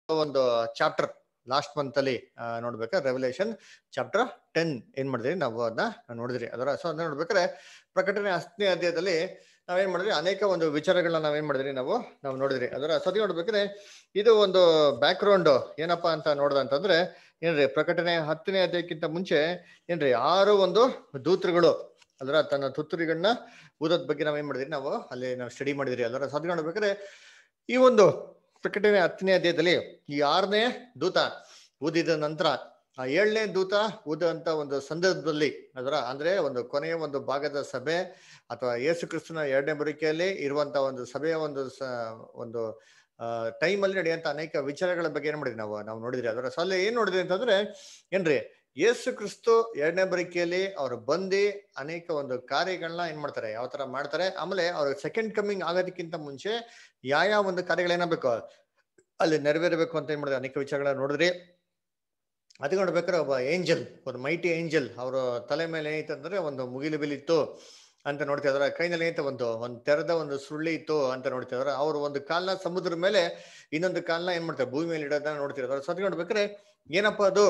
ಒಂದು chapter last month ಅಲ್ಲಿ ಆ, ನೋಡ್ಬೇಕಾದ್ರೆ ರೆವಲ್ಯೂಷನ್ ಚಾಪ್ಟರ್ ಟೆನ್ ಏನ್ ಮಾಡಿದ್ರಿ ನಾವು ಅದನ್ನ ನೋಡಿದ್ರಿ ಅದರ ಸೊ ಅದನ್ನ ನೋಡ್ಬೇಕಾದ್ರೆ ಪ್ರಕಟಣೆ ಹತ್ತನೇ ಅಧ್ಯಾಯದಲ್ಲಿ ನಾವೇನ್ ಮಾಡಿದ್ರಿ ಅನೇಕ ಒಂದು ವಿಚಾರಗಳನ್ನ ನಾವೇನ್ ಮಾಡಿದ್ರಿ ನಾವು ನಾವು ನೋಡಿದ್ರಿ ಅದರ ಸತಿ ನೋಡ್ಬೇಕಾದ್ರೆ ಇದು ಒಂದು ಬ್ಯಾಕ್ ಗ್ರೌಂಡ್ ಏನಪ್ಪಾ ಅಂತ ನೋಡ್ದ ಅಂತಂದ್ರೆ ಏನ್ರಿ ಪ್ರಕಟಣೆ ಹತ್ತನೇ ಅಧ್ಯಾಯಕ್ಕಿಂತ ಮುಂಚೆ ಏನ್ರಿ ಆರು ಒಂದು ದೂತರುಗಳು ಅದರ ತನ್ನ ತುತ್ತೂರಿಗಳನ್ನ ಊದೋದ್ ಬಗ್ಗೆ ನಾವೇನ್ ಮಾಡಿದ್ರಿ ನಾವು ಅಲ್ಲಿ ನಾವು ಸ್ಟಡಿ ಮಾಡಿದ್ರಿ ಅದರ ಸತಿ ನೋಡ್ಬೇಕಾದ್ರೆ ಈ ಒಂದು ಪ್ರಕಟಣೆ ಹತ್ತನೇ ಅಧ್ಯಾಯದಲ್ಲಿ ಈ ಆರನೇ ದೂತ ಊದಿದ ನಂತರ ಆ ಏಳನೇ ದೂತ ಊದಂತ ಒಂದು ಸಂದರ್ಭದಲ್ಲಿ ಅದರ ಅಂದ್ರೆ ಒಂದು ಕೊನೆಯ ಒಂದು ಭಾಗದ ಸಭೆ ಅಥವಾ ಯೇಸು ಕ್ರಿಸ್ತನ ಎರಡನೇ ಬರಿಕೆಯಲ್ಲಿ ಇರುವಂತ ಒಂದು ಸಭೆಯ ಒಂದು ಸ- ಒಂದು ಟೈಮ್ ಅಲ್ಲಿ ನಡೆಯುವಂತ ಅನೇಕ ವಿಚಾರಗಳ ಬಗ್ಗೆ ಏನ್ ಮಾಡಿದ್ವಿ ನಾವು ನಾವು ನೋಡಿದ್ರಿ ಅದರ ಸೊ ಅಲ್ಲಿ ಏನ್ ನೋಡಿದ್ರಿ ಅಂತಂದ್ರೆ ಏನ್ರಿ ಯೇಸು ಕ್ರಿಸ್ತು ಎರಡನೇ ಬರಿಕೆಯಲ್ಲಿ ಅವ್ರು ಬಂದು ಅನೇಕ ಒಂದು ಕಾರ್ಯಗಳನ್ನ ಏನ್ ಮಾಡ್ತಾರೆ ಯಾವ ತರ ಮಾಡ್ತಾರೆ ಆಮೇಲೆ ಅವ್ರ ಸೆಕೆಂಡ್ ಕಮಿಂಗ್ ಆಗೋದಕ್ಕಿಂತ ಮುಂಚೆ ಯಾವ ಯಾವ ಒಂದು ಕಾರ್ಯಗಳೇನಾಗಬೇಕು ಅಲ್ಲಿ ನೆರವೇರಬೇಕು ಅಂತ ಏನ್ ಮಾಡಿದ್ರೆ ಅನೇಕ ವಿಚಾರಗಳನ್ನ ನೋಡಿದ್ರಿ ಅದು ನೋಡ್ಬೇಕಾದ್ರೆ ಒಬ್ಬ ಏಂಜಲ್ ಒಂದು ಮೈಟಿ ಏಂಜಲ್ ಅವ್ರ ತಲೆ ಮೇಲೆ ಏನಿತ್ತಂದ್ರೆ ಒಂದು ಮುಗಿಲು ಬಿಲಿತ್ತು ಅಂತ ನೋಡ್ತಾ ಇದಾರೆ ಕೈನಲ್ಲಿ ಏನಿತ್ತು ಒಂದು ಒಂದು ತೆರೆದ ಒಂದು ಸುಳ್ಳಿ ಇತ್ತು ಅಂತ ನೋಡ್ತಾ ಇದಾರೆ ಅವ್ರು ಒಂದು ಕಾಲ್ನ ಸಮುದ್ರದ ಮೇಲೆ ಇನ್ನೊಂದು ಕಾಲ್ನ ಏನ್ ಮಾಡ್ತಾರೆ ಭೂಮಿ ಮೇಲೆ ಇಡೋದನ್ನ ನೋಡ್ತಿರೋದು ಸೊ ಅದು ನೋಡ್ಬೇಕಾದ್ರೆ ಏನಪ್ಪಾ ಅದು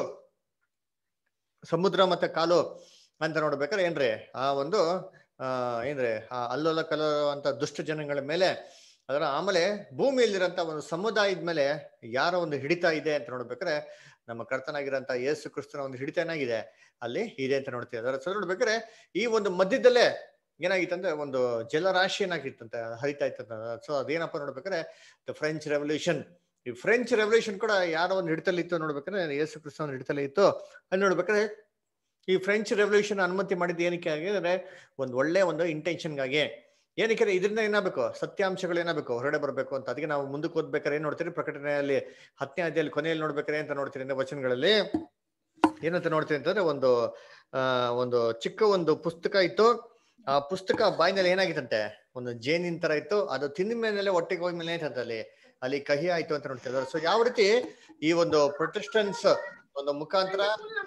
ಸಮುದ್ರ ಮತ್ತೆ ಕಾಲು ಅಂತ ನೋಡ್ಬೇಕಾದ್ರೆ ಏನ್ರಿ ಆ ಒಂದು ಆ ಏನ್ರಿ ಆ ಅಲ್ಲೋಲ ಕಲೋ ಅಂತ ದುಷ್ಟ ಜನಗಳ ಮೇಲೆ ಅದರ ಆಮೇಲೆ ಭೂಮಿಯಲ್ಲಿರಂತ ಒಂದು ಸಮುದಾಯದ ಮೇಲೆ ಯಾರ ಒಂದು ಹಿಡಿತ ಇದೆ ಅಂತ ನೋಡ್ಬೇಕಾದ್ರೆ ನಮ್ಮ ಕರ್ತನಾಗಿರಂತ ಯೇಸು ಕ್ರಿಸ್ತನ ಒಂದು ಹಿಡಿತ ಏನಾಗಿದೆ ಅಲ್ಲಿ ಇದೆ ಅಂತ ನೋಡ್ತೀವಿ ಅದರ ಸೊ ನೋಡ್ಬೇಕಾದ್ರೆ ಈ ಒಂದು ಮಧ್ಯದಲ್ಲೇ ಏನಾಗಿತ್ತಂದ್ರೆ ಒಂದು ಜಲರಾಶಿ ಏನಾಗಿತ್ತಂತೆ ಹರಿತಾ ಇತ್ತಂತ ಸೊ ಅದೇನಪ್ಪ ನೋಡ್ಬೇಕಾದ್ರೆ ದ ಫ್ರೆಂಚ್ ರೆವಲ್ಯೂಷನ್ ಈ ಫ್ರೆಂಚ್ ರೆವಲ್ಯೂಷನ್ ಕೂಡ ಯಾರೋ ಒಂದು ಹಿಡಿತಲ್ಲಿ ಇತ್ತು ನೋಡ್ಬೇಕಾದ್ರೆ ಯೇಸು ಕ್ರಿಸ್ತ ಒಂದು ಹಿಡಿತಲ್ಲಿ ಇತ್ತು ಅಲ್ಲಿ ನೋಡ್ಬೇಕಾದ್ರೆ ಈ ಫ್ರೆಂಚ್ ರೆವಲ್ಯೂಷನ್ ಅನುಮತಿ ಮಾಡಿದ್ದು ಏನಕ್ಕೆ ಆಗಿದ್ರೆ ಒಂದು ಒಳ್ಳೆ ಒಂದು ಇಂಟೆನ್ಷನ್ಗಾಗಿ ಏನಕ್ಕೆ ಇದರಿಂದ ಏನಾಗಬೇಕು ಸತ್ಯಾಂಶಗಳು ಏನಾಗಬೇಕು ಹೊರಗಡೆ ಬರಬೇಕು ಅಂತ ಅದಕ್ಕೆ ನಾವು ಮುಂದಕ್ಕೆ ಓದ್ಬೇಕಾದ್ರೆ ಏನ್ ನೋಡ್ತೀರಿ ಪ್ರಕಟಣೆಯಲ್ಲಿ ಹತ್ತನೇ ಅಧ್ಯಾಯಲ್ಲಿ ಕೊನೆಯಲ್ಲಿ ನೋಡ್ಬೇಕಾರೆ ಅಂತ ನೋಡ್ತೀರಿ ಅಂದ್ರೆ ವಚನಗಳಲ್ಲಿ ಏನಂತ ನೋಡ್ತೀರಿ ಅಂತಂದ್ರೆ ಒಂದು ಆ ಒಂದು ಚಿಕ್ಕ ಒಂದು ಪುಸ್ತಕ ಇತ್ತು ಆ ಪುಸ್ತಕ ಬಾಯಿನಲ್ಲಿ ಏನಾಗಿತ್ತಂತೆ ಒಂದು ಜೇನಿನ ತರ ಇತ್ತು ಅದು ತಿಂದ ಮೇಲೆ ಹೊಟ್ಟೆಗೆ ಹೋದ ಮೇಲೆ ಏನಾಯ್ತಂತೆ ಅಲ್ಲಿ ಅಲ್ಲಿ ಕಹಿ ಆಯ್ತು ಅಂತ ನೋಡ್ತಿದ್ದಾರೆ ಸೊ ಯಾವ ರೀತಿ ಈ ಒಂದು ಪ್ರೊಟೆಸ್ಟೆನ್ಸ್ ಒಂದು ಮುಖಾಂತರ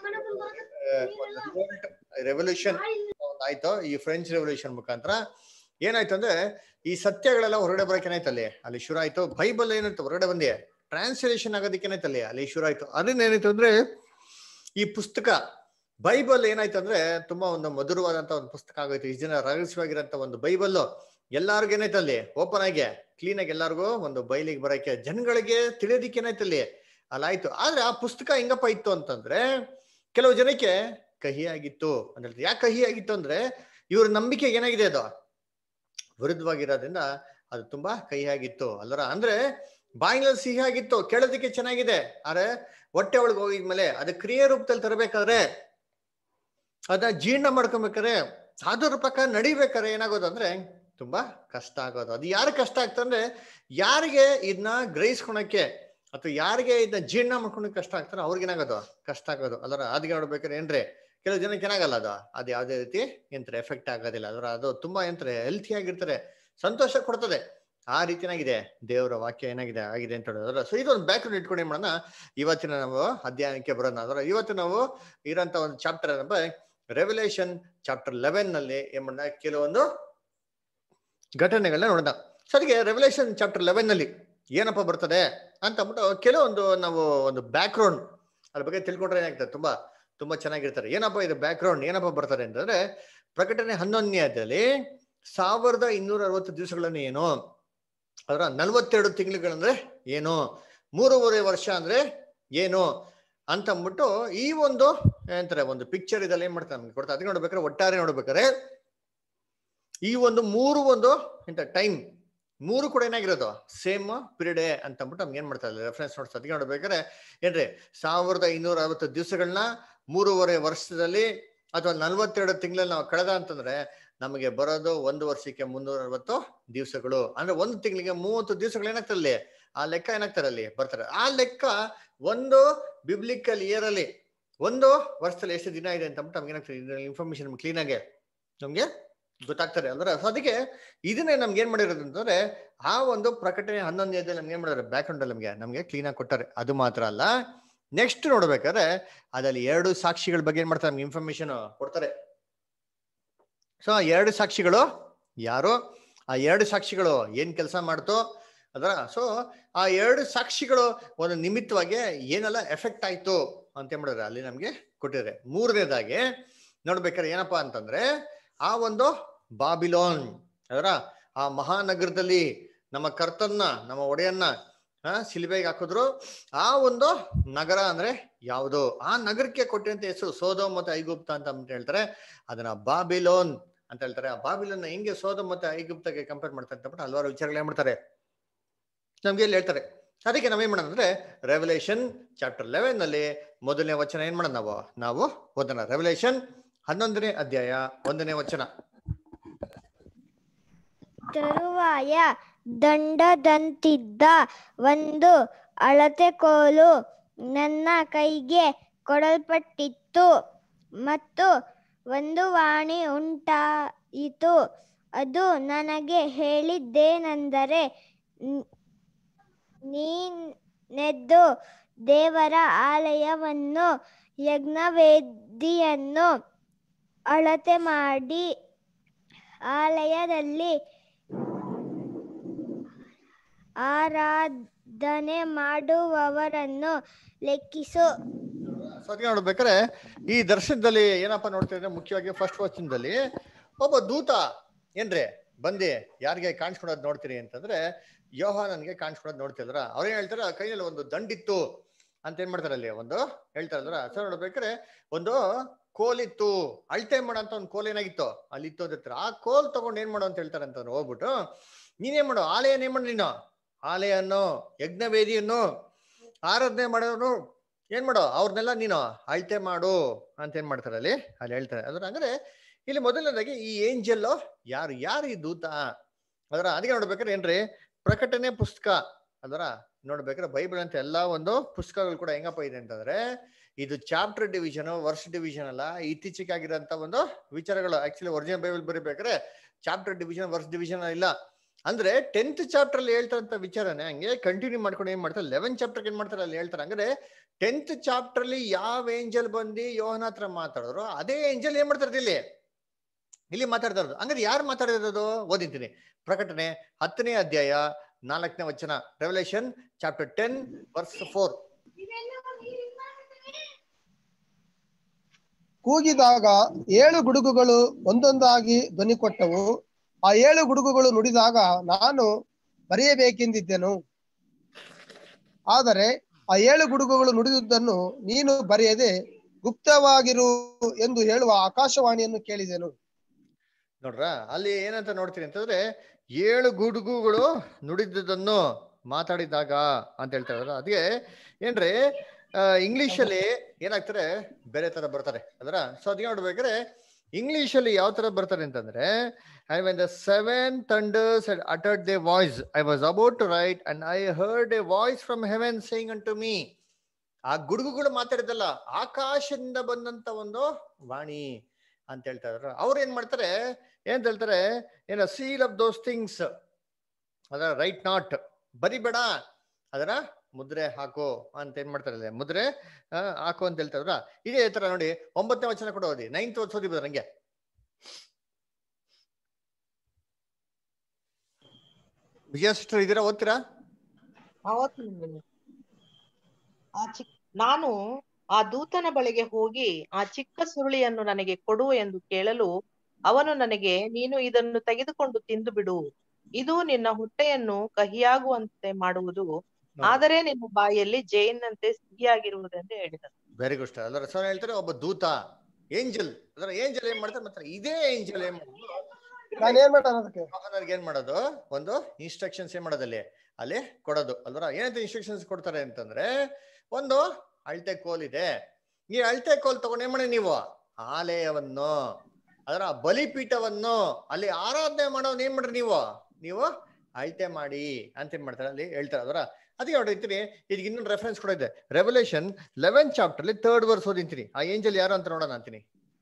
ರೆವಲ್ಯೂಷನ್ ಆಯ್ತು ಈ ಫ್ರೆಂಚ್ ರೆವಲ್ಯೂಷನ್ ಮುಖಾಂತರ ಏನಾಯ್ತು ಅಂದ್ರೆ ಈ ಸತ್ಯಗಳೆಲ್ಲ ಹೊರಗಡೆ ಬರಕ್ಕೆ ಏನಾಯ್ತು ಅಲ್ಲಿ ಅಲ್ಲಿ ಶುರು ಆಯ್ತು ಬೈಬಲ್ ಏನಾಯ್ತು ಹೊರಗಡೆ ಬಂದಿ ಟ್ರಾನ್ಸ್ಲೇಷನ್ ಆಗೋದಕ್ಕೆ ಏನಾಯ್ತು ಅಲ್ಲಿ ಅಲ್ಲಿ ಶುರು ಆಯ್ತು ಅದನ್ನ ಏನಾಯ್ತು ಅಂದ್ರೆ ಈ ಪುಸ್ತಕ ಬೈಬಲ್ ಏನಾಯ್ತು ಅಂದ್ರೆ ತುಂಬಾ ಒಂದು ಮಧುರವಾದಂತ ಒಂದು ಪುಸ್ತಕ ಆಗೋಯ್ತು ಈ ಜನ ರಹಸ್ಯವಾಗಿರಂತ ಒಂದು ಬೈಬಲ್ ಎಲ್ಲಾರ್ಗು ಏನಾಯ್ತು ಅಲ್ಲಿ ಓಪನ್ ಆಗಿ ಕ್ಲೀನ್ ಆಗಿ ಎಲ್ಲಾರ್ಗು ಒಂದು ಬೈಲಿಗೆ ಬರಕ್ಕೆ ಜನಗಳಿಗೆ ತಿಳಿಯೋದಿಕ್ಕೆ ಏನಾಯ್ತು ಅಲ್ಲಿ ಅಲ್ಲ ಆಯ್ತು ಆದ್ರೆ ಆ ಪುಸ್ತಕ ಹೆಂಗಪ್ಪ ಇತ್ತು ಅಂತಂದ್ರೆ ಕೆಲವು ಜನಕ್ಕೆ ಕಹಿ ಆಗಿತ್ತು ಅಂತ ಹೇಳ್ತಾರೆ ಯಾಕೆ ಕಹಿ ಆಗಿತ್ತು ಅಂದ್ರೆ ಇವ್ರ ನಂಬಿಕೆ ಏನಾಗಿದೆ ಅದು ವಿರುದ್ಧವಾಗಿರೋದ್ರಿಂದ ಅದು ತುಂಬಾ ಕಹಿ ಆಗಿತ್ತು ಅಲ್ಲರ ಅಂದ್ರೆ ಬಾಯಿನಲ್ಲಿ ಸಿಹಿ ಆಗಿತ್ತು ಕೇಳೋದಕ್ಕೆ ಚೆನ್ನಾಗಿದೆ ಆದ್ರೆ ಹೊಟ್ಟೆ ಒಳಗೆ ಹೋಗಿದ್ಮೇಲೆ ಅದು ಕ್ರಿಯೆ ರೂಪದಲ್ಲಿ ತರಬೇಕಾದ್ರೆ ಅದನ್ನ ಜೀರ್ಣ ಮಾಡ್ಕೊಬೇಕಾದ್ರೆ ಅದ್ರ ಪ್ರಕಾರ ನಡಿಬೇಕಾದ್ರೆ ಏನಾಗೋದು ಅಂದ್ರೆ ತುಂಬಾ ಕಷ್ಟ ಆಗೋದು ಅದು ಯಾರು ಕಷ್ಟ ಆಗ್ತಂದ್ರೆ ಯಾರಿಗೆ ಇದನ್ನ ಗ್ರಹಿಸ್ಕೊಳಕ್ಕೆ ಅಥವಾ ಯಾರಿಗೆ ಇದನ್ನ ಜೀರ್ಣ ಮಾಡ್ಕೊಳಕ್ ಕಷ್ಟ ಆಗ್ತಾರೋ ಅವ್ರಿಗೆ ಏನಾಗೋದು ಕಷ್ಟ ಆಗೋದು ಅದರ ಅದಕ್ಕೆ ನೋಡ್ಬೇಕಾದ್ರೆ ಏನ್ರಿ ಕೆಲವು ಜನಕ್ಕೆ ಏನಾಗಲ್ಲ ಅದು ಅದು ಯಾವುದೇ ರೀತಿ ಎಂತಾರೆ ಎಫೆಕ್ಟ್ ಆಗೋದಿಲ್ಲ ಅದರ ಅದು ತುಂಬಾ ಎಂತಾರೆ ಹೆಲ್ತಿ ಆಗಿರ್ತಾರೆ ಸಂತೋಷ ಕೊಡ್ತದೆ ಆ ರೀತಿಯಾಗಿದೆ ದೇವರ ವಾಕ್ಯ ಏನಾಗಿದೆ ಆಗಿದೆ ಅಂತ ಹೇಳಿದ್ರೆ ಸೊ ಇದೊಂದು ಬ್ಯಾಕ್ ಗ್ರೌಂಡ್ ಇಟ್ಕೊಂಡು ಏನ್ ಮಾಡೋಣ ಇವತ್ತಿನ ನಾವು ಅಧ್ಯಯನಕ್ಕೆ ಬರೋಣ ಅದರ ಇವತ್ತು ನಾವು ಇರೋಂತ ಒಂದು ಚಾಪ್ಟರ್ ಏನಪ್ಪ ರೆವಲ್ಯೂಷನ್ ಚಾಪ್ಟರ್ ಲೆವೆನ್ ನಲ್ಲಿ ಏನ್ ಮಾಡೋಣ ಕೆಲವೊಂದು ಘಟನೆಗಳನ್ನ ನೋಡೋಣ ಸೊ ಅದಕ್ಕೆ ರೆವಲ್ಯೂಷನ್ ಚಾಪ್ಟರ್ ಲೆವೆನ್ ನಲ್ಲಿ ಏನಪ್ಪ ಬರ್ತದೆ ಅಂತ ಅಂದ್ಬಿಟ್ಟು ಕೆಲವೊಂದು ನಾವು ಒಂದು ಬ್ಯಾಕ್ ಗ್ರೌಂಡ್ ಅದ್ರ ಬಗ್ಗೆ ತಿಳ್ಕೊಂಡ್ರೆ ಏನಾಗ್ತದೆ ತುಂಬಾ ತುಂಬಾ ಚೆನ್ನಾಗಿರ್ತಾರೆ ಏನಪ್ಪ ಇದು ಬ್ಯಾಕ್ ಗ್ರೌಂಡ್ ಏನಪ್ಪ ಬರ್ತದೆ ಅಂತಂದ್ರೆ ಪ್ರಕಟಣೆ ಹನ್ನೊಂದನೇ ಅಧ್ಯಾಯದಲ್ಲಿ ಸಾವಿರದ ಇನ್ನೂರ ಅರವತ್ತು ದಿವಸಗಳನ್ನು ಏನು ಅದರ ನಲ್ವತ್ತೆರಡು ತಿಂಗಳುಗಳಂದ್ರೆ ಏನು ಮೂರುವರೆ ವರ್ಷ ಅಂದ್ರೆ ಏನು ಅಂತ ಅಂದ್ಬಿಟ್ಟು ಈ ಒಂದು ಏನಂತಾರೆ ಒಂದು ಪಿಕ್ಚರ್ ಇದಲ್ಲಿ ಏನ್ ಮಾಡ್ತಾರೆ ನಮ್ಗೆ ಕೊಡ್ತಾರೆ ಅದಕ್ಕೆ ನೋಡ್ಬೇಕಾದ್ರೆ ಒಟ್ಟಾರೆ ನೋಡ್ಬೇಕಾದ್ರೆ ಈ ಒಂದು ಮೂರು ಒಂದು ಎಂತ ಟೈಮ್ ಮೂರು ಕೂಡ ಏನಾಗಿರೋದು ಸೇಮ್ ಪೀರಿಯಡ್ ಅಂತ ಅಂದ್ಬಿಟ್ಟು ನಮ್ಗೆ ಏನ್ ಮಾಡ್ತಾರೆ ರೆಫರೆನ್ಸ್ ನೋಡ್ತಾರೆ ಅದಕ್ಕೆ ನೋಡ್ಬೇಕಾದ್ರೆ ಏನ್ರಿ ಸಾವಿರದ ಇನ್ನೂರ ಅರವತ್ತು ದಿವಸಗಳನ್ನ ಮೂರುವರೆ ವರ್ಷದಲ್ಲಿ ಅಥವಾ ನಲ್ವತ್ತೆರಡು ತಿಂಗಳಲ್ಲಿ ನಾವು ಕಳೆದ ಅಂತಂದ್ರೆ ನಮಗೆ ಬರೋದು ಒಂದು ವರ್ಷಕ್ಕೆ ಮುನ್ನೂರ ಅರವತ್ತು ದಿವಸಗಳು ಅಂದ್ರೆ ಒಂದು ತಿಂಗಳಿಗೆ ಮೂವತ್ತು ದಿವಸಗಳು ಏನಾಗ್ತದೆ ಅಲ್ಲಿ ಆ ಲೆಕ್ಕ ಏನಾಗ್ತಾರೆ ಅಲ್ಲಿ ಬರ್ತಾರೆ ಆ ಲೆಕ್ಕ ಒಂದು ಬಿಬ್ಲಿಕಲ್ ಇಯರ್ ಅಲ್ಲಿ ಒಂದು ವರ್ಷದಲ್ಲಿ ಎಷ್ಟು ದಿನ ಇದೆ ಅಂತ ಅಂದ್ಬಿಟ್ಟು ನಮ್ಗೆ ಏನಾಗ್ತದೆ ಇನ್ಫಾರ್ಮೇಶನ್ ಕ್ಲೀನ್ ಆಗಿ ನಮ್ಗೆ ಗೊತ್ತಾಗ್ತಾರೆ ಅಂದ್ರೆ ಅದಕ್ಕೆ ಇದನ್ನೇ ನಮ್ಗೆ ಏನ್ ಮಾಡಿರೋದು ಅಂತಂದ್ರೆ ಆ ಒಂದು ಪ್ರಕಟಣೆ ಹನ್ನೊಂದು ನಮ್ಗೆ ಏನ್ ಮಾಡಿದ್ರೆ ಬ್ಯಾಕ್ ಗ್ರೌಂಡ್ ಅಲ್ಲಿ ನಮ್ಗೆ ನಮ್ಗೆ ಕ್ಲೀನ್ ಆಗಿ ಕೊಟ್ಟಾರೆ ಅದು ಮಾತ್ರ ಅಲ್ಲ ನೆಕ್ಸ್ಟ್ ನೋಡ್ಬೇಕಾದ್ರೆ ಅದ್ರಲ್ಲಿ ಎರಡು ಸಾಕ್ಷಿಗಳ ಬಗ್ಗೆ ಏನ್ ಮಾಡ್ತಾರೆ ನಮ್ಗೆ ಇನ್ಫಾರ್ಮೇಶನ್ ಕೊಡ್ತಾರೆ ಸೊ ಆ ಎರಡು ಸಾಕ್ಷಿಗಳು ಯಾರು ಆ ಎರಡು ಸಾಕ್ಷಿಗಳು ಏನ್ ಕೆಲಸ ಮಾಡ್ತೋ ಅದರ ಸೊ ಆ ಎರಡು ಸಾಕ್ಷಿಗಳು ಒಂದು ನಿಮಿತ್ತವಾಗಿ ಏನೆಲ್ಲ ಎಫೆಕ್ಟ್ ಆಯ್ತು ಅಂತ ಮಾಡಿದ್ರೆ ಅಲ್ಲಿ ನಮ್ಗೆ ಕೊಟ್ಟಿದ್ದಾರೆ ಮೂರನೇದಾಗಿ ನೋಡ್ಬೇಕಾದ್ರೆ ಏನಪ್ಪಾ ಅಂತಂದ್ರೆ ಆ ಒಂದು ಬಾಬಿಲೋನ್ ಅದರ ಆ ಮಹಾನಗರದಲ್ಲಿ ನಮ್ಮ ಕರ್ತನ್ನ ನಮ್ಮ ಒಡೆಯನ್ನ ಆ ಸಿಲಿಬೆಗೆ ಹಾಕಿದ್ರು ಆ ಒಂದು ನಗರ ಅಂದ್ರೆ ಯಾವುದು ಆ ನಗರಕ್ಕೆ ಕೊಟ್ಟಿರಂತ ಹೆಸರು ಸೋದೋ ಮತ್ತೆ ಐಗುಪ್ತ ಅಂತ ಅಂದ್ಬಿಟ್ಟು ಹೇಳ್ತಾರೆ ಅದನ್ನ ಬಾಬಿಲೋನ್ ಅಂತ ಹೇಳ್ತಾರೆ ಆ ಬಾಬಿಲೋನ್ ಹೆಂಗೆ ಸೋದೋ ಮತ್ತೆ ಐಗುಪ್ತಗೆ ಕಂಪೇರ್ ಮಾಡ್ತಾರೆ ಅಂತ ಅಂದ್ಬಿಟ್ಟು ಹಲವಾರು ವಿಚಾರಗಳು ಏನ್ ಮಾಡ್ತಾರೆ ನಮ್ಗೆ ಇಲ್ಲಿ ಹೇಳ್ತಾರೆ ಅದಕ್ಕೆ ನಾವೇನ್ ಮಾಡೋಣ ಅಂದ್ರೆ ರೆವಲ್ಯೂಷನ್ ಚಾಪ್ಟರ್ ಲೆವೆನ್ ನಲ್ಲಿ ಮೊದಲನೇ ವಚನ ಏನ್ ಮಾಡೋಣ ನಾವು ನಾವು ಓದೋಣ ರೆವಲ್ಯೂಷನ್ ಹನ್ನೊಂದನೇ ಅಧ್ಯಾಯ ಒಂದನೇ ವಚನ ತರುವಾಯ ದಂಡದಂತಿದ್ದ ಒಂದು ಅಳತೆ ಕೋಲು ನನ್ನ ಕೈಗೆ ಕೊಡಲ್ಪಟ್ಟಿತ್ತು ಮತ್ತು ಒಂದು ವಾಣಿ ಉಂಟಾಯಿತು ಅದು ನನಗೆ ಹೇಳಿದ್ದೇನೆಂದರೆ ನ್- ನೀನೆದ್ದು ದೇವರ ಆಲಯವನ್ನು ಯಜ್ಞವೇದಿಯನ್ನು ಅಳತೆ ಮಾಡಿ ಆಲಯದಲ್ಲಿ ಆರಾಧನೆ ಮಾಡುವವರನ್ನು ಲೆಕ್ಕಿಸು ಸೊ ಅದಕ್ಕೆ ನೋಡ್ಬೇಕಾದ್ರೆ ಈ ದರ್ಶನದಲ್ಲಿ ಏನಪ್ಪಾ ನೋಡ್ತಾ ಇದ್ರೆ ಮುಖ್ಯವಾಗಿ ಫಸ್ಟ್ ವಚನದಲ್ಲಿ ಒಬ್ಬ ದೂತ ಏನ್ರಿ ಬಂದಿ ಯಾರಿಗೆ ಕಾಣಿಸ್ಕೊಳೋದ್ ನೋಡ್ತೀರಿ ಅಂತಂದ್ರೆ ಯೋಹಾನನ್ಗೆ ಕಾಣಿಸ್ಕೊಳೋದ್ ನೋಡ್ತಿದ್ರ ಅವ್ರೇನ್ ಹೇಳ್ತಾರೆ ಆ ಕೈಯಲ್ಲಿ ಒಂದು ದಂಡಿತ್ತು ಅಂತ ಏನ್ ಮಾಡ್ತಾರೆ ಅಲ್ಲಿ ಒಂದು ಹೇಳ್ತಾರಲ್ರ ಸೊ ನೋಡ್ಬೇಕಾದ್ರೆ ಒಂದು ಕೋಲಿತ್ತು ಅಳತೆ ಮಾಡಂತ ಒಂದು ಕೋಲ್ ಏನಾಗಿತ್ತು ಅಲ್ಲಿ ಇತ್ತು ಅಂತ ಹೇಳ್ತಾರೆ ಆ ಕೋಲ್ ತಗೊಂಡು ಏನ್ ಮಾಡು ಅಂತ ಹೇಳ್ತಾರೆ ಅಂತ ಹೋಗ್ಬಿಟ್ಟು ನೀನೇನ್ ಮಾಡು ಆಲಯನ ಏನ್ ಮಾಡು ನೀನು ಆಲಯನ್ನು ಯಜ್ಞವೇದಿಯನ್ನು ಆರಾಧನೆ ಮಾಡೋನು ಏನ್ ಮಾಡೋ ಅವ್ರನ್ನೆಲ್ಲ ನೀನು ಅಳತೆ ಮಾಡು ಅಂತ ಏನ್ ಮಾಡ್ತಾರೆ ಅಲ್ಲಿ ಅಲ್ಲಿ ಹೇಳ್ತಾರೆ ಅದ್ರ ಅಂದ್ರೆ ಇಲ್ಲಿ ಮೊದಲನೇದಾಗಿ ಈ ಏಂಜಲ್ ಯಾರು ಯಾರು ಈ ದೂತ ಅದರ ಅದಕ್ಕೆ ನೋಡ್ಬೇಕಾದ್ರೆ ಏನ್ರಿ ಪ್ರಕಟಣೆ ಪುಸ್ತಕ ಅದರ ನೋಡ್ಬೇಕಾದ್ರೆ ಬೈಬಲ್ ಅಂತ ಎಲ್ಲಾ ಒಂದು ಪುಸ್ತಕಗಳು ಕೂಡ ಹೆಂಗಪ್ಪ ಇದೆ ಅಂತಂದ್ರೆ ಇದು ಚಾಪ್ಟರ್ ಡಿವಿಷನ್ ವರ್ಷ ಡಿವಿಷನ್ ಅಲ್ಲ ಇತ್ತೀಚೆಗೆ ಆಗಿರೋಂಥ ಒಂದು ವಿಚಾರಗಳು ಆಕ್ಚುಲಿ ಒರಿಜಿನಲ್ ಬೈಬಲ್ ಬರೀಬೇಕಾದ್ರೆ ಚಾಪ್ಟರ್ ಡಿವಿಷನ್ ವರ್ಷ ಡಿವಿಷನ್ ಇಲ್ಲ ಅಂದ್ರೆ ಟೆಂತ್ ಚಾಪ್ಟರ್ ಅಲ್ಲಿ ಹೇಳ್ತಾರಂತ ವಿಚಾರನೆ ಹಂಗೆ ಕಂಟಿನ್ಯೂ ಮಾಡ್ಕೊಂಡು ಏನ್ ಮಾಡ್ತಾರೆ ಲೆವೆನ್ ಚಾಪ್ಟರ್ ಏನ್ ಮಾಡ್ತಾರೆ ಅಲ್ಲಿ ಹೇಳ್ತಾರೆ ಅಂದ್ರೆ ಟೆಂತ್ ಚಾಪ್ಟರ್ ಅಲ್ಲಿ ಯಾವ ಏಂಜಲ್ ಬಂದು ಯೋಹನ ಹತ್ರ ಮಾತಾಡಿದ್ರು ಅದೇ ಏಂಜಲ್ ಏನ್ ಮಾಡ್ತಾರೆ ಇಲ್ಲಿ ಇಲ್ಲಿ ಮಾತಾಡ್ತಾ ಇರೋದು ಹಂಗಾದ್ರೆ ಯಾರು ಮಾತಾಡಿರೋದು ಓದಿದ್ದೀನಿ ಪ್ರಕಟಣೆ ಹತ್ತನೇ ಅಧ್ಯಾಯ ನಾಲ್ಕನೇ ವಚನ Revelation chapter ten verse four ಕೂಗಿದಾಗ ಏಳು ಗುಡುಗುಗಳು ಒಂದೊಂದಾಗಿ ಧ್ವನಿ ಕೊಟ್ಟವು ಆ ಏಳು ಗುಡುಗುಗಳು ನುಡಿದಾಗ ನಾನು ಬರೆಯಬೇಕೆಂದಿದ್ದೆನು ಆದರೆ ಆ ಏಳು ಗುಡುಗುಗಳು ನುಡಿದುದನ್ನು ನೀನು ಬರೆಯದೆ ಗುಪ್ತವಾಗಿರು ಎಂದು ಹೇಳುವ ಆಕಾಶವಾಣಿಯನ್ನು ಕೇಳಿದೆನು ನೋಡ್ರ ಅಲ್ಲಿ ಏನಂತ ನೋಡ್ತೀನಿ ಅಂತಂದ್ರೆ ಏಳು ಗುಡುಗುಗಳು ನುಡಿದುದನ್ನು ಮಾತಾಡಿದಾಗ ಅಂತ ಹೇಳ್ತಾ ಇದಾರೆ ಅದಕ್ಕೆ ಏನ್ರಿ ಇಂಗ್ಲಿಷ್ ಅಲ್ಲಿ ಏನಾಗ್ತಾರೆ ಬೇರೆ ತರ ಬರ್ತಾರೆ ಅದರ ಸೊ ಅದಕ್ಕೆ ನೋಡ್ಬೇಕಾದ್ರೆ ಇಂಗ್ಲಿಷ್ ಅಲ್ಲಿ ಯಾವ ತರ ಬರ್ತಾರೆ ಅಂತಂದ್ರೆ I when the seven thunders had uttered their voice i was about to write and i heard a voice from heaven saying unto me ಆ ಗುಡುಗುಗಳು ಮಾತಾಡಿದಲ್ಲ ಆಕಾಶದಿಂದ ಬಂದಂತ ಒಂದು ವಾಣಿ ಅಂತ ಹೇಳ್ತಾ ಇದಾರೆ ಅವ್ರು ಏನ್ ಮಾಡ್ತಾರೆ ಏನ್ ಹೇಳ್ತಾರೆ ಏನ ಸೀಲ್ ಆಫ್ ದೋಸ್ ಥಿಂಗ್ಸ್ ಅದರ ರೈಟ್ ನಾಟ್ ಬರಿಬೇಡ ಅದರ ಮುದ್ರೆ ಹಾಕು ಅಂತ ಏನ್ ಮಾಡ್ತಾರೆ ಅಲ್ಲಿ? ಮುದ್ರೆ ಆ, ಹಾಕು ಅಂತ ಹೇಳ್ತಾರ ಇದೇ ತರ ನೋಡಿ ಒಂಬತ್ತನೇ ವಚನ ಕೂಡ ಓದಿ ನೈನ್ತ್ ಓದಿ ಬದ್ರ ಹಂಗೆ ವಿಜಯ ಸಿಸ್ಟರ್ ಇದೀರಾ ಓದ್ತೀರಾ ಅವತ್ತು ಆ ಚಿಕ್ ನಾನು ಆ ದೂತನ ಬಳಿಗೆ ಹೋಗಿ ಆ ಚಿಕ್ಕ ಸುರುಳಿಯನ್ನು ನನಗೆ ಕೊಡು ಎಂದು ಕೇಳಲು ಅವನು ನನಗೆ ನೀನು ಇದನ್ನು ತೆಗೆದುಕೊಂಡು ತಿಂದು ಬಿಡು ಇದು ನಿನ್ನ ಹೊಟ್ಟೆಯನ್ನು ಕಹಿಯಾಗುವಂತೆ ಮಾಡುವುದು ಆದರೆ ನಿನ್ನ ಬಾಯಲ್ಲಿ ಜೇನ್ನಂತೆ ಸಿಹಿಯಾಗಿರುವುದೆಂದು ಹೇಳಿದನು ವೆರಿ ಗುಡ್ ಸ್ಟಾರ್ ಅದರ ಸರ್ ಹೇಳ್ತಾರೆ ಒಬ್ಬ ದೂತ ಏಂಜಲ್ ಅದರ ಏಂಜಲ್ ಏನ್ ಮಾಡ್ತಾರೆ ಮತ್ತೆ ಇದೇ ಏಂಜಲ್ ಏನ್ ಮಾಡೋದು ನಾನು ಏನ್ ಮಾಡೋಣ ಅದಕ್ಕೆ ಯೋಹಾನನ್ಗೆ ಏನ್ ಮಾಡೋದು ಒಂದು ಇನ್ಸ್ಟ್ರಕ್ಷನ್ಸ್ ಏನ್ ಮಾಡೋದಲ್ಲಿ ಅಲ್ಲಿ ಕೊಡೋದು ಅಲ್ವರ ಏನಂತ ಇನ್ಸ್ಟ್ರಕ್ಷನ್ಸ್ ಕೊಡ್ತಾರೆ ಅಂತಂದ್ರೆ ಒಂದು ಅಳತೆ ಕೋಲ್ ಇದೆ ಈ ಅಳತೆ ಕೋಲ್ ತಗೊಂಡು ಏನ್ ಮಾಡಿ ನೀವು ಆಲಯವನ್ನು ಅದರ ಬಲಿಪೀಠವನ್ನು ಅಲ್ಲಿ ಆರಾಧನೆ ಮಾಡೋನ್ ಏನ್ ಮಾಡ್ರಿ ನೀವು ನೀವು ಅಳತೆ ಮಾಡಿ ಅಂತ ಏನ್ ಮಾಡ್ತಾರೆ ಅಲ್ಲಿ ಹೇಳ್ತಾರೆ ಅದರ ಅದಕ್ಕೆ ನೋಡಿರ್ತೀನಿ ಇದಕ್ಕೆ ಇನ್ನೊಂದು ರೆಫರೆನ್ಸ್ ಕೂಡ ಇದೆ ರೆವಲ್ಯೂಷನ್ ಲೆವೆನ್ ಚಾಪ್ಟರ್ ಅಲ್ಲಿ ಥರ್ಡ್ ವರ್ಸ್ ಓದಿಂತೀನಿ ಆ ಏಂಜಲ್ ಯಾರು ಅಂತ ನೋಡೋಣ ಅಂತೀನಿ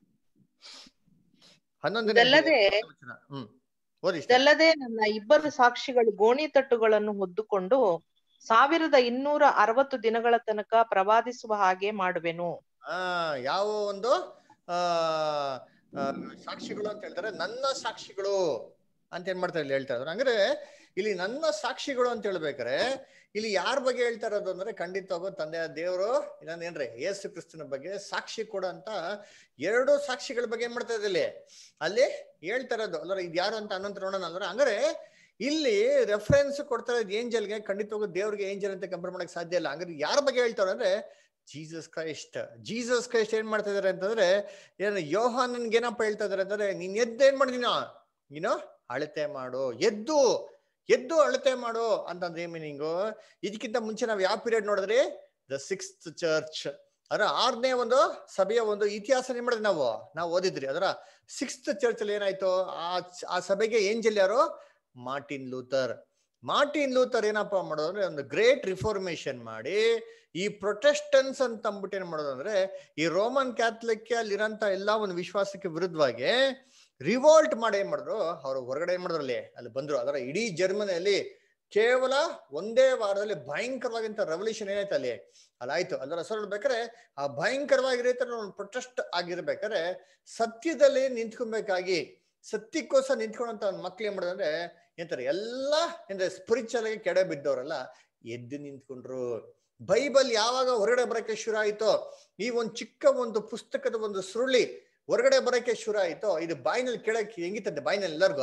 ಹನ್ನೊಂದನೇ ಇದಲ್ಲದೆ ವಚನ. ಹ್ಮ್ ಓದಿ ಇಷ್ಟ. ಇದಲ್ಲದೆ ನನ್ನ ಇಬ್ಬರು ಸಾಕ್ಷಿಗಳು ಗೋಣಿ ತಟ್ಟುಗಳನ್ನು ಹೊದ್ದುಕೊಂಡು ಸಾವಿರದ ಇನ್ನೂರ ಅರವತ್ತು ದಿನಗಳ ತನಕ ಪ್ರವಾದಿಸುವ ಹಾಗೆ ಮಾಡುವೆನು ಆ ಯಾವ ಒಂದು ಆ ಆ, ಸಾಕ್ಷಿಗಳು ಅಂತ ಹೇಳ್ತಾರೆ ನನ್ನ ಸಾಕ್ಷಿಗಳು ಅಂತ ಏನ್ ಮಾಡ್ತಾರೆ ಇಲ್ಲಿ ಹೇಳ್ತಾ ಇದ್ರು ಅಂದ್ರೆ ಇಲ್ಲಿ ನನ್ನ ಸಾಕ್ಷಿಗಳು ಅಂತ ಹೇಳ್ಬೇಕಾರೆ ಇಲ್ಲಿ ಯಾರ ಬಗ್ಗೆ ಹೇಳ್ತಾ ಇರೋದು ಅಂದ್ರೆ ಖಂಡಿತವಾಗೂ ತಂದೆಯ ದೇವರು ಇನ್ನೊಂದೇನ್ರಿ ಯೇಸು ಕ್ರಿಸ್ತನ ಬಗ್ಗೆ ಸಾಕ್ಷಿ ಕೊಡ ಅಂತ ಎರಡು ಸಾಕ್ಷಿಗಳ ಬಗ್ಗೆ ಏನ್ ಮಾಡ್ತಾ ಇದ್ದಲ್ಲಿ ಅಲ್ಲಿ ಹೇಳ್ತಾ ಇರೋದು ಅಲ್ಲರ ಇದು ಯಾರು ಅಂತ ಅನ್ನಂತ ನೋಡೋಣ ಅಲ್ರ ಅಂದ್ರೆ ಇಲ್ಲಿ ರೆಫರೆನ್ಸ್ ಕೊಡ್ತಾ ಇರೋದು ಏಂಜಲ್ಗೆ ಖಂಡಿತವಾಗೂ ದೇವ್ರಿಗೆ ಏಂಜಲ್ ಅಂತ ಕಂಪೇರ್ ಮಾಡಕ್ ಸಾಧ್ಯ ಇಲ್ಲ ಹಂಗಾದ್ರೆ ಯಾರ ಬಗ್ಗೆ ಹೇಳ್ತಾರೆ ಅಂದ್ರೆ ಜೀಸಸ್ ಕ್ರೈಸ್ಟ್ ಜೀಸಸ್ ಕ್ರೈಸ್ಟ್ ಏನ್ ಮಾಡ್ತಾ ಇದಾರೆ ಅಂತಂದ್ರೆ ಏನು ಯೋಹಾನನ್ಗೆ ಏನಪ್ಪ ಹೇಳ್ತಾ ಇದಾರೆ ಅಂತಂದ್ರೆ ನೀನ್ ಎದ್ದು ಏನ್ ಮಾಡಿದೀನ ನೀನು ಅಳತೆ ಮಾಡು ಎದ್ದು ಎದ್ದು ಅಳತೆ ಮಾಡು ಅಂತಂದ್ರೆ ಏನ್ ಮೀನಿಂಗು ಇದಕ್ಕಿಂತ ಮುಂಚೆ ನಾವ್ ಯಾವ ಪೀರಿಯಡ್ ನೋಡಿದ್ರಿ ದ ಸಿಕ್ಸ್ತ್ ಚರ್ಚ್ ಅದರ ಆರನೇ ಒಂದು ಸಭೆಯ ಒಂದು ಇತಿಹಾಸ ಏನ್ ಮಾಡಿದ್ವಿ ನಾವು ನಾವು ಓದಿದ್ರಿ ಅದರ ಸಿಕ್ಸ್ತ್ ಚರ್ಚ್ ಅಲ್ಲಿ ಏನಾಯ್ತು ಆ ಆ ಸಭೆಗೆ ಏಂಜಲ್ ಯಾರು ಮಾರ್ಟಿನ್ ಲೂಥರ್ ಮಾರ್ಟಿನ್ ಲೂಥರ್ ಏನಪ್ಪಾ ಮಾಡೋದು ಅಂದ್ರೆ ಒಂದು ಗ್ರೇಟ್ ರಿಫಾರ್ಮೇಶನ್ ಮಾಡಿ ಈ ಪ್ರೊಟೆಸ್ಟನ್ಸ್ ಅಂತ ಅಂದ್ಬಿಟ್ಟು ಏನ್ ಮಾಡೋದು ಅಂದ್ರೆ ಈ ರೋಮನ್ ಕ್ಯಾಥಲಿಕ್ ಅಲ್ಲಿರಂತ ಎಲ್ಲಾ ಒಂದು ವಿಶ್ವಾಸಕ್ಕೆ ವಿರುದ್ಧವಾಗಿ ರಿವೋಲ್ಟ್ ಮಾಡಿ ಏನ್ ಮಾಡಿದ್ರು ಅವ್ರು ಹೊರಗಡೆ ಏನ್ ಮಾಡಿದ್ರು ಅಲ್ಲಿ ಅಲ್ಲಿ ಬಂದ್ರು ಅದರ ಇಡೀ ಜರ್ಮನಿಯಲ್ಲಿ ಕೇವಲ ಒಂದೇ ವಾರದಲ್ಲಿ ಭಯಂಕರವಾಗಿಂತ ರೆವಲ್ಯೂಷನ್ ಏನಾಯ್ತು ಅಲ್ಲಿ ಅಲ್ಲಾಯ್ತು ಅದರ ಹೆಸರು ಬೇಕಾರೆ ಆ ಭಯಂಕರವಾಗಿ ರೀತಿಯಲ್ಲಿ ಒಂದು ಪ್ರೊಟೆಸ್ಟ್ ಆಗಿರ್ಬೇಕಾದ್ರೆ ಸತ್ಯದಲ್ಲಿ ನಿಂತ್ಕೊಬೇಕಾಗಿ ಸತ್ಯಕ್ಕೋಸ್ಕರ ನಿಂತ್ಕೊಂಡಂತ ಒಂದು ಮಕ್ಳು ಏನ್ ಮಾಡಿದ್ರೆ ಅಂದ್ರೆ ಎಂತಾರೆ ಎಲ್ಲ ಅಂದ್ರೆ ಸ್ಪಿರಿಚುವಲ್ ಆಗಿ ಕೆಡೆ ಬಿದ್ದವರೆಲ್ಲ ಎದ್ದು ನಿಂತ್ಕೊಂಡ್ರು ಬೈಬಲ್ ಯಾವಾಗ ಹೊರಗಡೆ ಬರಕ್ಕೆ ಶುರು ಆಯ್ತೋ ಈ ಒಂದು ಚಿಕ್ಕ ಒಂದು ಪುಸ್ತಕದ ಒಂದು ಸುರುಳಿ ಹೊರಗಡೆ ಬರಕ್ಕೆ ಶುರು ಆಯ್ತೋ ಇದು ಬಾಯಿನಲ್ಲಿ ಕೇಳಕ್ಕೆ ಹೆಂಗಿತ್ತಂತೆ ಬಾಯಿನಲ್ಲಿ ಎಲ್ಲರಿಗೂ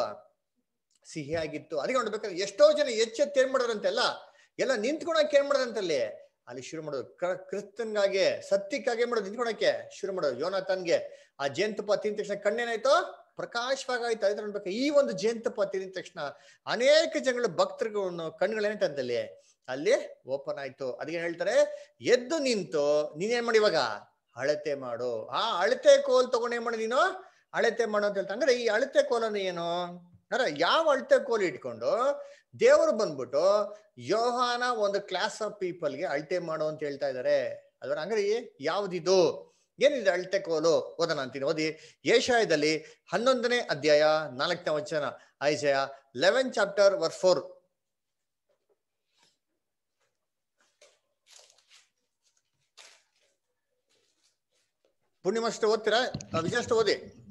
ಸಿಹಿ ಆಗಿತ್ತು ಅದಕ್ಕೆ ನೋಡ್ಬೇಕಾದ್ರೆ ಎಷ್ಟೋ ಜನ ಎಚ್ಚೆತ್ತು ಏನ್ ಮಾಡೋರಂತೆಲ್ಲ ಎಲ್ಲ ನಿಂತ್ಕೊಳಕ್ ಏನ್ ಮಾಡೋದಂತಲ್ಲಿ ಅಲ್ಲಿ ಶುರು ಮಾಡೋದು ಕ್ರ- ಕ್ರಿಸ್ತನ್ಗಾಗೆ ಸತ್ಯಕ್ಕಾಗೆ ಮಾಡೋದು ನಿಂತ್ಕೊಳಕ್ಕೆ ಶುರು ಮಾಡೋದು ಯೋನಾಥನ್ಗೆ ಆ ಜೇನುತುಪ್ಪ ತಿಂದ ತಕ್ಷಣ ಕಣ್ಣೇನಾಯ್ತು ಪ್ರಕಾಶವಾಗಾಯ್ತು ಅದನ್ನ ನೋಡ್ಬೇಕು ಈ ಒಂದು ಜೇನುತುಪ್ಪ ತಿಂದ ತಕ್ಷಣ ಅನೇಕ ಜನಗಳ ಭಕ್ತರುಗಳು ಕಣ್ಗಳೇನಾಯ್ತಂತಲ್ಲಿ ಅಲ್ಲಿ ಓಪನ್ ಆಯ್ತು ಅದಕ್ಕೆ ಹೇಳ್ತಾರೆ ಎದ್ದು ನಿಂತು ನೀನೇನ್ ಮಾಡಿ ಇವಾಗ ಅಳತೆ ಮಾಡು ಆ ಅಳತೆ ಕೋಲ್ ತಗೊಂಡ್ ಏನ್ ಮಾಡಿ ನೀನು ಅಳತೆ ಮಾಡು ಅಂತ ಹೇಳ್ತಾ ಅಂದ್ರೆ ಈ ಅಳತೆ ಕೋಲನ್ನು ಏನು ಅಂದ್ರೆ ಯಾವ ಅಳತೆ ಕೋಲ್ ಇಟ್ಕೊಂಡು ದೇವರು ಬಂದ್ಬಿಟ್ಟು ಯೋಹಾನ ಒಂದು ಕ್ಲಾಸ್ ಆಫ್ ಪೀಪಲ್ಗೆ ಅಳತೆ ಮಾಡು ಅಂತ ಹೇಳ್ತಾ ಇದ್ದಾರೆ ಅದರ ಅಂದ್ರೆ ಯಾವ್ದಿದು ಏನಿದೆ ಅಳತೆ ಕೋಲು ಓದೋಣ ಅಂತೀನಿ ಓದಿ ಏಷಾಯದಲ್ಲಿ ಹನ್ನೊಂದನೇ ಅಧ್ಯಾಯ ನಾಲ್ಕನೇ ವಚನ Isaiah eleven chapter verse four ಪೂರ್ಣಿಮಷ್ಟು ಓದ್ತೀರಾ ವಿಜಯಷ್ಟು ಓದಿ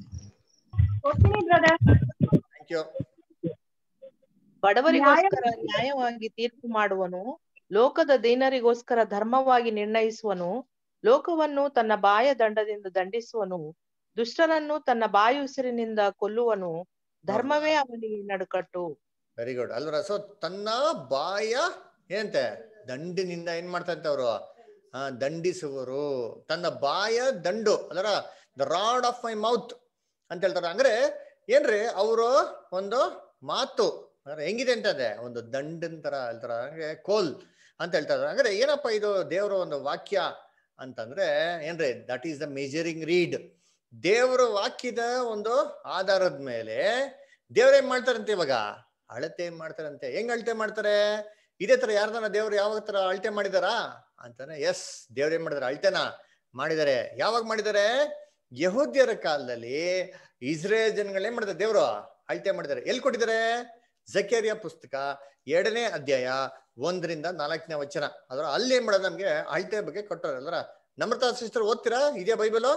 ಥ್ಯಾಂಕ್ ಯು ಬಡವರಿಗೋಸ್ಕರ ನ್ಯಾಯವಾಗಿ ತೀರ್ಪು ಮಾಡುವನು ಲೋಕದ ದೀನರಿಗೋಸ್ಕರ ಧರ್ಮವಾಗಿ ನಿರ್ಣಯಿಸುವನು ಲೋಕವನ್ನು ತನ್ನ ಬಾಯ ದಂಡದಿಂದ ದಂಡಿಸುವನು ದುಷ್ಟರನ್ನು ತನ್ನ ಬಾಯಿ ಉಸಿರಿನಿಂದ ಕೊಲ್ಲುವನು ಧರ್ಮವೇ ಅವನಿಗೆ ನಡುಕಟ್ಟು ವೆರಿ ಗುಡ್ ಅಲ್ವರ ಸೊ ತನ್ನ ಬಾಯ ಏನಂತೆ ದಂಡಿನಿಂದ ಏನ್ ಮಾಡ್ತಂತೆ ಅವರು ಆ ದಂಡಿಸುವರು ತನ್ನ ಬಾಯ ದಂಡು ಅದರ the rod of my mouth ಅಂತ ಹೇಳ್ತಾರೆ ಅಂದ್ರೆ ಏನ್ರಿ ಅವರು ಒಂದು ಮಾತು ಅಂದ್ರೆ ಹೆಂಗಿದೆ ಅಂತ ಇದೆ ಒಂದು ದಂಡಿನ ತರ ಹೇಳ್ತಾರ ಹಂಗೆ ಕೋಲ್ ಅಂತ ಹೇಳ್ತಾ ಇದಾರೆ ಅಂದ್ರೆ ಏನಪ್ಪ ಇದು ದೇವರ ಒಂದು ವಾಕ್ಯ ಅಂತಂದ್ರೆ ಏನ್ರಿ that is the measuring reed ದೇವರ ವಾಕ್ಯದ ಒಂದು ಆಧಾರದ ಮೇಲೆ ದೇವ್ರೇನ್ ಮಾಡ್ತಾರಂತೆ ಇವಾಗ ಅಳತೆ ಮಾಡ್ತಾರಂತೆ ಹೆಂಗ್ ಅಳತೆ ಮಾಡ್ತಾರೆ ಇದೇ ತರ ಯಾರ್ದನ ದೇವ್ರು ಯಾವಾಗ ತರ ಅಳತೆ ಮಾಡಿದಾರಾ ಅಂತಾನೆ ಎಸ್ ದೇವ್ರ ಏನ್ ಮಾಡಿದಾರೆ ಅಳತೆನ ಮಾಡಿದ್ದಾರೆ ಯಾವಾಗ ಮಾಡಿದ್ದಾರೆ ಯಹೂದ್ಯರ ಕಾಲದಲ್ಲಿ ಇಸ್ರೇಲ್ ಜನಗಳು ಏನ್ ಮಾಡಿದ್ದಾರೆ ದೇವ್ರು ಅಳತೆ ಮಾಡಿದ್ದಾರೆ ಎಲ್ಲಿ ಕೊಟ್ಟಿದ್ದಾರೆ ಜಕೇರಿಯ ಪುಸ್ತಕ ಎರಡನೇ ಅಧ್ಯಾಯ ಒಂದರಿಂದ ನಾಲ್ಕನೇ ವಚನ ಅದರ ಅಲ್ಲಿ ಏನ್ ಮಾಡೋದು ನಮ್ಗೆ ಅಳತೆ ಬಗ್ಗೆ ಕೊಟ್ಟವ್ರೆ ಅಲ್ರ ನಮ್ರತಾ ಸಿಸ್ಟರ್ ಓದ್ತೀರಾ ಇದೆಯಾ ಬೈಬಲು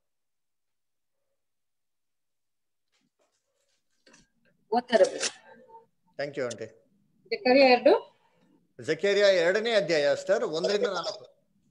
ಓದ್ತಾರೆ ಥ್ಯಾಂಕ್ ಯು ಆಂಟಿ ಜಕರ್ಯ ಎರಡು ಜಕೇರಿಯ ಎರಡನೇ ಅಧ್ಯಾಯ ಅಷ್ಟರ್ ಒಂದರಿಂದ ನಾಲ್ಕು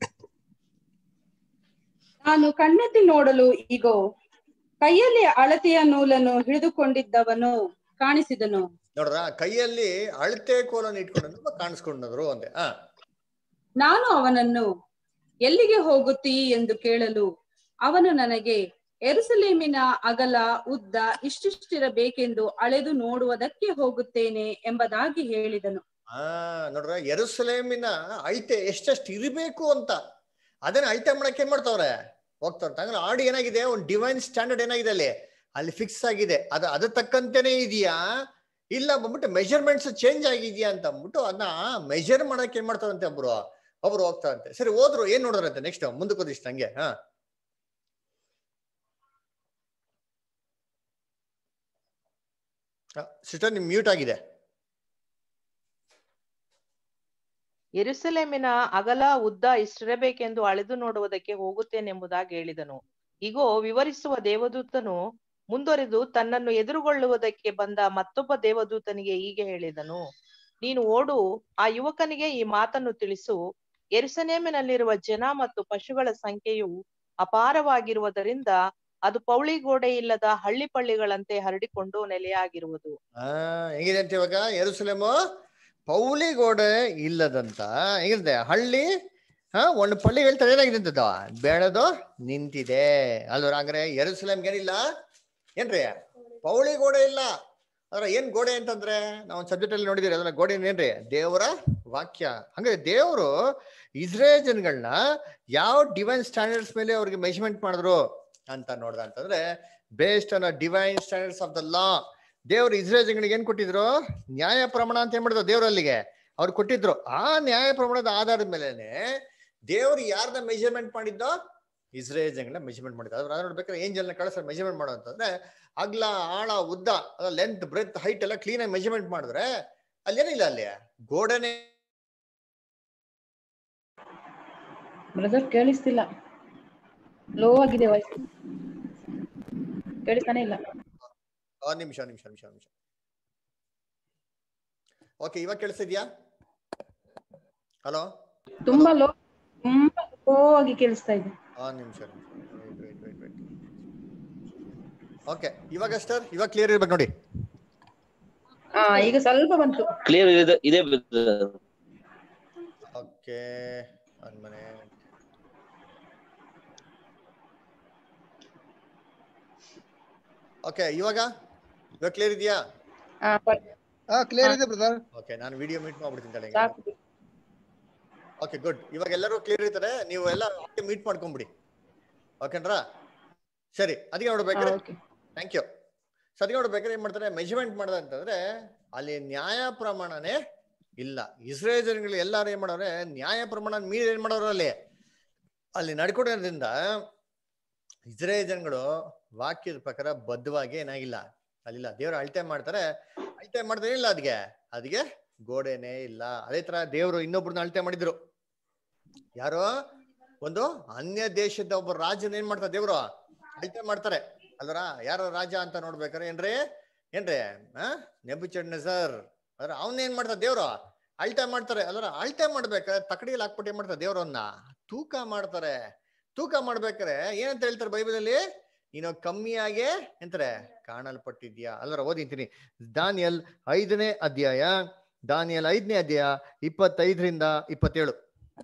ನಾನು ಕಣ್ಣೆತ್ತಿ ನೋಡಲು ಈಗೋ ಕೈಯಲ್ಲಿ ಅಳತೆಯ ನೂಲನ್ನು ಹಿಡಿದುಕೊಂಡಿದ್ದವನು ಕಾಣಿಸಿದನು ನೋಡ್ರ ಕೈಯಲ್ಲಿ ಅಳತೆ ಕೋಲನ್ನು ಇಟ್ಕೊಂಡು ಕಾಣಿಸ್ಕೊಂಡದ್ರು ಅಂದೆ ಆ ನಾನು ಅವನನ್ನು ಎಲ್ಲಿಗೆ ಹೋಗುತ್ತೀ ಎಂದು ಕೇಳಲು ಅವನು ನನಗೆ ಎರುಸಲೇಮಿನ ಅಗಲ ಉದ್ದ ಇಷ್ಟಿಷ್ಟಿರಬೇಕೆಂದು ಅಳೆದು ನೋಡುವುದಕ್ಕೆ ಹೋಗುತ್ತೇನೆ ಎಂಬುದಾಗಿ ಹೇಳಿದನು ಆ ನೋಡ್ರ ಎರುಸಲೇಮಿನ ಅಳತೆ ಎಷ್ಟೆಷ್ಟು ಇರಬೇಕು ಅಂತ ಅದನ್ನ ಅಳತೆ ಮಾಡಕ್ ಏನ್ ಮಾಡ್ತಾವ್ರೆ ಹೋಗ್ತಾವ್ರೆ ಹಂಗಂದ್ರೆ ಆಡಿ ಏನಾಗಿದೆ ಒಂದು ಡಿವೈನ್ ಸ್ಟ್ಯಾಂಡರ್ಡ್ ಏನಾಗಿದೆ ಅಲ್ಲಿ ಅಲ್ಲಿ ಫಿಕ್ಸ್ ಆಗಿದೆ ಅದು ಅದ್ರ ತಕ್ಕಂತೆನೇ ಇದೆಯಾ ಇಲ್ಲ ಬಂದ್ಬಿಟ್ಟು ಮೆಜರ್ಮೆಂಟ್ಸ್ ಚೇಂಜ್ ಆಗಿದ್ಯಾ ಅಂತ ಅಂದ್ಬಿಟ್ಟು ಅದನ್ನ ಮೆಜರ್ ಮಾಡಕ್ ಏನ್ ಮಾಡ್ತಾರಂತೆ ಒಬ್ರು ಒಬ್ರು ಹೋಗ್ತಾರಂತೆ ಸರಿ ಹೋದ್ರು ಏನ್ ನೋಡ್ರಂತೆ ನೆಕ್ಸ್ಟ್ ಮುಂದಕ್ಕೆ ಓದಿಷ್ಟು ಹಂಗೆ ಹಾ ಸಿಸ್ಟರ್ ನಿಮ್ ಮ್ಯೂಟ್ ಆಗಿದೆ ಯೆರೂಸಲೇಮಿನ ಅಗಲ ಉದ್ದ ಇಷ್ಟಿರಬೇಕೆಂದು ಅಳೆದು ನೋಡುವುದಕ್ಕೆ ಹೋಗುತ್ತೇನೆಂಬುದಾಗಿ ಹೇಳಿದನು ಇಗೋ ವಿವರಿಸುವ ದೇವದೂತನು ಮುಂದುವರೆದು ತನ್ನನ್ನು ಎದುರುಗೊಳ್ಳುವುದಕ್ಕೆ ಬಂದ ಮತ್ತೊಬ್ಬ ದೇವದೂತನಿಗೆ ಹೀಗೆ ಹೇಳಿದನು ನೀನು ಓಡು ಆ ಯುವಕನಿಗೆ ಈ ಮಾತನ್ನು ತಿಳಿಸು ಎರುಸಲೇಮಿನಲ್ಲಿರುವ ಜನ ಮತ್ತು ಪಶುಗಳ ಸಂಖ್ಯೆಯು ಅಪಾರವಾಗಿರುವುದರಿಂದ ಅದು ಪೌಳಿ ಗೋಡೆ ಇಲ್ಲದ ಹಳ್ಳಿ ಪಳ್ಳಿಗಳಂತೆ ಹರಡಿಕೊಂಡು ನೆಲೆಯಾಗಿರುವುದು ಆ ಹೆಂಗಿದೆ ಅಂತ ಇವಾಗ ಎರುಸಲೇಮು ಪೌಳಿ ಗೋಡೆ ಇಲ್ಲದಂತ ಹೆಂಗಿದೆ ಹಳ್ಳಿ ಹಾ ಒಂದು ಪಳ್ಳಿ ಹೇಳ್ತಾರೆ ಏನಾಗಿದೆ ಅಂತದ್ದು ಬೆಳೆದು ನಿಂತಿದೆ ಅಲ್ವರ ಹಂಗಾರೆ ಎರುಸಲೇಮ್ಗೆ ಏನಿಲ್ಲ ಏನ್ರಿ ಪೌಳಿ ಗೋಡೆ ಇಲ್ಲ ಅದ್ರ ಏನ್ ಗೋಡೆ ಅಂತಂದ್ರೆ ನಾವು ಒಂದು ಸಬ್ಜೆಕ್ಟ್ ಅಲ್ಲಿ ನೋಡಿದಿರಿ ಅದನ್ನ ಗೋಡೆ ಏನ್ರಿ ದೇವರ ವಾಕ್ಯ ಹಂಗಾರೆ ದೇವರು ಇಸ್ರೇಲ್ ಜನಗಳನ್ನ ಯಾವ ಡಿವೈನ್ ಸ್ಟ್ಯಾಂಡರ್ಡ್ಸ್ ಮೇಲೆ ಅವ್ರಿಗೆ ಮೆಜರ್ಮೆಂಟ್ ಮಾಡಿದ್ರು ಅಂತ ನೋಡ್ದ ಅಂತಂದ್ರೆ based on divine standards of the law ದೇವ್ರು ಇಸ್ರೇಲ್ ಜನಗಳಿಗೆ ಏನ್ ಕೊಟ್ಟಿದ್ರು ನ್ಯಾಯ ಪ್ರಮಾಣ ಅಂತ ಏನ್ ಮಾಡಿದ್ರು ದೇವ್ರು ಅಲ್ಲಿಗೆ ಅವ್ರು ಕೊಟ್ಟಿದ್ರು ಆ ನ್ಯಾಯ ಪ್ರಮಾಣದ ಆಧಾರದ ಮೇಲೆನೆ ದೇವ್ರು ಯಾರನ್ನ ಮೆಜರ್ಮೆಂಟ್ ಮಾಡಿದ್ದೋ ಇಸ್ರೇಲ್ ಜನಗಳನ್ನ ಮೆಜರ್ಮೆಂಟ್ ಮಾಡಿದ್ರು ಅದ್ರ ನೋಡ್ಬೇಕಾದ್ರೆ ಏಂಜಲ್ನ ಕಳಿಸ ಮೆಜರ್ಮೆಂಟ್ ಮಾಡೋ ಅಂತಂದ್ರೆ ಅಗ್ಲ ಆಳ ಉದ್ದ ಲೆಂತ್ ಬ್ರೆತ್ ಹೈಟ್ ಎಲ್ಲ ಕ್ಲೀನ್ ಆಗಿ ಮೆಜರ್ಮೆಂಟ್ ಮಾಡಿದ್ರೆ ಅಲ್ಲೇನಿಲ್ಲ ಅಲ್ಲಿ ಗೋಡೆನೆ ಬ್ರದರ್ ಕೇಳಿಸ್ತಿಲ್ಲ ಲೋ ಆಗಿದೆ ವಾಯ್ಸ್ ಕೇಳಿಸ್ತಾನೆ ಇಲ್ಲ ಒಂದ್ ನಿಮಿಷ ಒಂದ್ ನಿಮಿಷ ನಿಮಿಷ ನಿಮಿಷ ಓಕೆ ಇವಾಗ ಕೇಳಿಸ್ತಿದ್ಯಾ ಹಲೋ ತುಂಬಾ ಲೋ ತುಂಬಾ ಲೋ ಆಗಿ ಕೇಳಿಸ್ತಾ ಇದೆ ಒಂದ್ ನಿಮಿಷ ಓಕೆ ಇವಾಗ ಸರ್ ಇವಾಗ ಕ್ಲಿಯರ್ ಇರ್ಬೇಕು ನೋಡಿ ಹಾ ಈಗ ಸ್ವಲ್ಪ ಬಂತು ಕ್ಲಿಯರ್ ಇದೆ ಇದೆ brother. ಓಕೆ ಒಂದ್ ಮನೆ ಓಕೆ ಇವಾಗ ಇವಾಗ ಕ್ಲಿಯರ್ ಇದೆಯಾ ಹಾ ಪರ್- ಹಾ ಕ್ಲಿಯರ್ ಇದೆ ಬ್ರದರ್ ಓಕೆ ನಾನು ವಿಡಿಯೋ ಮೀಟ್ ಮಾಡ್ಬಿಡ್ತೀನಿ ತಲೆ ಸಾಕು ಓಕೆ ಗುಡ್ ಇವಾಗ ಎಲ್ಲರೂ ಕ್ಲಿಯರ್ ಇರ್ತಾರೆ ನೀವು ಎಲ್ಲ ಮೀಟ್ ಮಾಡ್ಕೊಂಬಿಡಿ ಓಕೆನ್ರಾ ಸರಿ ಅದಕ್ಕೆ ನೋಡ್ಬೇಕಾದ್ರೆ ಓಕೆ ಥ್ಯಾಂಕ್ ಯು ಸರಿ ನೋಡ್ಬೇಕಾದ್ರೆ ಏನ್ ಮಾಡ್ತಾರೆ ಮೆಜರ್ಮೆಂಟ್ ಮಾಡೋದು ಅಂತಂದ್ರೆ ಅಲ್ಲಿ ನ್ಯಾಯ ಪ್ರಮಾಣನೇ ಇಲ್ಲ ಇಸ್ರೇಲ್ ಜನಗಳು ಎಲ್ಲಾರು ಏನ್ ಮಾಡೋರೆ ನ್ಯಾಯ ಪ್ರಮಾಣ ಮೀರಿ ಏನ್ ಮಾಡೋರು ಅಲ್ಲಿ ಅಲ್ಲಿ ನಡ್ಕೊಡೋದ್ರಿಂದ ಇಸ್ರೇಲ್ ಜನಗಳು ವಾಕ್ಯದ ಪ್ರಕಾರ ಬದ್ಧವಾಗಿ ಏನಾಗಿಲ್ಲ ಅಲ್ಲಿಲ್ಲ ದೇವ್ರು ಅಳತೆ ಮಾಡ್ತಾರೆ ಅಳತೆ ಮಾಡಿದ್ರೆ ಇಲ್ಲ ಅದಕ್ಕೆ ಅದಕ್ಕೆ ಗೋಡೆನೇ ಇಲ್ಲ ಅದೇ ತರ ದೇವ್ರು ಇನ್ನೊಬ್ರನ್ನ ಅಳತೆ ಮಾಡಿದ್ರು ಯಾರೋ ಒಂದು ಅನ್ಯ ದೇಶದ ಒಬ್ಬ ರಾಜನ ಏನ್ ಮಾಡ್ತಾರೆ ದೇವ್ರು ಅಳತೆ ಮಾಡ್ತಾರೆ ಅಲ್ವರ ಯಾರೋ ರಾಜ ಅಂತ ನೋಡ್ಬೇಕಾರೆ ಏನ್ರಿ ಏನ್ರಿ ಆ ನೆಬುಚಡ್ನ ಸರ್ ಅದ್ರ ಅವನ್ ಏನ್ ಮಾಡ್ತಾರೆ ದೇವ್ರು ಅಳ್ತೆ ಮಾಡ್ತಾರೆ ಅಲ್ವರ ಅಳ್ತೆ ಮಾಡ್ಬೇಕಾದ್ರೆ ತಕಡಿಯಲ್ಲಿ ಹಾಕ್ಬಿಟ್ಟು ಏನ್ ಮಾಡ್ತಾರೆ ದೇವ್ರನ್ನ ತೂಕ ಮಾಡ್ತಾರೆ ತೂಕ ಮಾಡ್ಬೇಕಾರೆ ಏನಂತ ಹೇಳ್ತಾರೆ ಬೈಬಲಲ್ಲಿ ನೀನು ಕಮ್ಮಿಯಾಗೆ ಎಂತಾರೆ ಕಾಣಲ್ಪಟ್ಟಿದ್ಯಾ ಅಲ್ಲರ ಓದಿಂತೀನಿ ದಾನಿಯಲ್ ಐದನೇ ಅಧ್ಯಾಯ ದಾನಿಯಲ್ ಐದನೇ ಅಧ್ಯಾಯ ಇಪ್ಪತ್ತೈದರಿಂದ ಇಪ್ಪತ್ತೇಳು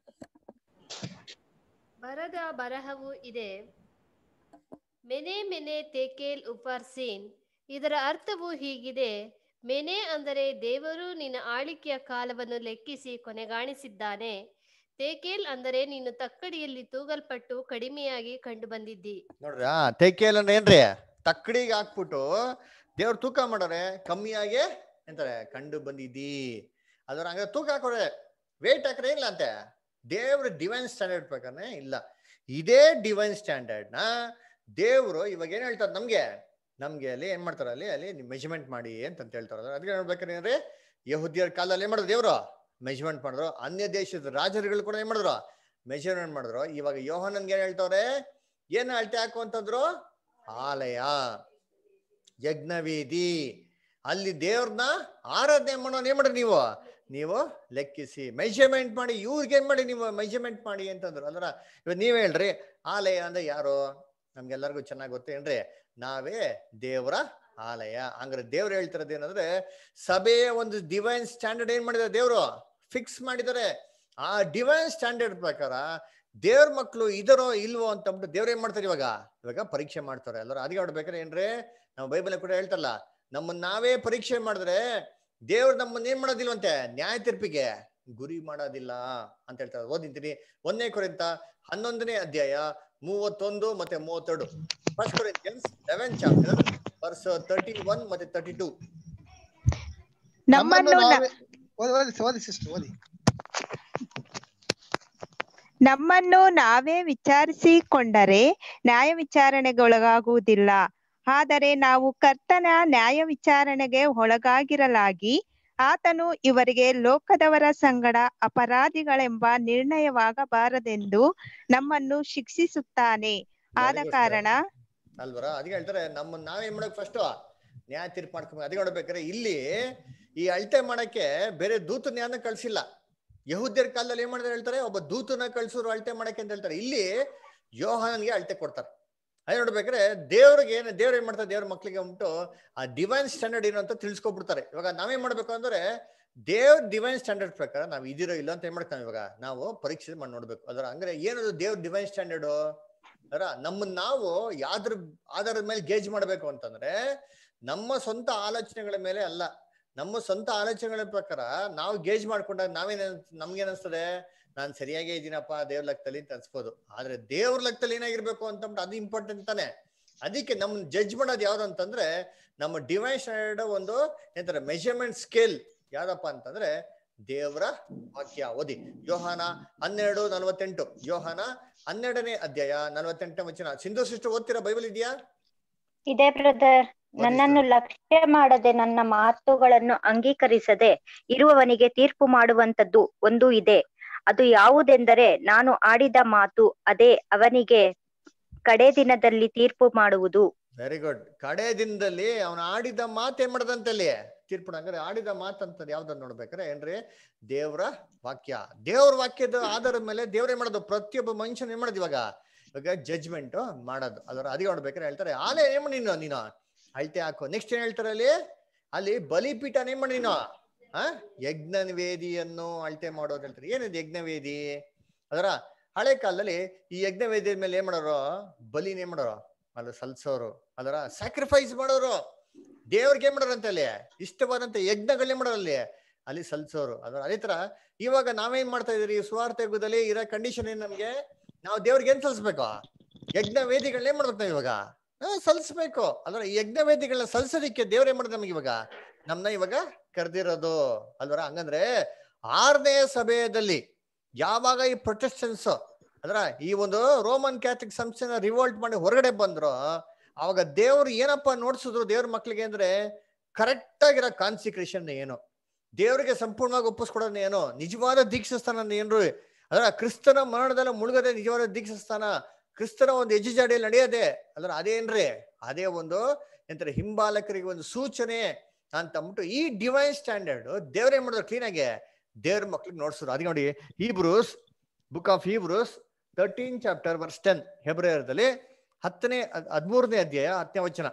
ಬರದ ಬರಹವು ಇದೆ ಮೆನೆ ಮೆನೆ ತೇಕೇಲ್ ಉಪಾರ್ಸೀನ್ ಇದರ ಅರ್ಥವು ಹೀಗಿದೆ ಮೆನೆ ಅಂದರೆ ದೇವರು ನಿನ್ನ ಆಳಿಕೆಯ ಕಾಲವನ್ನು ಲೆಕ್ಕಿಸಿ ಕೊನೆಗಾಣಿಸಿದ್ದಾನೆ ತೇಕೇಲ್ ಅಂದರೆ ನೀನು ತಕ್ಕಡಿಯಲ್ಲಿ ತೂಗಲ್ಪಟ್ಟು ಕಡಿಮೆಯಾಗಿ ಕಂಡು ಬಂದಿದ್ದಿ ನೋಡ್ರಿ ಆ ತೆಕ್ಕೇಲ್ ಅಂದ್ರೆ ಏನ್ರಿ ತಕ್ಕಡಿಗೆ ಹಾಕ್ಬಿಟ್ಟು ದೇವ್ರ ತೂಕ ಮಾಡೋರೆ ಕಮ್ಮಿಯಾಗೆ ಎಂತಾರೆ ಕಂಡು ಬಂದಿದ್ದಿ ಅದ್ರ ಹಂಗ ತೂಕ ಹಾಕೋರೆ ವೇಟ್ ಹಾಕ್ರೆ ಇಲ್ಲ ಅಂತೆ ದೇವ್ರ ಡಿವೈನ್ ಸ್ಟ್ಯಾಂಡರ್ಡ್ ಪ್ರಕಾರನೇ ಇಲ್ಲ ಇದೇ ಡಿವೈನ್ ಸ್ಟ್ಯಾಂಡರ್ಡ್ ನ ದೇವ್ರು ಇವಾಗ ಏನ್ ಹೇಳ್ತಾರೆ ನಮ್ಗೆ ನಮ್ಗೆ ಅಲ್ಲಿ ಏನ್ ಮಾಡ್ತಾರೆ ಅಲ್ಲಿ ಅಲ್ಲಿ ಮೆಜರ್ಮೆಂಟ್ ಮಾಡಿ ಅಂತ ಹೇಳ್ತಾರೆ ಅದಕ್ಕೆ ನೋಡ್ಬೇಕಾದ್ರೆ ಏನ್ರಿ ಯಹುದಿಯರ ಕಾಲದಲ್ಲಿ ಏನ್ ಮಾಡಿದ್ರು ದೇವ್ರು ಮೆಜರ್ಮೆಂಟ್ ಮಾಡಿದ್ರು ಅನ್ಯ ದೇಶದ ರಾಜರುಗಳು ಕೂಡ ಏನ್ ಮಾಡಿದ್ರು ಮೆಜರ್ಮೆಂಟ್ ಮಾಡಿದ್ರು ಇವಾಗ ಯೋಹನನ್ಗೆ ಏನ್ ಹೇಳ್ತವ್ರೆ ಏನ್ ಅಳತೆ ಹಾಕು ಅಂತಂದ್ರು ಆಲಯ ಯಜ್ಞವೇದಿ ಅಲ್ಲಿ ದೇವ್ರನ್ನ ಆರಾಧನೆ ಮಾಡೋನ್ ಏನ್ ಮಾಡ್ರಿ ನೀವು ನೀವು ಲೆಕ್ಕಿಸಿ ಮೆಜರ್ಮೆಂಟ್ ಮಾಡಿ ಇವ್ರಿಗೆ ಏನ್ ಮಾಡಿ ನೀವು ಮೆಜರ್ಮೆಂಟ್ ಮಾಡಿ ಅಂತಂದ್ರು ಅಲ್ರ ಇವಾಗ ನೀವ್ ಹೇಳ್ರಿ ಆಲಯ ಅಂದ್ರೆ ಯಾರು ನಮ್ಗೆಲ್ಲರಿಗೂ ಚೆನ್ನಾಗಿ ಗೊತ್ತೇನ್ರಿ ನಾವೇ ದೇವರ ಆಲಯ ಹಂಗಾರೆ ದೇವ್ರು ಹೇಳ್ತಿರೋದು ಏನಂದ್ರೆ ಸಭೆಯ ಒಂದು ಡಿವೈನ್ ಸ್ಟ್ಯಾಂಡರ್ಡ್ ಏನ್ ಮಾಡಿದಾರೆ ದೇವ್ರು ಫಿಕ್ಸ್ ಮಾಡಿದ್ದಾರೆ ಆ ಡಿವೈನ್ ಸ್ಟ್ಯಾಂಡರ್ಡ್ ಪ್ರಕಾರ ದೇವ್ರ ಮಕ್ಕಳು ಇದರೋ ಇಲ್ವೋ ಅಂತ ಅಂದ್ಬಿಟ್ಟು ದೇವ್ರ ಏನ್ ಮಾಡ್ತಾರೆ ಇವಾಗ ಇವಾಗ ಪರೀಕ್ಷೆ ಮಾಡ್ತಾರೆ ಎಲ್ಲರೂ ಅದಕ್ಕೆ ನೋಡ್ಬೇಕಾದ್ರೆ ಏನ್ರಿ ನಾವು ಬೈಬಲ್ ಕೂಡ ಹೇಳ್ತಲ್ಲ ನಮ್ಮನ್ನ ನಾವೇ ಪರೀಕ್ಷೆ ಮಾಡಿದ್ರೆ ದೇವ್ರು ನಮ್ಮನ್ನ ಏನ್ ಮಾಡೋದಿಲ್ವಂತೆ ನ್ಯಾಯ ತೀರ್ಪಿಗೆ ಗುರಿ ಮಾಡೋದಿಲ್ಲ ಅಂತ ಹೇಳ್ತಾರೆ ಓದಿಂತೀನಿ ಒಂದನೇ ಕೊರಿಂತ ಹನ್ನೊಂದನೇ ಅಧ್ಯಾಯ ಮೂವತ್ತೊಂದು ಮತ್ತೆ ಮೂವತ್ತೆರಡು first Corinthians eleven chapter verse thirty one ಮತ್ತೆ ತರ್ಟಿ ಟೂ ನಮ್ಮನ್ನು ನಮ್ಮನ್ನು ನ- ನಾವೇ ಓದಿ ಓದಿ ಓದಿ ಸಿಸ್ಟರ್ ಓದಿ ನಮ್ಮನ್ನು ನಾವೇ ವಿಚಾರಿಸಿಕೊಂಡರೆ ನ್ಯಾಯ ವಿಚಾರಣೆಗೊಳಗಾಗುವುದಿಲ್ಲ ಆದರೆ ನಾವು ಕರ್ತನ ನ್ಯಾಯ ವಿಚಾರಣೆಗೆ ಒಳಗಾಗಿರಲಾಗಿ ಆತನು ಇವರಿಗೆ ಲೋಕದವರ ಸಂಗಡ ಅಪರಾಧಿಗಳೆಂಬ ನಿರ್ಣಯವಾಗಬಾರದೆಂದು ನಮ್ಮನ್ನು ಶಿಕ್ಷಿಸುತ್ತಾನೆ ಆದ Very good, ಕಾರಣ ಅಲ್ವರ ಅದಕ್ಕೆ ಹೇಳ್ತಾರೆ ನಮ್ಮನ್ನ ನಾವೇನ್ ಮಾಡಕ್ ಫಸ್ಟ್ ನ್ಯಾಯ ತೀರ್ಪು ಮಾಡ್ಕೊಬೇಕು ಅದಕ್ಕೆ ನೋಡ್ಬೇಕಾದ್ರೆ ಇಲ್ಲಿ ಈ ಅಳತೆ ಮಾಡಕ್ಕೆ ಬೇರೆ ದೂತನ್ಯಾನ ಕಳ್ಸಿಲ್ಲ ಯಹೂದ್ಯರ ಕಾಲದಲ್ಲಿ ಏನ್ ಮಾಡಿದ್ರೆ ಹೇಳ್ತಾರೆ ಒಬ್ಬ ದೂತನ ಕಳ್ಸೋರು ಅಳತೆ ಮಾಡಕ್ಕೆ ಅಂತ ಹೇಳ್ತಾರೆ ಇಲ್ಲಿ ಯೋಹಾನನ್ಗೆ ಅಳತೆ ಕೊಡ್ತಾರೆ ಅದೇ ನೋಡ್ಬೇಕಾದ್ರೆ ದೇವ್ರಿಗೆ ಏನು ದೇವ್ರ ಏನ್ ಮಾಡ್ತಾರೆ ದೇವ್ರ ಮಕ್ಳಿಗೆ ಉಂಟು ಆ ಡಿವೈನ್ ಸ್ಟ್ಯಾಂಡರ್ಡ್ ಏನು ಅಂತ ತಿಳ್ಸ್ಕೊಬಿಡ್ತಾರೆ ಇವಾಗ ನಾವೇನ್ ಮಾಡ್ಬೇಕು ಅಂದ್ರೆ ದೇವ್ರ ಡಿವೈನ್ ಸ್ಟ್ಯಾಂಡರ್ಡ್ ಪ್ರಕಾರ ನಾವು ಇದಿರೋ ಇಲ್ಲ ಅಂತ ಏನ್ ಮಾಡ್ತಾನೆ ಇವಾಗ ನಾವು ಪರೀಕ್ಷೆ ಮಾಡಿ ನೋಡ್ಬೇಕು ಅದರ ಅಂದ್ರೆ ಏನದು ದೇವ್ರ ಡಿವೈನ್ ಸ್ಟ್ಯಾಂಡರ್ಡ್ ಅದರ ನಮ್ಮನ್ನ ನಾವು ಯಾವ್ದ್ರ ಆಧಾರದ ಮೇಲೆ ಗೇಜ್ ಮಾಡ್ಬೇಕು ಅಂತಂದ್ರೆ ನಮ್ಮ ಸ್ವಂತ ಆಲೋಚನೆಗಳ ಮೇಲೆ ಅಲ್ಲ ನಮ್ಮ ಸ್ವಂತ ಆಲೋಚನೆಗಳ ಪ್ರಕಾರ ನಾವು ಗೇಜ್ ಮಾಡ್ಕೊಂಡಾಗ ನಾವೇನ್ ನಮ್ಗೇನ್ ಅನ್ಸ್ತದೆ ನಾನ್ ಸರಿಯಾಗೇ ಇದ್ದೀನಪ್ಪ ದೇವ್ರ ಲೆಕ್ಕದಲ್ಲಿ ಅಂತ ಅನ್ಸ್ಬೋದು ಆದ್ರೆ ದೇವ್ರ ಲೆಕ್ಕದಲ್ಲಿ ಏನಾಗಿರ್ಬೇಕು ಅಂತಂದ್ಬಿಟ್ಟು ಅದು ಇಂಪಾರ್ಟೆಂಟ್ ತಾನೆ ಅದಕ್ಕೆ ನಮ್ ಜಡ್ಜ್ ಮಾಡೋದು ಯಾವ್ದು ಅಂತಂದ್ರೆ ನಮ್ಮ ಡಿವೈನ್ ಸ್ಟ್ಯಾಂಡರ್ಡ್ ಒಂದು ಏನಂತಾರೆ ಮೆಜರ್ಮೆಂಟ್ ಸ್ಕೇಲ್ ಯಾವ್ದಪ್ಪ ಅಂತಂದ್ರೆ ದೇವರ ವಾಕ್ಯ ಓದಿ ಯೋಹಾನ ಹನ್ನೆರಡು ನಲವತ್ತೆಂಟು ಯೋಹಾನ ಹನ್ನೆರಡನೇ ಅಧ್ಯಾಯ ನಲವತ್ತೆಂಟನೇ ವಚನ ಸಿಂಧು ಸಿಸ್ಟರ್ ಓದ್ತೀರಾ ಬೈಬಲ್ ಇದೆಯಾ ಇದೆ ಬ್ರದರ್ ಓದಿ ನನ್ನನ್ನು ಲಕ್ಷ್ಯ ಮಾಡದೆ ನನ್ನ ಮಾತುಗಳನ್ನು ಅಂಗೀಕರಿಸದೆ ಇರುವವನಿಗೆ ತೀರ್ಪು ಮಾಡುವಂತದ್ದು ಒಂದು ಇದೆ ಅದು ಯಾವುದೆಂದರೆ ನಾನು ಆಡಿದ ಮಾತು ಅದೇ ಅವನಿಗೆ ಕಡೆ ದಿನದಲ್ಲಿ ತೀರ್ಪು ಮಾಡುವುದು ವೆರಿ ಗುಡ್ ಕಡೆ ದಿನದಲ್ಲಿ ಅವನು ಆಡಿದ ಮಾತು ಏನ್ ಮಾಡದಂತಲ್ಲಿ ತೀರ್ಪು ಹಂಗಾರೆ ಆಡಿದ ಮಾತು ಅಂತ ಯಾವ್ದನ್ನ ನೋಡ್ಬೇಕಾರೆ ಏನ್ರಿ ದೇವ್ರ ವಾಕ್ಯ ದೇವ್ರ ವಾಕ್ಯದ ಆಧಾರದ ಮೇಲೆ ದೇವ್ರ ಏನ್ ಮಾಡೋದು ಪ್ರತಿಯೊಬ್ಬ ಮನುಷ್ಯನ ಏನ್ ಮಾಡೋದು ಇವಾಗ ಇವಾಗ ಜಡ್ಜ್ಮೆಂಟ್ ಮಾಡೋದು ಅದರ ಅದಿಗೆ ನೋಡ್ಬೇಕಾರೆ ಹೇಳ್ತಾರೆ ಆಲೆ ಏನ್ ಮಾಡಿ ನೀನು ನೀನು ಅಳ್ತೆ ಹಾಕು ನೆಕ್ಸ್ಟ್ ಏನ್ ಹೇಳ್ತಾರೆ ಅಲ್ಲಿ ಅಲ್ಲಿ ಬಲಿಪೀಠನ ಏನ್ ಮಾಡಿ ನೀನು ಆ ಯಜ್ಞವೇದಿಯನ್ನು ಅಳತೆ ಮಾಡೋದು ಹೇಳ್ತಾರೆ ಏನಿದೆ ಯಜ್ಞವೇದಿ ಅದರ ಹಳೆ ಕಾಲದಲ್ಲಿ ಈ ಯಜ್ಞವೇದಿ ಮೇಲೆ ಏನ್ ಮಾಡೋರು ಬಲಿನ ಏನ್ ಮಾಡೋರು ಅಲ್ಲ ಸಲ್ಸೋರು ಅದರ ಸ್ಯಾಕ್ರಿಫೈಸ್ ಮಾಡೋರು ದೇವ್ರಿಗೆ ಏನ್ ಮಾಡೋರು ಅಂತ ಅಲ್ಲಿ ಇಷ್ಟವಾದಂತ ಯಜ್ಞಗಳೇ ಮಾಡೋರು ಅಲ್ಲಿ ಅಲ್ಲಿ ಸಲ್ಸೋರು ಅದರ ಅದೇ ತರ ಇವಾಗ ನಾವೇನ್ ಮಾಡ್ತಾ ಇದೀರಿ ಸ್ವಾರ್ಥ ಯುಗದಲ್ಲಿ ಇರೋ ಕಂಡೀಷನ್ ಏನ್ ನಮ್ಗೆ ನಾವು ದೇವ್ರಿಗೆ ಏನ್ ಸಲ್ಸ್ಬೇಕು ಯಜ್ಞ ವೇದಿಗಳನ್ನ ಏನ್ ಮಾಡ್ಬೇಕು ನಾವು ಇವಾಗ ಆ, ಸಲ್ಸ್ಬೇಕು ಅದರ ಈ ಯಜ್ಞ ವೇದಿಗಳನ್ನ ಸಲ್ಸೋದಿಕ್ಕೆ ದೇವ್ರ ಏನ್ ಮಾಡೋದು ನಮ್ಗೆ ಇವಾಗ ನಮ್ನ ಇವಾಗ ಕರೆದಿರೋದು ಅಲ್ವರ ಹಂಗಂದ್ರೆ ಆರನೇ ಸಭೆಯಲ್ಲಿ ಯಾವಾಗ ಈ ಪ್ರೊಟೆಸ್ಟೆನ್ಸ್ ಅದ್ರ ಈ ಒಂದು ರೋಮನ್ ಕ್ಯಾಥಲಿಕ್ ಸಂಸ್ಥೆನ ರಿವೋಲ್ಟ್ ಮಾಡಿ ಹೊರಗಡೆ ಬಂದ್ರು ಅವಾಗ ದೇವ್ರು ಏನಪ್ಪ ನೋಡ್ಸಿದ್ರು ದೇವ್ರ ಮಕ್ಳಿಗೆ ಅಂದ್ರೆ ಕರೆಕ್ಟ್ ಆಗಿರೋ ಕಾನ್ಸಿಕ್ರೇಷನ್ ಏನು ದೇವರಿಗೆ ಸಂಪೂರ್ಣವಾಗಿ ಒಪ್ಪಿಸ್ಕೊಡೋದು ಏನು ನಿಜವಾದ ದೀಕ್ಷಾಸ್ಥಾನ ಏನ್ರು ಅದರ ಕ್ರಿಸ್ತನ ಮರಣದಲ್ಲಿ ಮುಳುಗದೆ ನಿಜವಾದ ದೀಕ್ಷಾಸ್ಥಾನ ಕ್ರಿಸ್ತನ ಒಂದು ಹೆಜ್ಜೆಜಾಡಿಯಲ್ಲಿ ನಡೆಯೋದೆ ಅದರ ಅದೇನ್ರಿ ಅದೇ ಒಂದು ಎಂತಾರೆ ಹಿಂಬಾಲಕರಿಗೆ ಒಂದು ಸೂಚನೆ ಅಂತ ಅಂದ್ಬಿಟ್ಟು ಈ ಡಿವೈನ್ ಸ್ಟ್ಯಾಂಡರ್ಡ್ ದೇವ್ರೇನ್ ಮಾಡಿದ್ರು ಕ್ಲೀನ್ ಆಗಿ ದೇವ್ರ ಮಕ್ಳಿಗೆ ನೋಡ್ಸಿದ್ರು ಅದಕ್ಕೆ ನೋಡಿ Hebrews book of Hebrews thirteen chapter verse ten ಹೆಬ್ರಿಯರ್ದಲ್ಲಿ ಹತ್ತನೇ ಹದ್- ಹದ್ಮೂರನೇ ಅಧ್ಯಾಯ ಹತ್ತನೇ ವಚನ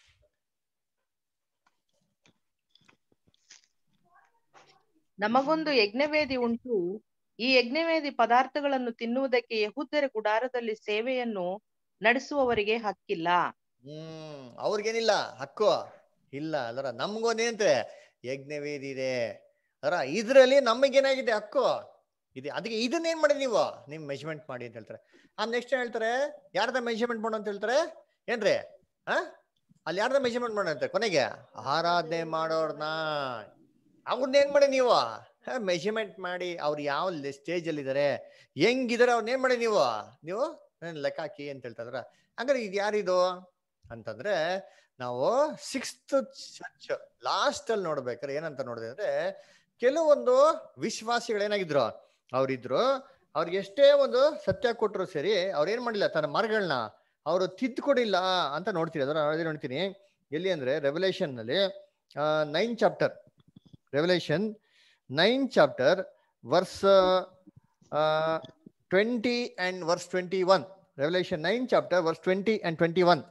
ನಮಗೊಂದು ಯಜ್ಞವೇದಿ ಉಂಟು ಈ ಯಜ್ಞವೇದಿ ಪದಾರ್ಥಗಳನ್ನು ತಿನ್ನುವುದಕ್ಕೆ ಯಹೂದ್ಯರ ಗುಡಾರದಲ್ಲಿ ಸೇವೆಯನ್ನು ನಡೆಸುವವರಿಗೆ ಹಕ್ಕಿಲ್ಲ ಹ್ಮ್ ಅವ್ರಿಗೇನಿಲ್ಲ ಹಕ್ಕು ಇಲ್ಲ ಅದರ ನಮ್ಗೊಂದೇನಂತೆ ಯಜ್ಞವೇದಿ ಇದೆ ಅದರ ಇದ್ರಲ್ಲಿ ನಮಗೇನಾಗಿದೆ ಹಕ್ಕು ಇದೆ ಅದಕ್ಕೆ ಇದನ್ನೇನ್ ಮಾಡಿ ನೀವು ನಿಮ್ ಮೆಜರ್ಮೆಂಟ್ ಮಾಡಿ ಅಂತ ಹೇಳ್ತಾರೆ ಆ ನೆಕ್ಸ್ಟ್ ಹೇಳ್ತಾರೆ ಯಾರ್ದ ಮೆಜರ್ಮೆಂಟ್ ಮಾಡು ಅಂತ ಹೇಳ್ತಾರೆ ಏನ್ರಿ ಆ ಅಲ್ಲಿ ಯಾರ್ದ ಮೆಜರ್ಮೆಂಟ್ ಮಾಡೋ ಅಂತ ಕೊನೆಗೆ ಆರಾಧನೆ ಮಾಡೋರ್ನ ಅವ್ರನ್ನ ಏನ್ ಮಾಡಿ ನೀವು ಮೆಜರ್ಮೆಂಟ್ ಮಾಡಿ ಅವ್ರು ಯಾವ ಸ್ಟೇಜ್ ಅಲ್ಲಿ ಇದಾರೆ ಹೆಂಗಿದಾರೆ ಅವ್ರನ್ನ ಏನ್ ಮಾಡಿ ನೀವು ನೀವು ಏನ್ ಲೆಕ್ಕ ಹಾಕಿ ಅಂತ ಹೇಳ್ತಾರ ಹಂಗಾರೆ ಇದು ಯಾರಿದು ಅಂತಂದ್ರೆ ನಾವು ಸಿಕ್ಸ್ತ್ ಚರ್ಚ್ ಲಾಸ್ಟ್ ಅಲ್ಲಿ ನೋಡ್ಬೇಕಾದ್ರೆ ಏನಂತ ನೋಡಿದೆ ಅಂದ್ರೆ ಕೆಲವೊಂದು ವಿಶ್ವಾಸಿಗಳು ಏನಾಗಿದ್ರು ಅವ್ರಿದ್ರು ಅವ್ರಿಗೆ ಎಷ್ಟೇ ಒಂದು ಸತ್ಯ ಕೊಟ್ಟರು ಸರಿ ಅವ್ರು ಏನ್ ಮಾಡಿಲ್ಲ ತನ್ನ ಮರಗಳನ್ನ ಅವರು ತಿದ್ದುಕೊಡಿಲ್ಲ ಅಂತ ನೋಡ್ತೀರಿ ಅದರ ಅದೇ ನೋಡ್ತೀನಿ ಎಲ್ಲಿ ಅಂದ್ರೆ ರೆವಲ್ಯೂಷನ್ ನಲ್ಲಿ nine chapter Revelation nine chapter verse twenty and verse twenty one Revelation nine chapter verse twenty and twenty one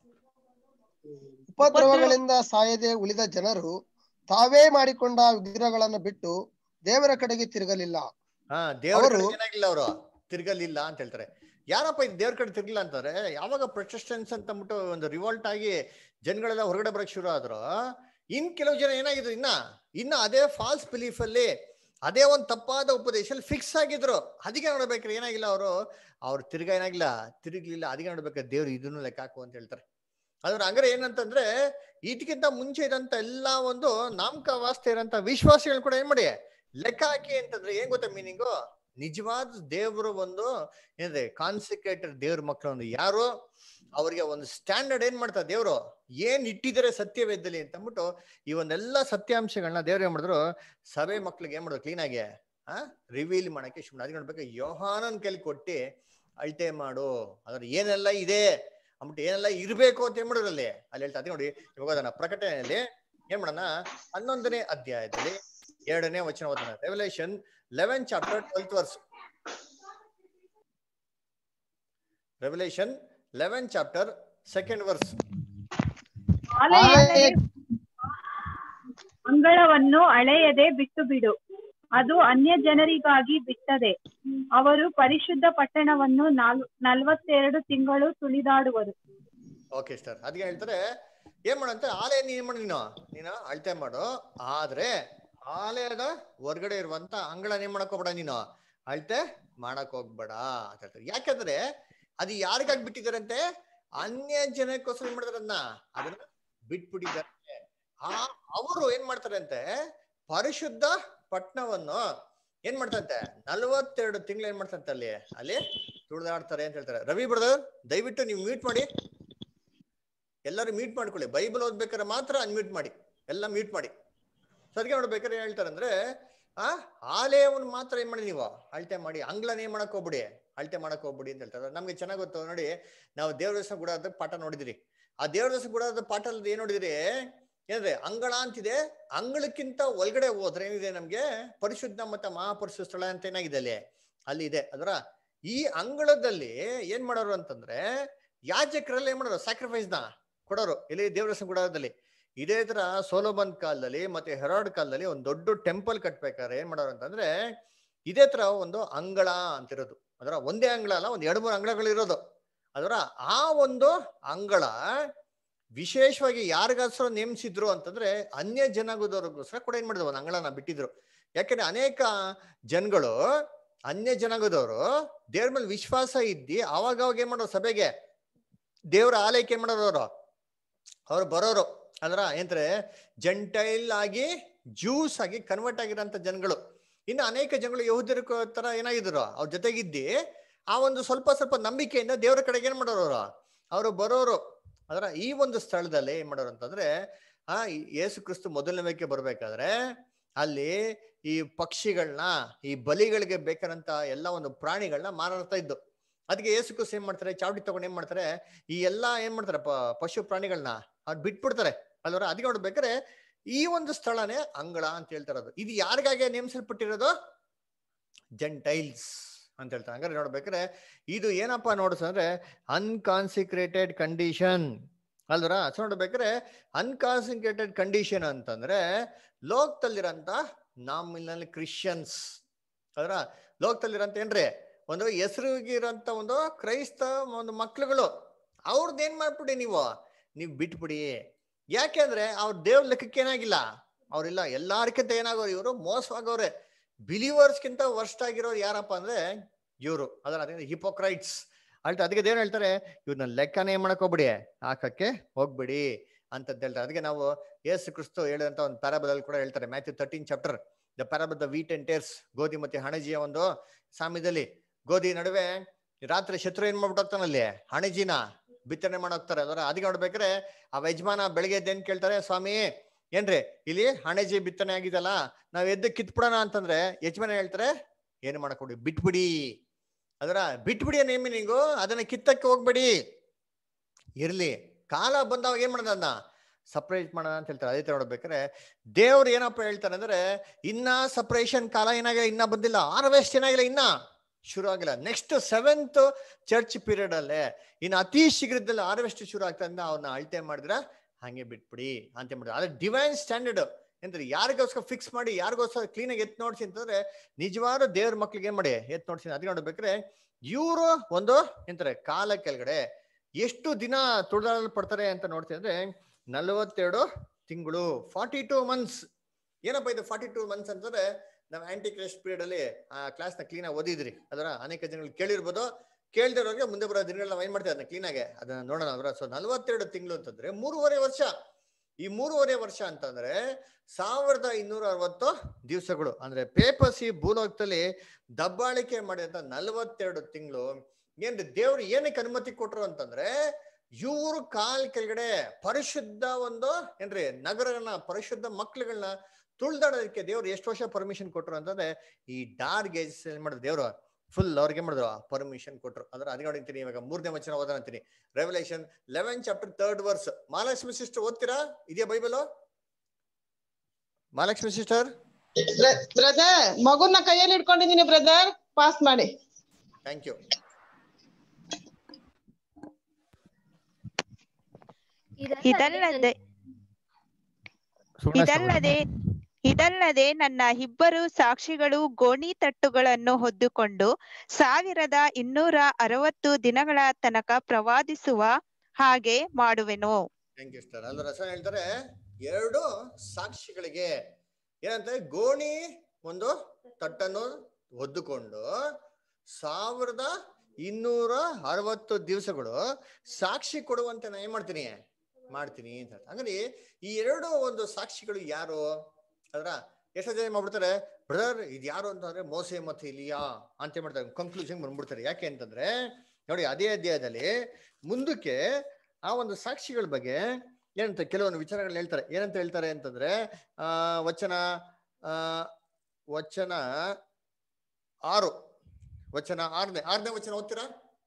ಉಪದ್ರವಗಳಿಂದ ಸಾಯದೆ ಉಳಿದ ಜನರು ತಾವೇ ಮಾಡಿಕೊಂಡ ವಿಗ್ರಹಗಳನ್ನು ಬಿಟ್ಟು ದೇವರ ಕಡೆಗೆ ತಿರುಗಲಿಲ್ಲ ಹಾ ದೇವ್ರ ಅವರು- ಕಡೆಗೆ ಏನಾಗಿಲ್ಲ ಅವರು ತಿರ್ಗಲಿಲ್ಲ ಅಂತ ಹೇಳ್ತಾರೆ ಯಾರಪ್ಪ ಇದು ದೇವ್ರ ಕಡೆ ತಿರ್ಗಿಲ್ಲ ಅಂತಾರೆ ಯಾವಾಗ ಪ್ರೊಟೆಸ್ಟೆನ್ಸ್ ಅಂತ ಅಂದ್ಬಿಟ್ಟು ಒಂದು ರಿವೋಲ್ಟ್ ಆಗಿ ಜನಗಳೆಲ್ಲ ಹೊರಗಡೆ ಬರಕ್ ಶುರು ಆದ್ರು ಇನ್ ಕೆಲವು ಜನ ಏನಾಗಿದ್ರು ಇನ್ನ ಇನ್ನ ಅದೇ ಫಾಲ್ಸ್ ಬಿಲೀಫ್ ಅಲ್ಲಿ ಅದೇ ಒಂದು ತಪ್ಪಾದ ಉಪದೇಶಲ್ಲಿ ಫಿಕ್ಸ್ ಆಗಿದ್ರು ಅದಕ್ಕೆ ನೋಡ್ಬೇಕ್ರೆ ಏನಾಗಿಲ್ಲ ಅವರು ಅವ್ರು ತಿರ್ಗಾ ಏನಾಗಿಲ್ಲ ತಿರುಗ್ಲಿಲ್ಲ ಅದಕ್ಕೆ ನೋಡ್ಬೇಕಾದ್ರೆ ದೇವ್ರು ಇದನ್ನು ಲೆಕ್ಕ ಹಾಕು ಅಂತ ಹೇಳ್ತಾರೆ ಅದ್ರ ಹಂಗಾರೆ ಏನಂತಂದ್ರೆ ಇದಕ್ಕಿಂತ ಮುಂಚೆ ಇದಂತ ಎಲ್ಲಾ ಒಂದು ನಾಮಕವಾಸ್ತೆ ಇರೋಂತ ವಿಶ್ವಾಸಿಗಳು ಕೂಡ ಏನ್ ಮಾಡಿ ಲೆಕ್ಕ ಹಾಕಿ ಅಂತಂದ್ರೆ ಏನ್ ಗೊತ್ತಾ ಮೀನಿಂಗು ನಿಜವಾದ ದೇವ್ರ ಒಂದು ಏನಿದೆ ಕಾನ್ಸಿಕ್ರೇಟೆಡ್ ದೇವ್ರ ಮಕ್ಕಳು ಒಂದು ಯಾರು ಅವ್ರಿಗೆ ಒಂದು ಸ್ಟ್ಯಾಂಡರ್ಡ್ ಏನ್ ಮಾಡ್ತಾರೆ ದೇವ್ರು ಏನ್ ಇಟ್ಟಿದ್ದಾರೆ ಸತ್ಯವೇದಲ್ಲಿ ಅಂತ ಅಂದ್ಬಿಟ್ಟು ಈ ಒಂದೆಲ್ಲ ಸತ್ಯಾಂಶಗಳನ್ನ ದೇವ್ರು ಏನ್ ಮಾಡಿದ್ರು ಸಭೆ ಮಕ್ಳಿಗೆ ಏನ್ ಮಾಡಿದ್ರು ಕ್ಲೀನ್ ಆಗಿ ಆ ರಿವೀಲ್ ಮಾಡಕ್ಕೆ ಶುರು ಅದಕ್ಕೆ ನೋಡ್ಬೇಕು ಯೋಹಾನನ್ ಕೈಲಿ ಕೊಟ್ಟು ಅಳತೆ ಮಾಡು ಅದ್ರ ಏನೆಲ್ಲ ಇದೆ ಅಂದ್ಬಿಟ್ಟು ಏನೆಲ್ಲ ಇರ್ಬೇಕು ಅಂತ ಏನ್ ಮಾಡಿದ್ರು ಅಲ್ಲಿ ಅಲ್ಲಿ ಹೇಳ್ತಾ ಅದೇ ನೋಡಿ ಇವಾಗ ಅದನ್ನ ಪ್ರಕಟಣೆಯಲ್ಲಿ ಏನ್ ಮಾಡೋಣ ಹನ್ನೊಂದನೇ ಅಧ್ಯಾಯದಲ್ಲಿ ಎರಡನೇ ವಚನ ಓದೋಣ Revelation eleven chapter twelfth verse Revelation eleven chapter second verse ಆಲಯ ಅಂಗಳವನ್ನು ಅಳೆಯದೆ ಬಿಟ್ಟು ಬಿಡು ಅದು ಅನ್ಯ ಜನರಿಗಾಗಿ ಬಿಟ್ಟದೆ ಅವರು ಪರಿಶುದ್ಧ ಪಟ್ಟಣವನ್ನು ನಾಲ್ ನಲ್ವತ್ತೆರಡು ತಿಂಗಳು ತುಳಿದಾಡುವರು ಓಕೆ ಸರ್ ಅದಕ್ಕೆ ಹೇಳ್ತಾರೆ ಏನ್ ಮಾಡಂತ ಆಲಯ ನೀನ್ ಮಾಡು ನೀನು ನೀನು ಅಳತೆ ಮಾಡು ಆದ್ರೆ ಆಲಯದ ಹೊರಗಡೆ ಇರುವಂತ ಅಂಗಳ ಏನ್ ಮಾಡಕ್ ಹೋಗ್ಬೇಡ ನೀನು ಅಳತೆ ಮಾಡಕ್ ಹೋಗ್ಬೇಡ ಅಂತ ಹೇಳ್ತಾರೆ ಯಾಕಂದ್ರೆ ಅದು ಯಾರಿಗಾಗಿ ಬಿಟ್ಟಿದಾರಂತೆ ಅನ್ಯ ಜನಕ್ಕೋಸ್ಕರ ಏನ್ ಮಾಡ್ತಾರೆ ಅದನ್ನ ಅದನ್ನ ಬಿಟ್ಬಿಟ್ಟಿದ್ದಾರೆ ಆ ಅವರು ಏನ್ ಮಾಡ್ತಾರೆ ಅಂತೆ ಪರಿಶುದ್ಧ ಪಟ್ನವನ್ನು ಏನ್ ಮಾಡ್ತಂತೆ ನಲವತ್ತೆರಡು ತಿಂಗಳು ಏನ್ ಮಾಡ್ತಂತೆ ಅಲ್ಲಿ ಅಲ್ಲಿ ತುಳಿದಾಡ್ತಾರೆ ಅಂತ ಹೇಳ್ತಾರೆ ರವಿ ಬ್ರದರ್ ದಯವಿಟ್ಟು ನೀವು ಮ್ಯೂಟ್ ಮಾಡಿ ಎಲ್ಲರೂ ಮ್ಯೂಟ್ ಮಾಡ್ಕೊಳ್ಳಿ ಬೈಬಲ್ ಓದ್ಬೇಕಾದ್ರೆ ಮಾತ್ರ ಅನ್ಮ್ಯೂಟ್ ಮಾಡಿ ಎಲ್ಲ ಮ್ಯೂಟ್ ಮಾಡಿ ಸೊ ಅದಕ್ಕೆ ನೋಡ್ಬೇಕಾದ್ರೆ ಏನ್ ಹೇಳ್ತಾರೆ ಅಂದ್ರೆ ಆ ಆಲಯವನ್ನು ಮಾತ್ರ ಏನ್ ಮಾಡಿ ನೀವು ಅಳತೆ ಮಾಡಿ ಅಂಗ್ಳನ ಏನ್ ಮಾಡಕ್ ಹೋಗ್ಬಿಡಿ ಅಳತೆ ಮಾಡಕ್ ಹೋಗ್ಬಿಡಿ ಅಂತ ಹೇಳ್ತಾರೆ ನಮ್ಗೆ ಚೆನ್ನಾಗ್ ಗೊತ್ತು ನೋಡಿ ನಾವು ದೇವ್ರ ದಿವಸ ಗುಡಾದ ಪಾಠ ನೋಡಿದಿರಿ ಆ ದೇವ್ರ ದಿವಸ ಗುಡಾದ ಪಾಠ ಏನ್ ನೋಡಿದಿರಿ ಏನ್ರಿ ಅಂಗಳ ಅಂತಿದೆ ಅಂಗಳಕ್ಕಿಂತ ಒಳಗಡೆ ಹೋದ್ರೆ ಏನಿದೆ ನಮ್ಗೆ ಪರಿಶುದ್ಧ ಮತ್ತೆ ಮಹಾಪರಿಶುದ್ಧ ಸ್ಥಳ ಅಂತ ಏನಾಗಿದೆ ಅಲ್ಲಿ ಅಲ್ಲಿ ಇದೆ ಅದರ ಈ ಅಂಗಳದಲ್ಲಿ ಏನ್ ಮಾಡೋರು ಅಂತಂದ್ರೆ ಯಾಜಕರಲ್ಲಿ ಏನ್ ಮಾಡೋರು ಸ್ಯಾಕ್ರಿಫೈಸ್ ನ ಕೊಡೋರು ಇಲ್ಲಿ ದೇವರ ಗುಡಾರದಲ್ಲಿ ಇದೇ ತರ ಸೋಲೋಬನ್ ಕಾಲದಲ್ಲಿ ಮತ್ತೆ ಹೆರಾಡ್ ಕಾಲದಲ್ಲಿ ಒಂದು ದೊಡ್ಡ ಟೆಂಪಲ್ ಕಟ್ಬೇಕಾದ್ರೆ ಏನ್ ಮಾಡೋರು ಅಂತಂದ್ರೆ ಇದೇ ತರ ಒಂದು ಅಂಗಳ ಅಂತಿರೋದು ಅದರ ಒಂದೇ ಅಂಗಳ ಅಲ್ಲ ಒಂದ್ ಎರಡು ಮೂರು ಅಂಗಳಗಳು ಇರೋದು ಅದರ ಆ ಒಂದು ಅಂಗಳ ವಿಶೇಷವಾಗಿ ಯಾರಿಗೋಸ್ಕರ ನೇಮಿಸಿದ್ರು ಅಂತಂದ್ರೆ ಅನ್ಯ ಜನಾಂಗದವ್ರಿಗೋಸ್ಕರ ಕೂಡ ಏನ್ ಮಾಡಿದ್ರು ಒಂದು ಅಂಗಳನ ಬಿಟ್ಟಿದ್ರು ಯಾಕಂದ್ರೆ ಅನೇಕ ಜನಗಳು ಅನ್ಯ ಜನಾಂಗದವರು ದೇವ್ರ ಮೇಲೆ ವಿಶ್ವಾಸ ಇದ್ದಿ ಅವಾಗ ಅವಾಗ ಏನ್ ಮಾಡೋರು ಸಭೆಗೆ ದೇವ್ರ ಆಲಯಕ್ಕೆ ಏನ್ ಮಾಡೋರು ಅವರು ಅವ್ರು ಬರೋರು ಅಂದ್ರ ಏನ್ರೆ ಜಂಟೈಲ್ ಆಗಿ ಜ್ಯೂಸ್ ಆಗಿ ಕನ್ವರ್ಟ್ ಆಗಿರೋಂಥ ಜನಗಳು ಇನ್ನು ಅನೇಕ ಜನಗಳು ಯಹೂದ್ಯರ ತರ ಏನಾಗಿದ್ರು ಅವ್ರ ಜೊತೆಗಿದ್ದಿ ಆ ಒಂದು ಸ್ವಲ್ಪ ಸ್ವಲ್ಪ ನಂಬಿಕೆಯಿಂದ ದೇವರ ಕಡೆಗೆ ಏನ್ ಮಾಡೋರು ಅವರು ಅವರು ಬರೋರು ಅದರ ಈ ಒಂದು ಸ್ಥಳದಲ್ಲಿ ಏನ್ ಮಾಡೋರು ಅಂತಂದ್ರೆ ಆ ಯೇಸು ಕ್ರಿಸ್ತು ಮೊದಲನೇ ಬರ್ಬೇಕಾದ್ರೆ ಅಲ್ಲಿ ಈ ಪಕ್ಷಿಗಳನ್ನ ಈ ಬಲಿಗಳಿಗೆ ಬೇಕಾದಂತ ಎಲ್ಲ ಒಂದು ಪ್ರಾಣಿಗಳನ್ನ ಮಾರಾಡ್ತಾ ಇದ್ದು ಅದಕ್ಕೆ ಯೇಸು ಕ್ರಿಸ್ತು ಏನ್ ಮಾಡ್ತಾರೆ ಚಾವಟಿ ತಗೊಂಡು ಏನ್ ಮಾಡ್ತಾರೆ ಈ ಎಲ್ಲಾ ಏನ್ ಮಾಡ್ತಾರೆ ಪ- ಪಶು ಪ್ರಾಣಿಗಳನ್ನ ಅವ್ರು ಬಿಟ್ಬಿಡ್ತಾರೆ ಅಲ್ವರ ಅದಕ್ಕೆ ನೋಡ್ಬೇಕಾದ್ರೆ ಈ ಒಂದು ಸ್ಥಳನೇ ಅಂಗಳ ಅಂತ ಹೇಳ್ತಾರದು ಇದು ಯಾರಿಗಾಗಿ ನೇಮಿಸಲ್ಪಟ್ಟಿರೋದು ಜೆಂಟೈಲ್ಸ್ ಅಂತ ಹೇಳ್ತಾರೆ ಹಂಗಾರೆ ನೋಡ್ಬೇಕಾದ್ರೆ ಇದು ಏನಪ್ಪಾ ನೋಡ್ಸಂದ್ರೆ ಅನ್ಕಾನ್ಸಿಕ್ರೇಟೆಡ್ ಕಂಡೀಷನ್ ಅಲ್ವರ ಸೊ ನೋಡ್ಬೇಕಾದ್ರೆ ಅನ್ಕಾನ್ಸಿಕ್ರೇಟೆಡ್ ಕಂಡೀಷನ್ ಅಂತಂದ್ರೆ ಲೋಕದಲ್ಲಿರಂತ ನಾಮಿನಲ್ ಕ್ರಿಶ್ಚಿಯನ್ಸ್ ಅದರ ಲೋಕದಲ್ಲಿರಂತ ಏನ್ರಿ ಒಂದು ಹೆಸರಿಗಿರಂತ ಒಂದು ಕ್ರೈಸ್ತ ಒಂದು ಮಕ್ಳುಗಳು ಅವ್ರದ್ದು ಏನ್ ಮಾಡ್ಬಿಡಿ ನೀವು ನೀವು ಬಿಟ್ಬಿಡಿ ಯಾಕೆಂದ್ರೆ ಅವ್ರ ದೇವ್ರ ಲೆಕ್ಕಕ್ಕೆ ಏನಾಗಿಲ್ಲ ಅವ್ರಿಲ್ಲ ಎಲ್ಲಾರ್ಕಿಂತ ಏನಾಗೋರು ಇವರು ಮೋಸವಾಗವ್ರೆ ಬಿಲೀವರ್ಸ್ಗಿಂತ ವರ್ಸ್ಟ್ ಆಗಿರೋರು ಯಾರಪ್ಪ ಅಂದ್ರೆ ಇವರು ಅದರ ಅದೇ ಹಿಪೋಕ್ರೈಟ್ಸ್ ಅಲ್ಟ ಅದಕ್ಕೆ ದೇವ್ರು ಹೇಳ್ತಾರೆ ಇವ್ರನ್ನ ಲೆಕ್ಕನೇ ಏನ್ ಮಾಡಕ್ ಹೋಗ್ಬಿಡಿ ಹಾಕಕ್ಕೆ ಹೋಗ್ಬಿಡಿ ಅಂತ ಹೇಳ್ತಾರೆ ಅದಕ್ಕೆ ನಾವು ಯೇಸು ಕ್ರಿಸ್ತು ಹೇಳಿದಂತ ಒಂದು ಪ್ಯಾರಾಬಲ್ ಕೂಡ ಹೇಳ್ತಾರೆ Matthew thirteen chapter the parable the wheat and tares ಗೋಧಿ ಮತ್ತೆ ಹಣಜಿಯ ಒಂದು ಸಾಮ್ಯದಲ್ಲಿ ಗೋಧಿ ನಡುವೆ ರಾತ್ರಿ ಶತ್ರು ಏನ್ ಮಾಡ್ಬಿಟ್ಟು ಹೋಗ್ತಾನಲ್ಲಿ ಹಣಜಿನ ಬಿತ್ತನೆ ಮಾಡೋಗ್ತಾರೆ ಅದರ ಅದಕ್ಕೆ ನೋಡ್ಬೇಕಾದ್ರೆ ಆ ಯಜಮಾನ ಬೆಳಿಗ್ಗೆ ಎದ್ದು ಏನ್ ಕೇಳ್ತಾರೆ ಸ್ವಾಮಿ ಏನ್ರಿ ಇಲ್ಲಿ ಹಣಜಿ ಬಿತ್ತನೆ ಆಗಿದಲ್ಲ ನಾವ್ ಎದ್ದು ಕಿತ್ಬಿಡೋಣ ಅಂತಂದ್ರೆ ಯಜಮಾನ ಹೇಳ್ತಾರೆ ಏನು ಮಾಡಕೊಡಿ ಬಿಟ್ಬಿಡಿ ಅದರ ಬಿಟ್ಬಿಡಿ ನೇಮಿ ಮೀನಿಂಗು ಅದನ್ನ ಕಿತ್ತಕ್ಕೆ ಹೋಗ್ಬೇಡಿ ಇರ್ಲಿ ಕಾಲ ಬಂದವಾಗ ಏನ್ ಮಾಡೋಣ ಅದನ್ನ ಸಪ್ರೇಟ್ ಮಾಡೋಣ ಅಂತ ಹೇಳ್ತಾರೆ ಅದೇ ತರ ನೋಡ್ಬೇಕಾದ್ರೆ ದೇವ್ರು ಏನಪ್ಪ ಹೇಳ್ತಾರೆ ಅಂದ್ರೆ ಇನ್ನ ಸಪ್ರೇಷನ್ ಕಾಲ ಏನಾಗಿಲ್ಲ ಇನ್ನ ಬಂದಿಲ್ಲ ಹಾರ್ವೆಸ್ಟ್ ಏನಾಗಿಲ್ಲ ಇನ್ನ ಶುರು ಆಗಿಲ್ಲ ನೆಕ್ಸ್ಟ್ ಸೆವೆಂತ್ ಚರ್ಚ್ ಪೀರಿಯಡ್ ಅಲ್ಲೇ ಇನ್ನು ಅತಿ ಶೀಘ್ರದಲ್ಲಿ ಹಾರ್ವೆಸ್ಟ್ ಶುರು ಆಗ್ತದೆ ಅವ್ರನ್ನ ಅಳತೆ ಮಾಡಿದ್ರ ಹಂಗೆ ಬಿಟ್ಬಿಡಿ ಅಂತ ಮಾಡಿದ್ರೆ ಅದೇ ಡಿವೈನ್ ಸ್ಟ್ಯಾಂಡರ್ಡ್ ಎಂದ್ರೆ ಯಾರಿಗೋಸ್ಕರ ಫಿಕ್ಸ್ ಮಾಡಿ ಯಾರಿಗೋಸ್ಕರ ಕ್ಲೀನ್ ಆಗಿ ಎತ್ ನೋಡ್ಸಿ ಅಂತಂದ್ರೆ ನಿಜವಾದ ದೇವ್ರ ಮಕ್ಳಿಗೆ ಏನ್ ಮಾಡಿ ಎತ್ ನೋಡ್ಸಿ ಅದಕ್ಕೆ ನೋಡ್ಬೇಕಾದ್ರೆ ಇವರು ಒಂದು ಎಂತಾರೆ ಕಾಲ ಕೆಳಗಡೆ ಎಷ್ಟು ದಿನ ತುಳಿದಾಡಲ್ಪಡ್ತಾರೆ ಅಂತ ನೋಡ್ತೀನಿ ಅಂದ್ರೆ ನಲವತ್ತೆರಡು ತಿಂಗಳು ಫಾರ್ಟಿ ಟೂ ಮಂತ್ಸ್ ಏನಪ್ಪ ಇದು ಫಾರ್ಟಿ ಟೂ ಮಂತ್ಸ್ ಅಂತಂದ್ರೆ ನಾವು ಆಂಟಿ ಕ್ರೈಸ್ಟ್ ಪೀರಿಯಡ್ ಅಲ್ಲಿ ಆ ಕ್ಲಾಸ್ ನ ಕ್ಲೀನ್ ಆಗಿ ಓದಿದ್ರಿ ಅದರ ಅನೇಕ ಜನಗಳು ಕೇಳಿರ್ಬೋದು ಕೇಳ್ದಿರೋರಿಗೆ ಮುಂದೆ ಬರೋ ದಿನಗಳು ನಾವು ಏನ್ ಮಾಡ್ತೀವಿ ಅದನ್ನ ಕ್ಲೀನ್ ಆಗಿ ಅದನ್ನ ನೋಡೋಣ ಅದರ ಸೊ ನಲವತ್ತೆರಡು ತಿಂಗಳು ಅಂತಂದ್ರೆ ಮೂರುವರೆ ವರ್ಷ ಈ ಮೂರುವರೆ ವರ್ಷ ಅಂತಂದ್ರೆ ಸಾವಿರದ ಇನ್ನೂರ ಅರವತ್ತು ದಿವಸಗಳು ಅಂದ್ರೆ ಪೇಪಸಿ ಭೂಲೋಕದಲ್ಲಿ ದಬ್ಬಾಳಿಕೆ ಮಾಡಿದಂತ ನಲವತ್ತೆರಡು ತಿಂಗಳು ಏನ್ರಿ ದೇವ್ರು ಏನಕ್ಕೆ ಅನುಮತಿ ಕೊಟ್ರು ಅಂತಂದ್ರೆ ಇವ್ರು ಕಾಲ್ ಕೆಳಗಡೆ ಪರಿಶುದ್ಧ ಒಂದು ಏನ್ರಿ ನಗರಗಳನ್ನ ಪರಿಶುದ್ಧ ಮಕ್ಳುಗಳನ್ನ ತುಳ್ದಾಡೋದಕ್ಕೆ ದೇವ್ರು ಎಷ್ಟು ವರ್ಷ ಪರ್ಮಿಷನ್ ಕೊಟ್ರು ಅಂತಂದ್ರೆ ಈ ಡಾರ್ ಗೇಜ್ ಏನ್ ಮಾಡಿದ್ರು ದೇವ್ರು ಫುಲ್ ಅವ್ರಿಗೆ ಮಾಡಿದ್ರು ಪರ್ಮಿಷನ್ ಕೊಟ್ರು ಅಂದ್ರೆ ಅದಕ್ಕೆ ನೋಡಿರ್ತೀನಿ ಇವಾಗ ಮೂರನೇ ವಚನ ಓದೋಣ ಅಂತೀನಿ Revelation eleven chapter third verse Mahalakshmi sister ಓದ್ತೀರಾ ಇದೆಯಾ ಬೈಬಲ್ ಮಹಾಲಕ್ಷ್ಮಿ ಸಿಸ್ಟರ್ ಬ್ರದರ್ ಮಗುನ ಕೈಯಲ್ಲಿ ಇಟ್ಕೊಂಡಿದೀನಿ ಬ್ರದರ್ ಪಾಸ್ ಮಾಡಿ ಥ್ಯಾಂಕ್ ಯು ಇದಲ್ಲದೆ ಇದಲ್ಲದೆ ಇದಲ್ಲದೆ ನನ್ನ ಇಬ್ಬರು ಸಾಕ್ಷಿಗಳು ಗೋಣಿ ತಟ್ಟುಗಳನ್ನು ಹೊದ್ದುಕೊಂಡು ಸಾವಿರದ ಇನ್ನೂರ ಅರವತ್ತು ದಿನಗಳ ತನಕ ಪ್ರವಾದಿಸುವ ಹಾಗೆ ಮಾಡುವೆನು ಥ್ಯಾಂಕ್ ಯು ಸ್ಟಾರ್ ಅಂದ್ರೆ ರಸ ಹೇಳ್ತಾರೆ ಎರಡು ಸಾಕ್ಷಿಗಳಿಗೆ ಏನಂತ ಗೋಣಿ ಒಂದು ತಟ್ಟನ್ನು ಹೊದ್ದುಕೊಂಡು ಸಾವಿರದ ಇನ್ನೂರ ಅರವತ್ತು ದಿವಸಗಳು ಸಾಕ್ಷಿ ಕೊಡುವಂತೆ ನಾನು ಏನ್ ಮಾಡ್ತೀನಿ ಮಾಡ್ತೀನಿ ಅಂತ ಹಂಗಂದ್ರೆ ಈ ಎರಡು ಒಂದು ಸಾಕ್ಷಿಗಳು ಯಾರು ಅದ್ರ ಎಷ್ಟೋ ಜನ ಏನ್ ಮಾಡ್ಬಿಡ್ತಾರೆ ಬ್ರದರ್ ಇದು ಯಾರು ಅಂತಂದ್ರೆ ಮೋಸೆ ಮತ್ತೆ ಇಲಿಯಾ ಅಂತ ಏನ್ ಮಾಡ್ತಾರೆ ಕನ್ಕ್ಲೂಷನ್ ಬಂದ್ಬಿಡ್ತಾರೆ ಯಾಕೆ ಅಂತಂದ್ರೆ ನೋಡಿ ಅದೇ ಅಧ್ಯಾಯದಲ್ಲಿ ಮುಂದಕ್ಕೆ ಆ ಒಂದು ಸಾಕ್ಷಿಗಳ ಬಗ್ಗೆ ಏನಂತ ಕೆಲವೊಂದು ವಿಚಾರಗಳನ್ನ ಹೇಳ್ತಾರೆ ಏನಂತ ಹೇಳ್ತಾರೆ ಅಂತಂದ್ರೆ ಆ ವಚನ ಆ ವಚನ ಆರು ವಚನ ಆರನೇ ಆರನೇ ವಚನ ಓದ್ತೀರಾ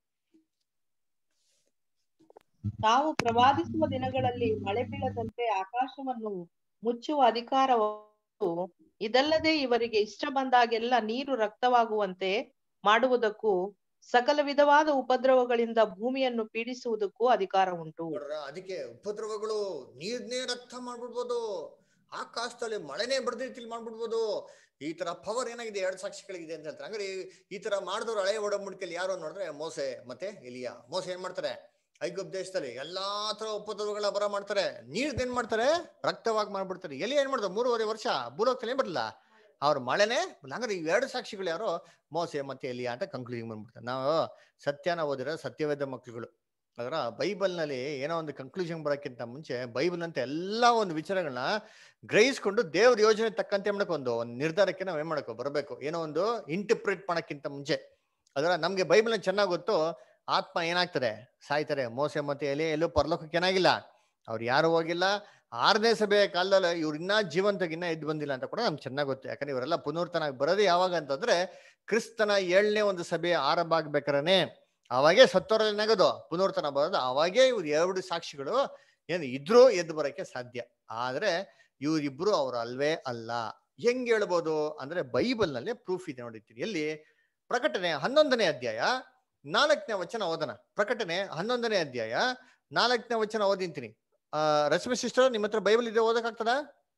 ತಾವು ಪ್ರವಾದಿಸುವ ದಿನಗಳಲ್ಲಿ ಮಳೆ ಬೀಳದಂತೆ ಆಕಾಶವನ್ನು ಮುಚ್ಚುವ ಅಧಿಕಾರವು ಇದಲ್ಲದೆ ಇವರಿಗೆ ಇಷ್ಟ ಬಂದಾಗೆಲ್ಲ ನೀರು ರಕ್ತವಾಗುವಂತೆ ಮಾಡುವುದಕ್ಕೂ ಸಕಲ ವಿಧವಾದ ಉಪದ್ರವಗಳಿಂದ ಭೂಮಿಯನ್ನು ಪೀಡಿಸುವುದಕ್ಕೂ ಅಧಿಕಾರ ಉಂಟು ನೋಡ್ರ ಅದಕ್ಕೆ ಉಪದ್ರವಗಳು ನೀರ್ನೇ ರಕ್ತ ಮಾಡ್ಬಿಡ್ಬೋದು ಆಕಾಶದಲ್ಲಿ ಮಳೆನೇ ಬಡ್ದ ರೀತಿಲಿ ಮಾಡ್ಬಿಡ್ಬೋದು ಈ ತರ ಪವರ್ ಏನಾಗಿದೆ ಎರಡು ಸಾಕ್ಷಿಗಳಿಗಿದೆ ಅಂತ ಹೇಳ್ತಾರೆ ಹಂಗಾರೆ ಈ- ಈ ತರ ಮಾಡಿದವ್ರು ಹಳೆ ಒಡಂಬಡಿಕೆಯಲ್ಲಿ ಯಾರು ನೋಡಿದ್ರೆ ಮೋಸೆ ಮತ್ತೆ ಇಲಿಯಾ ಮೋಸೆ ಏನ್ ಮಾಡ್ತಾರೆ ಐಗುಪ್ತ ದೇಶದಲ್ಲಿ ಎಲ್ಲಾ ತರ ಉಪದ್ರವಗಳ ಬರ ಮಾಡ್ತಾರೆ ನೀರ್ದೇನ್ ಮಾಡ್ತಾರೆ ರಕ್ತವಾಗಿ ಮಾಡ್ಬಿಡ್ತಾರೆ ಎಲ್ಲಿ ಏನ್ ಮಾಡ್ತಾರೆ ಮೂರುವರೆ ವರ್ಷ ಭೂಲೋಕದಲ್ಲಿ ಏನ್ ಬರಲ್ಲ ಅವ್ರ ಮಳೆನೇ ಹಂಗಾರೆ ಈ ಎರಡು ಸಾಕ್ಷಿಗಳು ಯಾರು ಮೋಸೆ ಮತ್ತೆ ಎಲಿಯಾ ಅಂತ ಕಂಕ್ಲೂಷನ್ ಬಂದ್ಬಿಡ್ತಾರೆ ನಾವು ಸತ್ಯನ ಓದಿರೋ ಸತ್ಯವೇದ ಮಕ್ಕಳುಗಳು ಅದರ ಬೈಬಲ್ನಲ್ಲಿ ಏನೋ ಒಂದು ಕನ್ಕ್ಲೂಷನ್ ಬರೋಕ್ಕಿಂತ ಮುಂಚೆ ಬೈಬಲ್ ಅಂತ ಎಲ್ಲ ಒಂದು ವಿಚಾರಗಳನ್ನ ಗ್ರಹಿಸ್ಕೊಂಡು ದೇವ್ರ ಯೋಜನೆ ತಕ್ಕಂತೆ ಮಾಡಕ್ಕೆ ಒಂದು ಒಂದು ನಿರ್ಧಾರಕ್ಕೆ ನಾವು ಏನ್ ಮಾಡಬೇಕು ಬರಬೇಕು ಏನೋ ಒಂದು ಇಂಟರ್ಪ್ರಿಟ್ ಮಾಡಕ್ಕಿಂತ ಮುಂಚೆ ಅದರ ನಮ್ಗೆ ಬೈಬಲ್ನ ಚೆನ್ನಾಗಿ ಗೊತ್ತು ಆತ್ಮ ಏನಾಗ್ತದೆ ಸಾಯ್ತಾರೆ ಮೋಸೆ ಮತ್ತೆ ಎಲೆ ಎಲ್ಲೂ ಪರಲೋಕಕ್ಕೆ ಏನಾಗಿಲ್ಲ ಅವ್ರು ಯಾರು ಹೋಗಿಲ್ಲ ಆರನೇ ಸಭೆಯ ಕಾಲದಲ್ಲಿ ಇವ್ರು ಇನ್ನ ಜೀವಂತವಾಗಿ ಇನ್ನ ಎದ್ದು ಬಂದಿಲ್ಲ ಅಂತ ಕೂಡ ನಮ್ಗೆ ಚೆನ್ನಾಗಿ ಗೊತ್ತು ಯಾಕಂದ್ರೆ ಇವರೆಲ್ಲ ಪುನರ್ತನ ಬರೋದೇ ಯಾವಾಗ ಅಂತಂದ್ರೆ ಕ್ರಿಸ್ತನ ಏಳನೇ ಒಂದು ಸಭೆ ಆರಂಭ ಆಗ್ಬೇಕಾರನೆ ಅವಾಗೇ ಸತ್ತೋರಲ್ಲಿ ನಗದು ಪುನರ್ತನ ಬರೋದು ಅವಾಗೇ ಇವ್ರು ಎರಡು ಸಾಕ್ಷಿಗಳು ಏನು ಇದ್ರೂ ಎದ್ದು ಬರೋಕ್ಕೆ ಸಾಧ್ಯ ಆದ್ರೆ ಇವರಿಬ್ರು ಅವ್ರು ಅಲ್ವೇ ಅಲ್ಲ ಹೆಂಗ್ ಹೇಳ್ಬೋದು ಅಂದ್ರೆ ಬೈಬಲ್ ನಲ್ಲಿ ಪ್ರೂಫ್ ಇದೆ ನೋಡಿರ್ತೀರಿ ಎಲ್ಲಿ ಪ್ರಕಟಣೆ ಹನ್ನೊಂದನೇ ಅಧ್ಯಾಯ ನಾಲ್ಕನೇ ವಚನ ಓದನ ಪ್ರಕಟಣೆ ಹನ್ನೊಂದನೇ ಅಧ್ಯಾಯ ನಾಲ್ಕನೇ ವಚನ ಓದಿಂತೀನಿ ಆ ರಶ್ಮಿ ಸಿಸ್ಟರ್ ನಿಮ್ಮ ಹತ್ರ ಬೈಬಲ್ ಇದೆ ಓದಕ್ಕಾಗ್ತದ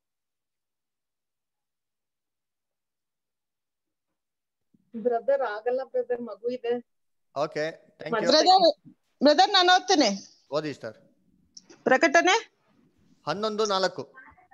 ಬ್ರದರ್ ಆಗಲ್ಲ ಬ್ರದರ್ ಮಗು ಇದೆ okay thank you brother brother ನಾನು ಓದ್ತೇನೆ ಓದಿ ಸರ್ ಪ್ರಕಟಣೆ ಹನ್ನೊಂದು ನಾಲ್ಕು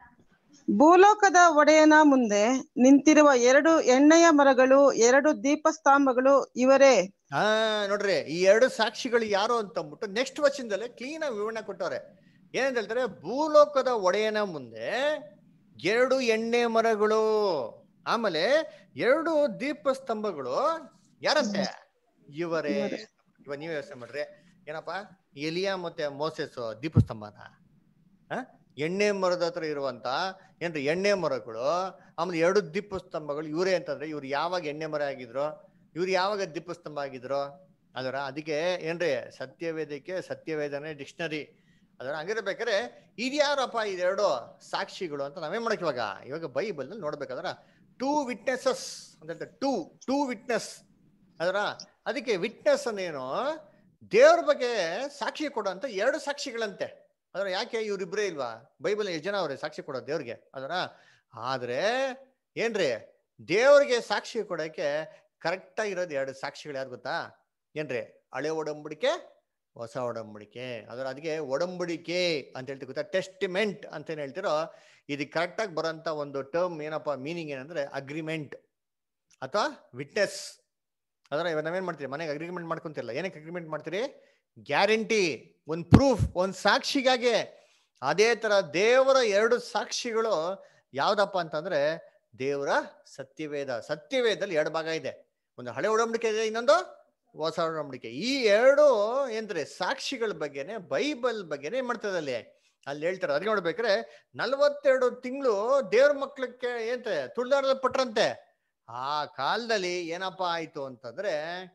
ಭೂಲೋಕದ ಒಡೆಯನ ಮುಂದೆ ನಿಂತಿರುವ ಎರಡು ಎಣ್ಣೆಯ ಮರಗಳು ಎರಡು ದೀಪಸ್ತಂಭಗಳು ಇವರೇ ಹಾ ನೋಡ್ರಿ ಈ ಎರಡು ಸಾಕ್ಷಿಗಳು ಯಾರು ಅಂತ ಅಂದ್ಬಿಟ್ಟು ನೆಕ್ಸ್ಟ್ ವರ್ಷದಿಂದಲೇ ಕ್ಲೀನ್ ಆಗಿ ವಿವರಣೆ ಕೊಟ್ಟವ್ರೆ ಏನಂತ ಹೇಳ್ತಾರೆ ಭೂಲೋಕದ ಒಡೆಯನ ಮುಂದೆ ಎರಡು ಎಣ್ಣೆ ಮರಗಳು ಆಮೇಲೆ ಎರಡು ದೀಪ ಸ್ತಂಭಗಳು ಯಾರಂತೆ ಇವರೇ ಇವಾಗ ನೀವೇ ಯೋಚನೆ ಮಾಡ್ರಿ ಏನಪ್ಪ ಎಲಿಯಾ ಮತ್ತೆ ಮೋಸೆಸ್ ದೀಪಸ್ತಂಭನ ಹ ಎಣ್ಣೆ ಮರದ ಹತ್ರ ಇರುವಂತ ಏನ್ರಿ ಎಣ್ಣೆ ಮರಗಳು ಆಮೇಲೆ ಎರಡು ದೀಪಸ್ತಂಭಗಳು ಇವರೇ ಅಂತಂದ್ರೆ ಇವ್ರು ಯಾವಾಗ ಎಣ್ಣೆ ಮರ ಆಗಿದ್ರು ಇವ್ರು ಯಾವಾಗ ದೀಪಸ್ತಂಭ ಆಗಿದ್ರು ಅದರ ಅದಕ್ಕೆ ಏನ್ರಿ ಸತ್ಯವೇದಕ್ಕೆ ಸತ್ಯವೇದನೆ ಡಿಕ್ಷನರಿ ಅದರ ಹಂಗಿರ್ಬೇಕಾದ್ರೆ ಇದ್ಯಾರಪ್ಪ ಇದೆರಡು ಸಾಕ್ಷಿಗಳು ಅಂತ ನಾವೇನ್ ಮಾಡಕ್ ಇವಾಗ ಇವಾಗ ಬೈಬಲ್ ನೋಡ್ಬೇಕಾದ್ರ ಟೂ ವಿಟ್ನೆಸಸ್ ಅಂತ ಹೇಳ್ತಾರೆ ಟೂ ಟೂ ವಿಟ್ನೆಸ್ ಅದರ ಅದಕ್ಕೆ ವಿಟ್ನೆಸ್ ಅಂದೇನು ದೇವ್ರ ಬಗ್ಗೆ ಸಾಕ್ಷಿ ಕೊಡುವಂತ ಎರಡು ಸಾಕ್ಷಿಗಳಂತೆ ಅದರ ಯಾಕೆ ಇವ್ರಿಬ್ರೇ ಇಲ್ವಾ ಬೈಬಲ್ ಎಷ್ಟು ಜನ ಅವ್ರೆ ಸಾಕ್ಷಿ ಕೊಡೋದು ದೇವ್ರಿಗೆ ಅದರ ಆದ್ರೆ ಏನ್ರಿ ದೇವ್ರಿಗೆ ಸಾಕ್ಷಿ ಕೊಡಕ್ಕೆ ಕರೆಕ್ಟ್ ಆಗಿರೋದು ಎರಡು ಸಾಕ್ಷಿಗಳು ಯಾರು ಗೊತ್ತಾ ಏನ್ರಿ ಹಳೆ ಒಡಂಬಡಿಕೆ ಹೊಸ ಒಡಂಬಡಿಕೆ ಅದರ ಅದಕ್ಕೆ ಒಡಂಬಡಿಕೆ ಅಂತ ಹೇಳ್ತೀವಿ ಗೊತ್ತಾ ಟೆಸ್ಟಿಮೆಂಟ್ ಅಂತ ಏನ್ ಹೇಳ್ತಿರೋ ಇದಕ್ಕೆ ಕರೆಕ್ಟಾಗಿ ಬರೋಂಥ ಒಂದು ಟರ್ಮ್ ಏನಪ್ಪ ಮೀನಿಂಗ್ ಏನಂದ್ರೆ ಅಗ್ರಿಮೆಂಟ್ ಅಥವಾ ವಿಟ್ನೆಸ್ ಅದರ ಇವಾಗ ನಾವೇನ್ ಮಾಡ್ತೀರಿ ಮನೆಗೆ ಅಗ್ರಿಮೆಂಟ್ ಮಾಡ್ಕೊಂತಿರಲ್ಲ ಏನಕ್ಕೆ ಅಗ್ರಿಮೆಂಟ್ ಮಾಡ್ತೀರಿ ಗ್ಯಾರಂಟಿ ಒಂದು ಪ್ರೂಫ್ ಒಂದು ಸಾಕ್ಷಿಗಾಗಿ ಅದೇ ತರ ದೇವರ ಎರಡು ಸಾಕ್ಷಿಗಳು ಯಾವ್ದಪ್ಪ ಅಂತಂದ್ರೆ ದೇವರ ಸತ್ಯವೇದ ಸತ್ಯವೇದದಲ್ಲಿ ಎರಡು ಭಾಗ ಇದೆ ಒಂದು ಹಳೆ ಒಡಂಬಡಿಕೆ ಇದೆ ಇನ್ನೊಂದು ಹೊಸ ಒಡಂಬಡಿಕೆ ಈ ಎರಡು ಏನ್ರಿ ಸಾಕ್ಷಿಗಳ ಬಗ್ಗೆನೆ ಬೈಬಲ್ ಬಗ್ಗೆನೆ ಏನ್ ಮಾಡ್ತದೆ ಅಲ್ಲಿ ಅಲ್ಲಿ ಹೇಳ್ತಾರೆ ಅದಕ್ಕೆ ನೋಡ್ಬೇಕಾದ್ರೆ ನಲ್ವತ್ತೆರಡು ತಿಂಗಳು ದೇವ್ರ ಮಕ್ಳಕ್ಕೆ ಏನ್ತೆ ತುಳಿದಾಡದ ಪಟ್ರಂತೆ ಆ ಕಾಲದಲ್ಲಿ ಏನಪ್ಪಾ ಆಯ್ತು ಅಂತಂದ್ರೆ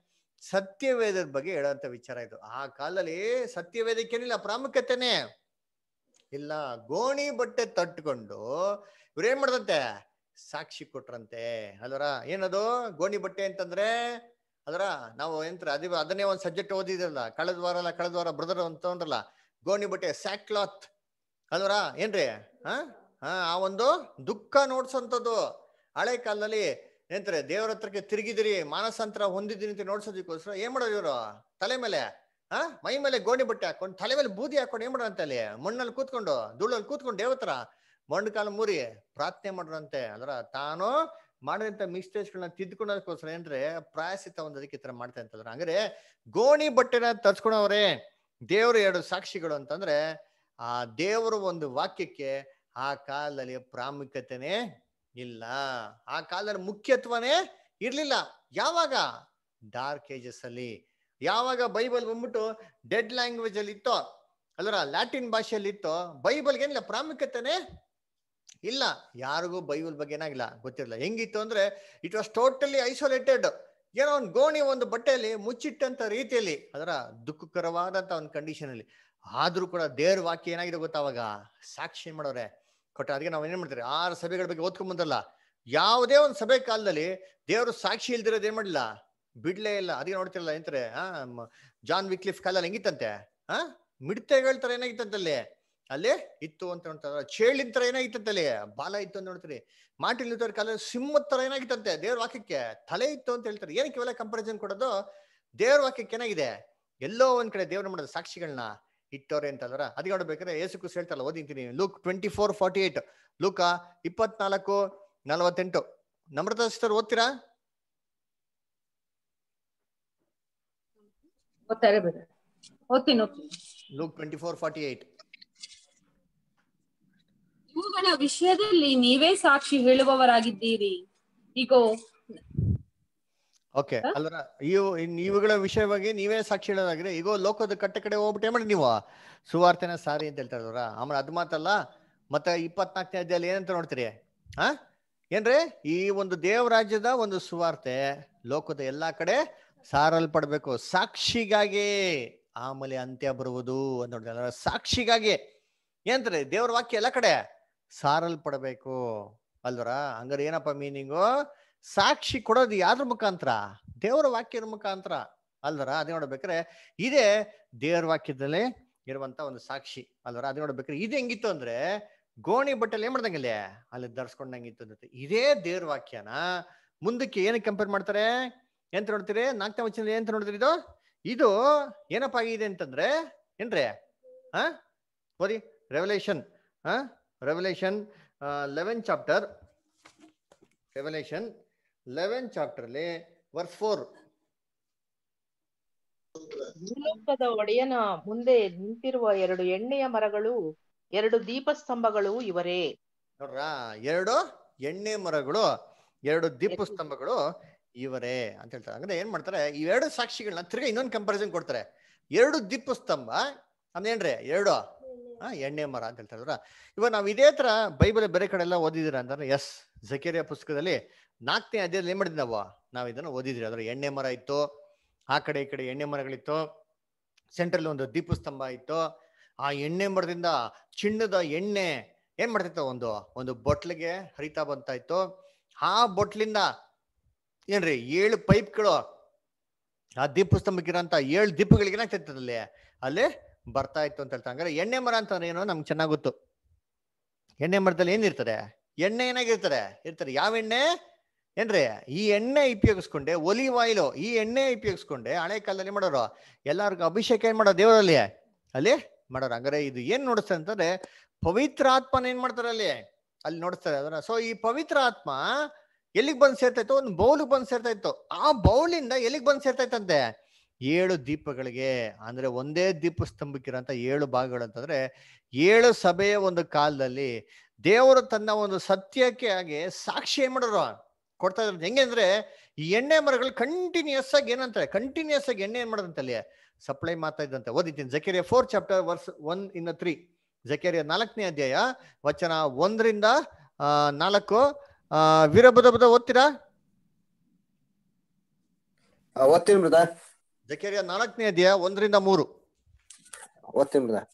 ಸತ್ಯವೇದದ ಬಗ್ಗೆ ಹೇಳೋಂಥ ವಿಚಾರ ಇದು ಆ ಕಾಲದಲ್ಲಿ ಸತ್ಯವೇದಕ್ಕೇನಿಲ್ಲ ಪ್ರಾಮುಖ್ಯತೆನೇ ಇಲ್ಲ ಗೋಣಿ ಬಟ್ಟೆ ತಟ್ಕೊಂಡು ಇವ್ರೇನ್ ಮಾಡ್ದಂತೆ ಸಾಕ್ಷಿ ಕೊಟ್ರಂತೆ ಅಲ್ವರ ಏನದು ಗೋಣಿ ಬಟ್ಟೆ ಅಂತಂದ್ರೆ ಅದರ ನಾವು ಎಂತ್ರ ಅದೇ ಅದನ್ನೇ ಒಂದು ಸಬ್ಜೆಕ್ಟ್ ಓದಿದ್ರಲ್ಲ ಕಳೆದ ವಾರ ಅಲ್ಲ ಕಳೆದ ವಾರ ಬ್ರದರ್ ಅಂತ ಅಂದ್ರಲ್ಲ ಗೋಣಿ ಬಟ್ಟೆ ಸ್ಯಾಕ್ ಕ್ಲಾತ್ ಅಲ್ವರ ಏನ್ರಿ ಹಾ ಹಾ ಆ ಒಂದು ದುಃಖ ನೋಡ್ಸೋಂಥದ್ದು ಹಳೆ ಕಾಲದಲ್ಲಿ ಏನಂತಾರೆ ದೇವರ ಹತ್ರಕ್ಕೆ ತಿರುಗಿದಿರಿ ಮಾನಸಾಂತರ ಹೊಂದಿದ್ದೀನಿ ಅಂತ ನೋಡ್ಸೋದಕ್ಕೋಸ್ಕರ ಏನ್ ಮಾಡೋದು ಇವರು ತಲೆ ಮೇಲೆ ಆ ಮೈ ಮೇಲೆ ಗೋಣಿ ಬಟ್ಟೆ ಹಾಕೊಂಡು ತಲೆ ಮೇಲೆ ಬೂದಿ ಹಾಕೊಂಡು ಏನ್ ಮಾಡೋರಂತೆ ಅಲ್ಲಿ ಮಣ್ಣಲ್ಲಿ ಕೂತ್ಕೊಂಡು ಧೂಳಲ್ಲಿ ಕೂತ್ಕೊಂಡು ದೇವತ್ರ ಮಣ್ಣು ಕಾಲ ಮೂರಿ ಪ್ರಾರ್ಥನೆ ಮಾಡ್ರಂತೆ ಅದ್ರ ತಾನು ಮಾಡಿದಂತ ಮಿಸ್ಟೇಕ್ಸ್ಗಳನ್ನ ತಿದ್ದುಕೊಳ್ಳೋದಕ್ಕೋಸ್ಕರ ಏನ್ರೆ ಪ್ರಾಯಸಿತ ಒಂದದಕ್ಕೆ ಈ ತರ ಮಾಡ್ತಾ ಅಂತಂದ್ರೆ ಹಂಗಾರೆ ಗೋಣಿ ಬಟ್ಟೆನ ತರ್ಸ್ಕೊಳವ್ರೆ ದೇವರು ಎರಡು ಸಾಕ್ಷಿಗಳು ಅಂತಂದ್ರೆ ಆ ದೇವರ ಒಂದು ವಾಕ್ಯಕ್ಕೆ ಆ ಕಾಲದಲ್ಲಿ ಪ್ರಾಮುಖ್ಯತೆನೇ ಇಲ್ಲ ಆ ಕಾಲದಲ್ಲಿ ಮುಖ್ಯತ್ವನೇ ಇರ್ಲಿಲ್ಲ ಯಾವಾಗ ಡಾರ್ಕ್ ಏಜಸ್ ಅಲ್ಲಿ ಯಾವಾಗ ಬೈಬಲ್ ಬಂದ್ಬಿಟ್ಟು ಡೆಡ್ ಲ್ಯಾಂಗ್ವೇಜ್ ಅಲ್ಲಿ ಇತ್ತೋ ಅಲ್ಲರ ಲ್ಯಾಟಿನ್ ಭಾಷೆಯಲ್ಲಿ ಇತ್ತೋ ಬೈಬಲ್ಗೆ ಏನಿಲ್ಲ ಪ್ರಾಮುಖ್ಯತೆನೇ ಇಲ್ಲ ಯಾರಿಗೂ ಬೈಬಲ್ ಬಗ್ಗೆ ಏನಾಗಿಲ್ಲ ಗೊತ್ತಿರಲಿಲ್ಲ ಹೆಂಗಿತ್ತು ಅಂದ್ರೆ ಇಟ್ ವಾಸ್ ಟೋಟಲಿ ಐಸೋಲೇಟೆಡ್ ಏನೋ ಒಂದು ಗೋಣಿ ಒಂದು ಬಟ್ಟೆಯಲ್ಲಿ ಮುಚ್ಚಿಟ್ಟಂತ ರೀತಿಯಲ್ಲಿ ಅದರ ದುಃಖಕರವಾದಂತ ಒಂದು ಕಂಡೀಷನ್ ಅಲ್ಲಿ ಆದ್ರೂ ಕೂಡ ದೇವ್ರ ವಾಕ್ಯ ಏನಾಗಿದೆ ಗೊತ್ತಾ ಅವಾಗ ಸಾಕ್ಷಿ ಏನ್ ಮಾಡೋರೆ ಕೊಟ್ಟ ಅದಕ್ಕೆ ನಾವು ಏನ್ ಮಾಡ್ತೀರಿ ಆರು ಸಭೆಗಳ ಬಗ್ಗೆ ಓದ್ಕೊಂಡ್ ಬಂದಲ್ಲ ಯಾವುದೇ ಒಂದು ಸಭೆ ಕಾಲದಲ್ಲಿ ದೇವರು ಸಾಕ್ಷಿ ಇಲ್ದಿರೋದು ಏನ್ ಮಾಡಿಲ್ಲ ಬಿಡ್ಲೇ ಇಲ್ಲ ಅದಕ್ಕೆ ನೋಡ್ತಿರಲ್ಲ ಎಂತಾರೆ ಆ ಮ- ಜಾನ್ ವಿಕ್ಲಿಫ್ ಕಾಲಲ್ಲಿ ಹೆಂಗಿತ್ತಂತೆ ಆ ಮಿಡ್ತೆಗಳ ತರ ಏನಾಗಿತ್ತಂತೆ ಅಲ್ಲಿ ಅಲ್ಲಿ ಇತ್ತು ಅಂತ ನೋಡ್ತಾರೆ ಚೇಳಿನ ತರ ಏನಾಗಿತ್ತಂತೆ ಅಲ್ಲಿ ಬಾಲ ಇತ್ತು ಅಂತ ನೋಡ್ತೀರಿ ಮಾರ್ಟಿನ್ ಲೂಥರ್ ಕಾಲದಲ್ಲಿ ಸಿಂಹದ ತರ ಏನಾಗಿತ್ತಂತೆ ದೇವ್ರ ವಾಕ್ಯಕ್ಕೆ ತಲೆ ಇತ್ತು ಅಂತ ಹೇಳ್ತಾರೆ ಏನಕ್ಕೆ ಇವೆಲ್ಲ ಕಂಪಾರಿಸನ್ ಕೊಡೋದು ದೇವ್ರ ವಾಕ್ಯಕ್ಕೆ ಏನಾಗಿದೆ ಎಲ್ಲೋ ಒಂದ್ ಕಡೆ ದೇವ್ರ ಮಾಡೋದು ಸಾಕ್ಷಿಗಳನ್ನ ಇಟ್ಟವ್ರೆ ಅಂತಂದ್ರ ಅದಕ್ಕೆ ನೋಡ್ಬೇಕಾದ್ರೆ ಏಸು ಕುಸ್ ಹೇಳ್ತಾರಲ್ಲ ಓದಿಂತೀನಿ Luke twenty four forty eight Luka ಇಪ್ಪತ್ನಾಲ್ಕು ನಲವತ್ತೆಂಟು ನಮ್ರತಾ ಸಿಸ್ಟರ್ ಓದ್ತೀರಾ ಓದ್ತಾರೆ brother. ಓದ್ತೀನಿ ಓದ್ತೀನಿ Luke twenty four forty eight ಇವುಗಳ ವಿಷಯದಲ್ಲಿ ನೀವೇ ಸಾಕ್ಷಿ ಹೇಳುವವರಾಗಿದ್ದೀರಿ ಈಗೋ ಓಕೆ ಅಲ್ರ ಇವು ಇನ್ ಇವುಗಳ ವಿಷಯವಾಗಿ ನೀವೇ ಸಾಕ್ಷಿ ಹೇಳೋದಾಗಿದೆ ಈಗ ಲೋಕದ ಕಟ್ಟ ಕಡೆ ಹೋಗ್ಬಿಟ್ಟು ಏನ್ ಮಾಡಿ ನೀವು ಸುವಾರ್ತೆನ ಸಾರಿ ಅಂತ ಹೇಳ್ತಾ ಇದ್ರ ಆಮೇಲೆ ಅದು ಮಾತಲ್ಲ ಮತ್ತೆ ಇಪ್ಪತ್ನಾಲ್ಕನೇ ಅಧ್ಯಾಯಲ್ಲಿ ಏನಂತ ನೋಡ್ತೀರಿ ಆ ಏನ್ರಿ ಈ ಒಂದು ದೇವರಾಜ್ಯದ ಒಂದು ಸುವಾರ್ತೆ ಲೋಕದ ಎಲ್ಲಾ ಕಡೆ ಸಾರಲ್ಪಡ್ಬೇಕು ಸಾಕ್ಷಿಗಾಗಿ ಆಮೇಲೆ ಅಂತ್ಯ ಬರುವುದು ಅಂತ ನೋಡಿದ್ರೆ ಸಾಕ್ಷಿಗಾಗಿ ಏನಂತಾರೆ ದೇವ್ರ ವಾಕ್ಯ ಎಲ್ಲ ಕಡೆ ಸಾರಲ್ಪಡಬೇಕು ಅಲ್ವರ ಹಂಗಾರೆ ಏನಪ್ಪ ಮೀನಿಂಗು ಸಾಕ್ಷಿ ಕೊಡೋದು ಯಾವ್ದ್ರ ಮುಖಾಂತರ ದೇವರ ವಾಕ್ಯದ ಮುಖಾಂತರ ಅಲ್ವರ ಅದೇ ನೋಡ್ಬೇಕಾರೆ ಇದೇ ದೇವರ ವಾಕ್ಯದಲ್ಲಿ ಇರುವಂತ ಒಂದು ಸಾಕ್ಷಿ ಅಲ್ವರ ಅದೇ ನೋಡ್ಬೇಕಾರೆ ಇದು ಹೆಂಗಿತ್ತು ಅಂದ್ರೆ ಗೋಣಿ ಬಟ್ಟೆಲಿ ಏನ್ ಮಾಡ್ದಂಗಿಲ್ಲ ಅಲ್ಲಿ ಧರಿಸ್ಕೊಂಡಂಗಿತ್ತು ಅಂತ ಇದೇ ದೇವ್ರ ವಾಕ್ಯನ ಮುಂದಕ್ಕೆ ಏನಕ್ಕೆ ಕಂಪೇರ್ ಮಾಡ್ತಾರೆ ಎಂತ ನೋಡ್ತೀರಿ ನಾಲ್ಕನೇ ವಚನ ಏನಂತ ನೋಡಿದ್ರಿ ಇದು ಇದು ಏನಪ್ಪ ಆಗಿದೆ ಅಂತಂದ್ರೆ ಏನ್ರಿ ಹಾ ಓದಿ ರೆವಲೇಷನ್ ಹಾ Revelation eleven chapter Revelation eleven chapter ಅಲ್ಲಿ ವರ್ಸ್ ಫೋರ್ ಭೂಲೋಕದ ಒಡೆಯನ ಮುಂದೆ ನಿಂತಿರುವ ಎರಡು ಎಣ್ಣೆಯ ಮರಗಳು ಎರಡು ದೀಪಸ್ತಂಭಗಳು ಇವರೇ ನೋಡ್ರಾ ಎರಡು ಎಣ್ಣೆ ಮರಗಳು ಎರಡು ದೀಪ ಸ್ತಂಭಗಳು ಇವರೇ ಅಂತ ಹೇಳ್ತಾರೆ ಅಂದ್ರೆ ಏನ್ ಮಾಡ್ತಾರೆ ಈ ಎರಡು ಸಾಕ್ಷಿಗಳನ್ನ ತಿರ್ಗಾ ಇನ್ನೊಂದು ಕಂಪಾರಿಸನ್ ಕೊಡ್ತಾರೆ ಎರಡು ದೀಪ ಸ್ತಂಭ ಅಂದೇನ್ರಿ ಎರಡು ಆ, ಎಣ್ಣೆ ಮರ ಅಂತ ಹೇಳ್ತಾರ ಇವಾಗ ನಾವ್ ಇದೇ ತರ ಬೈಬಲ್ ಬೇರೆ ಕಡೆ ಎಲ್ಲ ಓದಿದಿರ ಅಂತಂದ್ರೆ ಎಸ್ ಜಕೇರಿಯ ಪುಸ್ತಕದಲ್ಲಿ ನಾಲ್ಕನೇ ಅಧ್ಯಾಯದಲ್ಲಿ ಏನ್ ಮಾಡಿದ್ವಿ ನಾವು ನಾವ್ ಇದನ್ನ ಓದಿದ್ರಿ ಅದ್ರ ಎಣ್ಣೆ ಮರ ಇತ್ತು ಆ ಕಡೆ ಈ ಕಡೆ ಎಣ್ಣೆ ಮರಗಳಿತ್ತು ಸೆಂಟ್ರಲ್ಲಿ ಒಂದು ದೀಪ ಸ್ತಂಭ ಇತ್ತು ಆ ಎಣ್ಣೆ ಮರದಿಂದ ಚಿನ್ನದ ಎಣ್ಣೆ ಏನ್ ಮಾಡ್ತಿತ್ತು ಒಂದು ಒಂದು ಬೊಟ್ಲಿಗೆ ಹರಿತಾ ಬಂತಾ ಇತ್ತು ಆ ಬೊಟ್ಲಿಂದ ಏನ್ರಿ ಏಳು ಪೈಪ್ಗಳು ಆ ದೀಪ ಸ್ತಂಭಕ್ಕಿರೋಂಥ ಏಳು ದೀಪಗಳಿಗೆ ಏನಾಗ್ತಿತ್ತು ಅಲ್ಲಿ ಅಲ್ಲಿ ಬರ್ತಾ ಇತ್ತು ಅಂತ ಹೇಳ್ತಾರೆ ಹಂಗಾರೆ ಎಣ್ಣೆ ಮರ ಅಂತಂದ್ರೆ ಏನೋ ನಮ್ಗೆ ಚೆನ್ನಾಗ್ ಗೊತ್ತು ಎಣ್ಣೆ ಮರದಲ್ಲಿ ಏನಿರ್ತದೆ ಎಣ್ಣೆ ಏನಾಗಿರ್ತದೆ ಇರ್ತಾರೆ ಯಾವ ಎಣ್ಣೆ ಏನ್ರಿ ಈ ಎಣ್ಣೆ ಉಪಯೋಗಿಸ್ಕೊಂಡೆ ಒಲಿವ್ ಆಯಿಲು ಈ ಎಣ್ಣೆ ಉಪಯೋಗಿಸ್ಕೊಂಡೆ ಹಳೆ ಕಾಲದಲ್ಲಿ ಮಾಡೋರು ಎಲ್ಲರಿಗೂ ಅಭಿಷೇಕ ಏನ್ ಮಾಡೋರು ದೇವರಲ್ಲಿ ಅಲ್ಲಿ ಮಾಡೋರು ಹಂಗಾರೆ ಇದು ಏನ್ ನೋಡಿಸ್ತಾರೆ ಅಂತಂದ್ರೆ ಪವಿತ್ರ ಆತ್ಮನ ಏನ್ ಮಾಡ್ತಾರೆ ಅಲ್ಲಿ ಅಲ್ಲಿ ನೋಡಿಸ್ತಾರೆ ಅದನ್ನ ಸೊ ಈ ಪವಿತ್ರ ಆತ್ಮ ಎಲ್ಲಿಗೆ ಬಂದ್ ಸೇರ್ತಾ ಇತ್ತು ಒಂದು ಬೌಲಿಗೆ ಬಂದ್ ಸೇರ್ತಾ ಇತ್ತು ಆ ಬೌಲಿಂದ ಎಲ್ಲಿಗೆ ಬಂದ್ ಸೇರ್ತಾ ಇತ್ತಂತೆ ಏಳು ದೀಪಗಳಿಗೆ ಅಂದ್ರೆ ಒಂದೇ ದೀಪ ಸ್ತಂಭಕ್ಕಿರೋಂಥ ಏಳು ಭಾಗಗಳು ಅಂತಂದ್ರೆ ಏಳು ಸಭೆಯ ಒಂದು ಕಾಲದಲ್ಲಿ ದೇವರು ತನ್ನ ಒಂದು ಸತ್ಯಕ್ಕೆ ಆಗಿ ಸಾಕ್ಷಿ ಏನ್ ಮಾಡೋರು ಕೊಡ್ತಾ ಇದ್ರು ಹೆಂಗೆ ಅಂದ್ರೆ ಈ ಎಣ್ಣೆ ಮರಗಳು ಕಂಟಿನ್ಯೂಸ್ ಆಗಿ ಏನಂತಾರೆ ಕಂಟಿನ್ಯೂಸ್ ಆಗಿ ಎಣ್ಣೆ ಏನ್ ಮಾಡೋದಂತೆ ಅಲ್ಲಿ ಸಪ್ಲೈ ಮಾಡ್ತಾ ಇದ್ದಂತೆ ಓದಿದ್ದೀನಿ Zechariah four chapter verse one in three Zechariah ನಾಲ್ಕನೇ ಅಧ್ಯಾಯ ವಚನ ಒಂದರಿಂದ ಆ, ನಾಲ್ಕು ಆ, ವೀರಭದ್ರ ಓದ್ತೀರಾ ಓದ್ತೀನಿ ಬ್ರದರ್ ಜಕೇರಿಯ ನಾಲ್ಕನೇ ಅಧ್ಯಾಯ ಒಂದರಿಂದ ಮೂರು ಓದ್ತೀನಿ ಬ್ರದರ್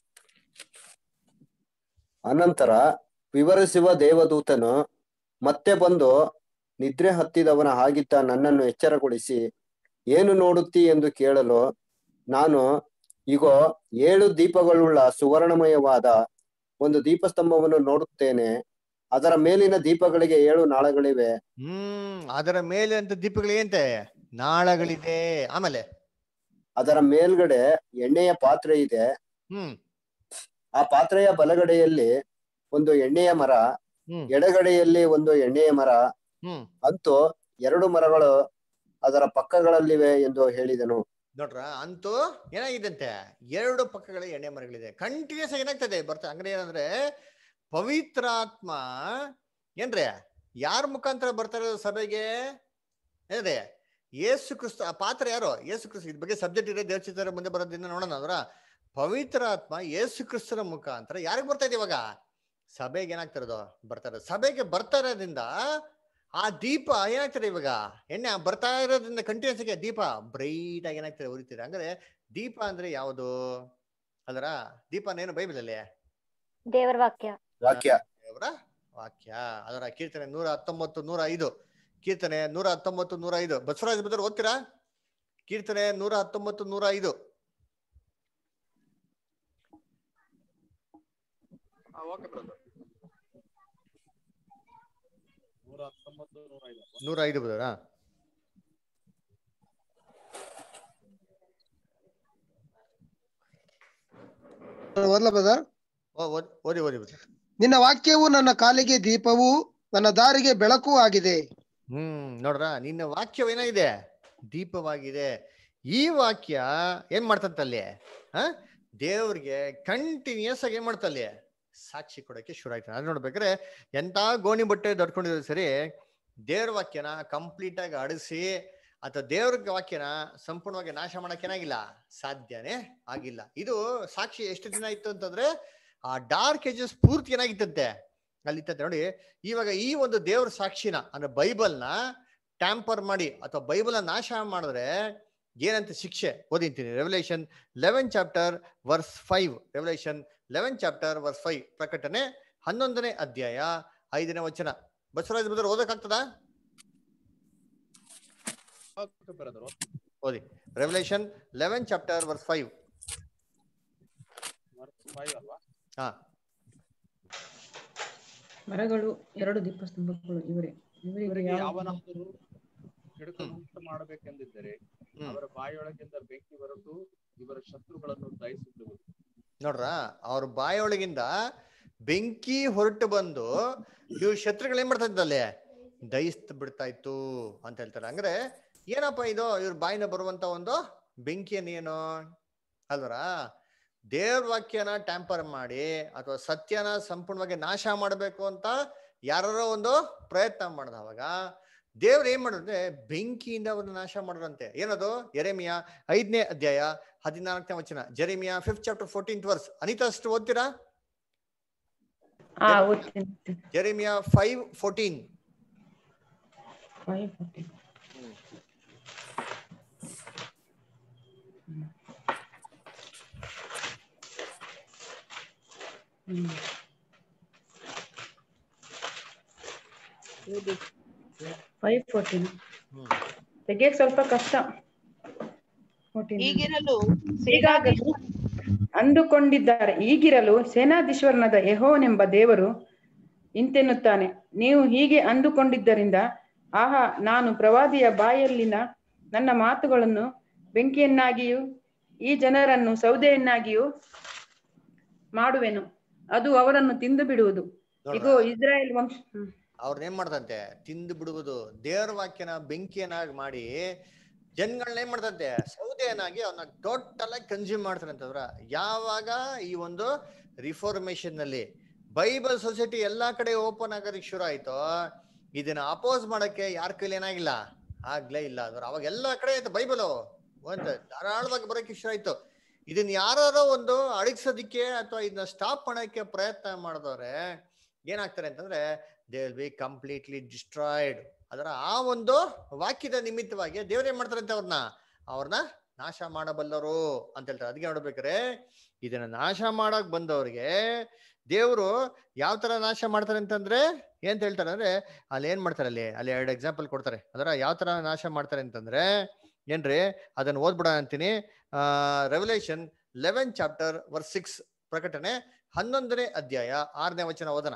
ಅನಂತರ ವಿವರಿಸುವ ದೇವದೂತನು ಮತ್ತೆ ಬಂದು ನಿದ್ರೆ ಹತ್ತಿದವನ ಹಾಗಿದ್ದ ನನ್ನನ್ನು ಎಚ್ಚರಗೊಳಿಸಿ ಏನು ನೋಡುತ್ತಿ ಎಂದು ಕೇಳಲು ನಾನು ಇಗೋ ಏಳು ದೀಪಗಳುಳ್ಳ ಸುವರ್ಣಮಯವಾದ ಒಂದು ದೀಪಸ್ತಂಭವನ್ನು ನೋಡುತ್ತೇನೆ ಅದರ ಮೇಲಿನ ದೀಪಗಳಿಗೆ ಏಳು ನಾಳಗಳಿವೆ ಹ್ಮ್ ಅದರ ಮೇಲೆ ಅಂತ ದೀಪಗಳೇಂತೆ ನಾಳಗಳಿದೆ ಆಮೇಲೆ ಅದರ ಮೇಲ್ಗಡೆ ಎಣ್ಣೆಯ ಪಾತ್ರೆ ಇದೆ ಹ್ಮ್ ಆ ಪಾತ್ರೆಯ ಬಲಗಡೆಯಲ್ಲಿ ಒಂದು ಎಣ್ಣೆಯ ಮರ ಹ್ಮ್ ಎಡಗಡೆಯಲ್ಲಿ ಒಂದು ಎಣ್ಣೆಯ ಮರ ಹ್ಮ್ ಅಂತೂ ಎರಡು ಮರಗಳು ಅದರ ಪಕ್ಕಗಳಲ್ಲಿವೆ ಎಂದು ಹೇಳಿದನು ನೋಡ್ರ ಅಂತೂ ಏನಾಗಿದಂತೆ ಎರಡು ಪಕ್ಕಗಳ ಎಣ್ಣೆ ಮರಗಳಿದೆ ಕಂಟಿನ್ಯೂಸ್ ಆಗಿ ಏನಾಗ್ತದೆ ಬರ್ತಾ ಅಂಗಡಿ ಏನಂದ್ರೆ ಪವಿತ್ರಾತ್ಮ ಏನ್ರಿ ಯಾರ ಮುಖಾಂತರ ಬರ್ತಾರೆ ಸಭೆಗೆ ಏನ್ರಿ ಯೇಸು ಕ್ರಿಸ್ತ ಆ ಪಾತ್ರ ಯಾರು ಯೇಸು ಕ್ರಿಸ್ತ ಇದ್ರ ಬಗ್ಗೆ ಸಬ್ಜೆಕ್ಟ್ ಇದೆ ದೇವಚಿತ್ರ ಮುಂದೆ ಬರೋದ್ರಿಂದ ನೋಡೋಣ ಅಂದ್ರ ಪವಿತ್ರಾತ್ಮ ಯೇಸು ಕ್ರಿಸ್ತನ ಮುಖಾಂತರ ಯಾರಿಗೆ ಬರ್ತಾ ಇದೆ ಇವಾಗ ಸಭೆಗೆ ಏನಾಗ್ತಿರೋದು ಬರ್ತಾರೆ ಸಭೆಗೆ ಬರ್ತಾ ಇರೋದ್ರಿಂದ ಆ ದೀಪ ಏನಾಗ್ತದೆ ಇವಾಗ ಎಣ್ಣೆ ಆ ಬರ್ತಾ ಇರೋದ್ರಿಂದ ಕಂಟಿನ್ಯೂಸ್ ಆಗಿ ದೀಪ ಬ್ರೈಟ್ ಆಗಿ ಏನಾಗ್ತದೆ ಉರಿತಿದೆ ಅಂದ್ರೆ ದೀಪ ಅಂದ್ರೆ ಯಾವುದು ಅದರ ದೀಪನೇನು ಬೈಬಲ್ ಅಲ್ಲಿ ದೇವರ ವಾಕ್ಯ ವಾಕ್ಯ ದೇವರ ವಾಕ್ಯ ಅದರ ಕೀರ್ತನೆ ನೂರ ಹತ್ತೊಂಬತ್ತು ನೂರ ಐದು ಕೀರ್ತನೆ ನೂರ ಹತ್ತೊಂಬತ್ತು ನೂರ ಐದು ಬಸವರಾಜ ಬದರ್ ಓದ್ತೀರಾ ಕೀರ್ತನೆ ನೂರ ಹತ್ತೊಂಬತ್ತು ನೂರ ಐದು ನೂರ ಐದು ಬದರಾ ಓದ್ಲಾ ಬ್ರದರ್ ಓದಿ ಓದಿ brother. ನಿನ್ನ ವಾಕ್ಯವು ನನ್ನ ಕಾಲಿಗೆ ದೀಪವು ನನ್ನ ದಾರಿಗೆ ಬೆಳಕು ಆಗಿದೆ ಹ್ಮ್ ನೋಡ್ರ ನಿನ್ನ ವಾಕ್ಯವೇನಾಗಿದೆ ದೀಪವಾಗಿದೆ ಈ ವಾಕ್ಯ ಏನ್ ಮಾಡ್ತಂತಲ್ಲಿ ಹ ದೇವ್ರಿಗೆ ಕಂಟಿನ್ಯೂಸ್ ಆಗಿ ಏನ್ ಮಾಡ್ತಲ್ಲಿ ಸಾಕ್ಷಿ ಕೊಡಕ್ಕೆ ಶುರು ಆಯ್ತು ಅದು ನೋಡ್ಬೇಕಾದ್ರೆ ಎಂತ ಗೋಣಿ ಬಟ್ಟೆ ದಡ್ಕೊಂಡಿದ್ರು ಸರಿ ದೇವ್ರ ವಾಕ್ಯನ ಕಂಪ್ಲೀಟ್ ಆಗಿ ಅಡಿಸಿ ಅಥವಾ ದೇವ್ರ ವಾಕ್ಯನ ಸಂಪೂರ್ಣವಾಗಿ ನಾಶ ಮಾಡಕ್ ಏನಾಗಿಲ್ಲ ಸಾಧ್ಯನೇ ಆಗಿಲ್ಲ ಇದು ಸಾಕ್ಷಿ ಎಷ್ಟು ದಿನ ಇತ್ತು ಅಂತಂದ್ರೆ ಆ ಡಾರ್ಕ್ ಏಜಸ್ ಪೂರ್ತಿ ಏನಾಗಿತ್ತಂತೆ ಅಲ್ಲಿ ಇತ್ತಂತೆ ನೋಡಿ ಇವಾಗ ಈ ಒಂದು ದೇವ್ರ ಸಾಕ್ಷಿನ ಅಂದ್ರೆ ಬೈಬಲ್ನ ಟ್ಯಾಂಪರ್ ಮಾಡಿ ಅಥವಾ ಬೈಬಲ್ ನಾಶ ಮಾಡಿದ್ರೆ ಏನಂತ ಶಿಕ್ಷೆ ಓದಿಂತೀನಿ Revelation eleven chapter verse five Revelation eleven chapter verse five ಪ್ರಕಟಣೆ ಹನ್ನೊಂದನೇ ಅಧ್ಯಾಯ ಐದನೇ ವಚನ ಬಸವರಾಜ ಬದರ್ ಓದಕ್ಕಾಗ್ತದಾ ಓದಿ Revelation eleven chapter verse five ಹಾ ಮರಗಳು ಎರಡು ದೀಪಸ್ತಂಭಗಳು ಇವರೇ ಇವರಿಗೆ ಇವರಿಗೆ ಯಾವ ಯಾವನಾದರೂ ಕೆಡುಕನ್ನು ಉಂಟು ಮಾಡಬೇಕೆಂದಿದ್ದರೆ ಅವರ ಬಾಯೊಳಗಿಂದ ಬೆಂಕಿ ಹೊರಟು ಇವರ ಶತ್ರುಗಳನ್ನು ದಹಿಸಿಬಿಡುವುದು ನೋಡ್ರ ಅವ್ರ ಬಾಯೊಳಗಿಂದ ಬೆಂಕಿ ಹೊರಟು ಬಂದು ಇವ್ರ ಶತ್ರುಗಳು ಏನ್ ಮಾಡ್ತಾ ಇದ್ದಲ್ಲಿ ದಹಿಸ್ತ್ ಬಿಡ್ತಾ ಇತ್ತು ಅಂತ ಹೇಳ್ತಾರೆ ಅಂದ್ರೆ ಏನಪ್ಪ ಇದು ಇವ್ರ ಬಾಯಿನ ಬರುವಂತ ಒಂದು ಬೆಂಕಿಯನ್ನು ಏನು ಅಲ್ವರ ದೇವ್ರ ವಾಕ್ಯನ ಟ್ಯಾಂಪರ್ ಮಾಡಿ ಅಥವಾ ಸತ್ಯನ ಸಂಪೂರ್ಣವಾಗಿ ನಾಶ ಮಾಡಬೇಕು ಅಂತ ಯಾರೋ ಒಂದು ಪ್ರಯತ್ನ ಮಾಡಿದವಾಗ ದೇವ್ರು ಏನ್ ಮಾಡಿದ್ರೆ ಬೆಂಕಿಯಿಂದ ಅವ್ರನ್ನ ನಾಶ ಮಾಡೋದಂತೆ ಏನದು ಎರೆಮಿಯಾ ಐದನೇ ಅಧ್ಯಾಯ ಹದಿನಾಲ್ಕನೇ ವಚನ Jeremiah fifth chapter fourteenth verse Anita ಅಷ್ಟು ಓದ್ತೀರಾ ಹಾ ಓದ್ತೀನಿ Jeremiah five fourteen Five fourteen. ಹ್ಮ್. ಫೈವ್ ಫೋರ್ಟೀನ್ ತೆಗಿಯಕ್ ಸ್ವಲ್ಪ ಕಷ್ಟ 14. ಹೀಗಿರಲು ಹೀಗಾಗಲು ಅಂದುಕೊಂಡಿದ್ದಾರೆ ಈಗಿರಲು ಸೇನಾಧೀಶ್ವರನಾದ ಯೆಹೋವನೆಂಬ ದೇವರು ಇಂತೆನ್ನುತ್ತಾನೆ ನೀವು ಹೀಗೆ ಅಂದುಕೊಂಡಿದ್ದರಿಂದ ಆಹಾ ನಾನು ಪ್ರವಾದಿಯ ಬಾಯಲ್ಲಿನ ನನ್ನ ಮಾತುಗಳನ್ನು ಬೆಂಕಿಯನ್ನಾಗಿಯೂ ಈ ಜನರನ್ನು ಸೌದೆಯನ್ನಾಗಿಯೂ ಮಾಡುವೆನು ಅದು ಅವರನ್ನು ತಿಂದು ಬಿಡುವುದು ಇಗೋ ಇಸ್ರಾಯೇಲ್ ವಂಶ ಹ್ಮ್. ಅವ್ರನ್ನ ಏನ್ ಮಾಡ್ತಂತೆ ತಿಂದು ಬಿಡುವುದು ದೇವರ ವಾಕ್ಯನ ಬೆಂಕಿಯನ್ನಾಗಿ ಮಾಡಿ ಜನಗಳನ್ನ ಏನ್ ಮಾಡ್ತಂತೆ ಸೌದೆಯನ್ನಾಗಿ ಅವನ್ನ ಟೋಟಲ್ ಆಗಿ ಕನ್ಸ್ಯೂಮ್ ಮಾಡ್ತಾರಂತಂದ್ರ ಯಾವಾಗ ಈ ಒಂದು ರಿಫಾರ್ಮೇಶನ್ ನಲ್ಲಿ ಬೈಬಲ್ ಸೊಸೈಟಿ ಎಲ್ಲಾ ಕಡೆ ಓಪನ್ ಆಗೋದಕ್ಕೆ ಶುರು ಆಯ್ತೋ ಇದನ್ನ ಅಪೋಸ್ ಮಾಡಕ್ಕೆ ಯಾರ ಕೈಲಿ ಏನಾಗಿಲ್ಲ ಆಗ್ಲೇ ಇಲ್ಲ ಅಂದ್ರೆ ಅವಾಗ ಎಲ್ಲಾ ಕಡೆ ಆಯ್ತು ಬೈಬಲ್ ಒಂದು ಧಾರಾಳವಾಗಿ ಬರೋಕೆ ಶುರು ಆಯ್ತು ಇದನ್ನ ಯಾರೋ ಒಂದು ಅಡಗಿಸೋದಿಕ್ಕೆ ಅಥವಾ ಇದನ್ನ ಸ್ಟಾಪ್ ಮಾಡೋಕೆ ಪ್ರಯತ್ನ ಮಾಡಿದವ್ರೆ ಏನಾಗ್ತಾರೆ ಅಂತಂದ್ರೆ they will be completely destroyed ಅದರ ಆ ಒಂದು ವಾಕ್ಯದ ನಿಮಿತ್ತವಾಗಿ ದೇವ್ರೇನ್ ಮಾಡ್ತಾರಂತೆ ಅವ್ರನ್ನ ಅವ್ರನ್ನ ನಾಶ ಮಾಡಬಲ್ಲರು ಅಂತ ಹೇಳ್ತಾರೆ ಅದಕ್ಕೆ ನೋಡ್ಬೇಕಾರೆ ಇದನ್ನ ನಾಶ ಮಾಡಕ್ ಬಂದವ್ರಿಗೆ ದೇವರು ಯಾವ ತರ ನಾಶ ಮಾಡ್ತಾರೆ ಅಂತಂದ್ರೆ ಏನ್ ಹೇಳ್ತಾರೆ ಅಂದ್ರೆ ಅಲ್ಲಿ ಏನ್ ಮಾಡ್ತಾರೆ ಅಲ್ಲಿ ಅಲ್ಲಿ ಎರಡು ಎಕ್ಸಾಂಪಲ್ ಕೊಡ್ತಾರೆ ಅದರ ಯಾವ ತರ ನಾಶ ಮಾಡ್ತಾರೆ ಅಂತಂದ್ರೆ ಏನ್ರಿ ಅದನ್ನ ಓದ್ಬಿಡ ಅಂತೀನಿ ಆ Revelation eleven chapter verse six ಪ್ರಕಟಣೆ ಹನ್ನೊಂದನೇ ಅಧ್ಯಾಯ ಆರನೇ ವಚನ ಓದನ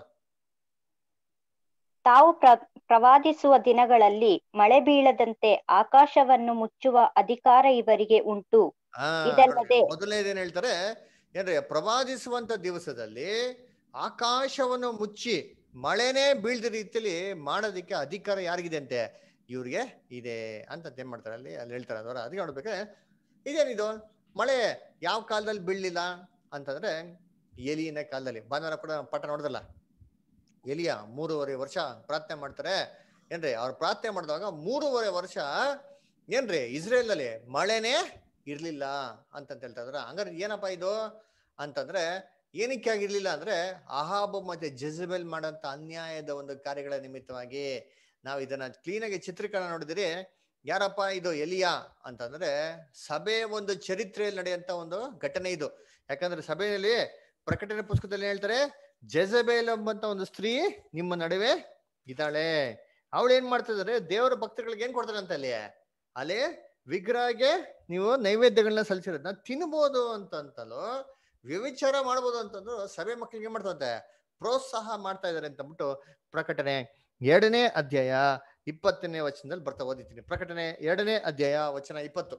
ತಾವು ಪ್ರ ಪ್ರವಾದಿಸುವ ದಿನಗಳಲ್ಲಿ ಮಳೆ ಬೀಳದಂತೆ ಆಕಾಶವನ್ನು ಮುಚ್ಚುವ ಅಧಿಕಾರ ಇವರಿಗೆ ಉಂಟು ಆ ಇದಲ್ಲದೆ ಮೊದಲನೇದೇನ್ ಹೇಳ್ತಾರೆ ಏನ್ರಿ ಪ್ರವಾದಿಸುವಂತ ದಿವಸದಲ್ಲಿ ಆಕಾಶವನ್ನು ಮುಚ್ಚಿ ಮಳೆನೇ ಬೀಳ್ದ ರೀತಿಯಲ್ಲಿ ಮಾಡೋದಿಕ್ಕೆ ಅಧಿಕಾರ ಯಾರಿಗಿದೆ ಅಂತೆ ಇವ್ರಿಗೆ ಇದೆ ಅಂತ ಏನ್ ಮಾಡ್ತಾರೆ ಅಲ್ಲಿ ಅಲ್ಲಿ ಹೇಳ್ತಾರೆ ಅದರ ಅದಕ್ಕೆ ನೋಡ್ಬೇಕಾದ್ರೆ ಇದೇನಿದು ಮಳೆ ಯಾವ ಕಾಲದಲ್ಲಿ ಬೀಳಲಿಲ್ಲ ಅಂತಂದ್ರೆ ಎಲಿಯನ ಕಾಲದಲ್ಲಿ ಭಾನುವಾರ ಕೂಡ ಪಾಠ ನೋಡಿದಲ್ಲ ಎಲಿಯ ಮೂರುವರೆ ವರ್ಷ ಪ್ರಾರ್ಥನೆ ಮಾಡ್ತಾರೆ ಏನ್ರಿ ಅವ್ರು ಪ್ರಾರ್ಥನೆ ಮಾಡಿದಾಗ ಮೂರುವರೆ ವರ್ಷ ಏನ್ರಿ ಇಸ್ರೇಲ್ ಅಲ್ಲಿ ಮಳೆನೇ ಇರ್ಲಿಲ್ಲ ಅಂತಂತ ಹೇಳ್ತಾ ಇದ್ರ ಹಂಗಾರೆ ಏನಪ್ಪಾ ಇದು ಅಂತಂದ್ರೆ ಏನಕ್ಕೆ ಆಗಿರ್ಲಿಲ್ಲ ಅಂದ್ರೆ ಅಹಾಬ್ ಮತ್ತೆ ಜೆಜಬೆಲ್ ಮಾಡಂತ ಅನ್ಯಾಯದ ಒಂದು ಕಾರ್ಯಗಳ ನಿಮಿತ್ತವಾಗಿ ನಾವು ಇದನ್ನ ಕ್ಲೀನ್ ಆಗಿ ಚಿತ್ರೀಕರಣ ನೋಡಿದಿರಿ ಯಾರಪ್ಪ ಇದು ಎಲಿಯಾ ಅಂತಂದ್ರೆ ಸಭೆ ಒಂದು ಚರಿತ್ರೆಯಲ್ಲಿ ನಡೆಯುವಂತ ಒಂದು ಘಟನೆ ಇದು ಯಾಕಂದ್ರೆ ಸಭೆಯಲ್ಲಿ ಪ್ರಕಟಣೆ ಪುಸ್ತಕದಲ್ಲಿ ಹೇಳ್ತಾರೆ ಜೆಜಬೇಲ್ ಎಂಬಂತ ಒಂದು ಸ್ತ್ರೀ ನಿಮ್ಮ ನಡುವೆ ಇದ್ದಾಳೆ ಅವಳು ಏನ್ ಮಾಡ್ತಿದಾರೆ ದೇವರ ಭಕ್ತಗಳಿಗೆ ಏನ್ ಕೊಡ್ತಾರೆ ಅಂತ ಅಲ್ಲಿ ಅಲ್ಲಿ ವಿಗ್ರಹಗೆ ನೀವು ನೈವೇದ್ಯಗಳನ್ನ ಸಲ್ಲಿಸಿರೋದನ್ನ ತಿನ್ಬೋದು ಅಂತಂತಲೂ ವ್ಯವಿಚಾರ ಮಾಡ್ಬೋದು ಅಂತಂದ್ರು ಸಭೆ ಮಕ್ಕಳಿಗೆ ಏನ್ ಮಾಡ್ತಂತೆ ಪ್ರೋತ್ಸಾಹ ಮಾಡ್ತಾ ಇದಾರೆ ಅಂತ ಅಂದ್ಬಿಟ್ಟು ಪ್ರಕಟಣೆ ಎರಡನೇ ಅಧ್ಯಾಯ ಇಪ್ಪತ್ತನೇ ವಚನದಲ್ಲಿ ಬರ್ತಾ ಓದಿದ್ದೀನಿ ಪ್ರಕಟಣೆ ಎರಡನೇ ಅಧ್ಯಾಯ ವಚನ ಇಪ್ಪತ್ತು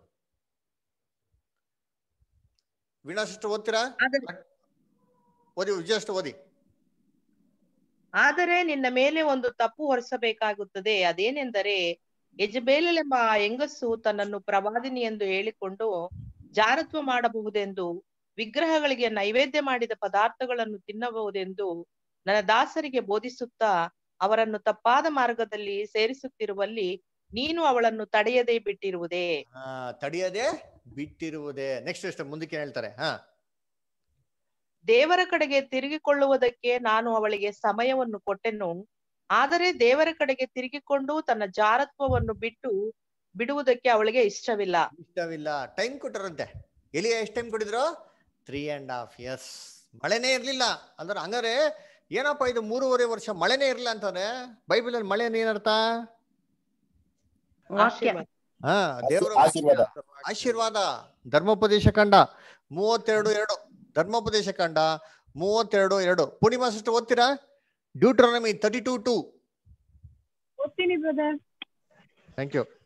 ವೀಣಾಸಷ್ಟು ಓದ್ತೀರಾ ಓದಿ ವಿಜಯಷ್ಟು ಓದಿ ಆದರೆ ನಿನ್ನ ಮೇಲೆ ಒಂದು ತಪ್ಪು ಹೊರಿಸಬೇಕಾಗುತ್ತದೆ ಅದೇನೆಂದರೆ ಯಜಬೇಲೆಂಬ ಆ ಹೆಂಗಸು ತನ್ನನ್ನು ಪ್ರವಾದಿನಿ ಎಂದು ಹೇಳಿಕೊಂಡು ಜಾರತ್ವ ಮಾಡಬಹುದೆಂದು ವಿಗ್ರಹಗಳಿಗೆ ನೈವೇದ್ಯ ಮಾಡಿದ ಪದಾರ್ಥಗಳನ್ನು ತಿನ್ನಬಹುದೆಂದು ನನ್ನ ದಾಸರಿಗೆ ಬೋಧಿಸುತ್ತಾ ಅವರನ್ನು ತಪ್ಪಾದ ಮಾರ್ಗದಲ್ಲಿ ಸೇರಿಸುತ್ತಿರುವಲ್ಲಿ ನೀನು ಅವಳನ್ನು ತಡೆಯದೇ ಬಿಟ್ಟಿರುವುದೇ ಆ ತಡೆಯದೆ ಬಿಟ್ಟಿರುವುದೇ ನೆಕ್ಸ್ಟ್ ಎಷ್ಟು ಮುಂದಕ್ಕೆ ಏನ್ ಹೇಳ್ತಾರೆ ಹಾ ದೇವರ ಕಡೆಗೆ ತಿರುಗಿಕೊಳ್ಳುವುದಕ್ಕೆ ನಾನು ಅವಳಿಗೆ ಸಮಯವನ್ನು ಕೊಟ್ಟೆನು ಆದರೆ ದೇವರ ಕಡೆಗೆ ತಿರುಗಿಕೊಂಡು ತನ್ನ ಜಾರತ್ವವನ್ನು ಬಿಟ್ಟು ಬಿಡುವುದಕ್ಕೆ ಅವಳಿಗೆ ಇಷ್ಟವಿಲ್ಲ ಇಷ್ಟವಿಲ್ಲ ಟೈಮ್ ಕೊಟ್ಟರಂತೆ ಎಲಿಯ ಎಷ್ಟು ಟೈಮ್ ಕೊಟ್ಟಿದ್ರು ತ್ರೀ ಅಂಡ್ ಹಾಫ್ ಇಯರ್ಸ್ ಮಳೆನೇ ಇರ್ಲಿಲ್ಲ ಅಂದ್ರೆ ಹಂಗಾರೆ ಏನಪ್ಪ ಇದು ಮೂರುವರೆ ವರ್ಷ ಮಳೆನೇ ಇರ್ಲಿಲ್ಲ ಅಂತಂದ್ರೆ ಬೈಬಲ್ ಅಲ್ಲಿ ಮಳೆ ಏನರ್ಥ ಆಶೀರ್ವಾದ. ಹಾ ದೇವರ ಆಶೀರ್ವಾದ. ಆಶೀರ್ವಾದ ಧರ್ಮೋಪದೇಶ ಕಂಡ ಮೂವತ್ತೆರಡು ಎರಡು ಧರ್ಮೋಪದೇಶ ಕಂಡ ಮೂವತ್ತೆರಡು ಎರಡು ಪೂರ್ಣಿಮಾ ಸಿಸ್ಟರ್ ಓದ್ತೀರಾ ಡ್ಯೂಟ್ರಾನಮಿ ತರ್ಟಿ ಟು ಟು ಓದ್ತೀನಿ ಬ್ರದರ್ ಥ್ಯಾಂಕ್ ಯು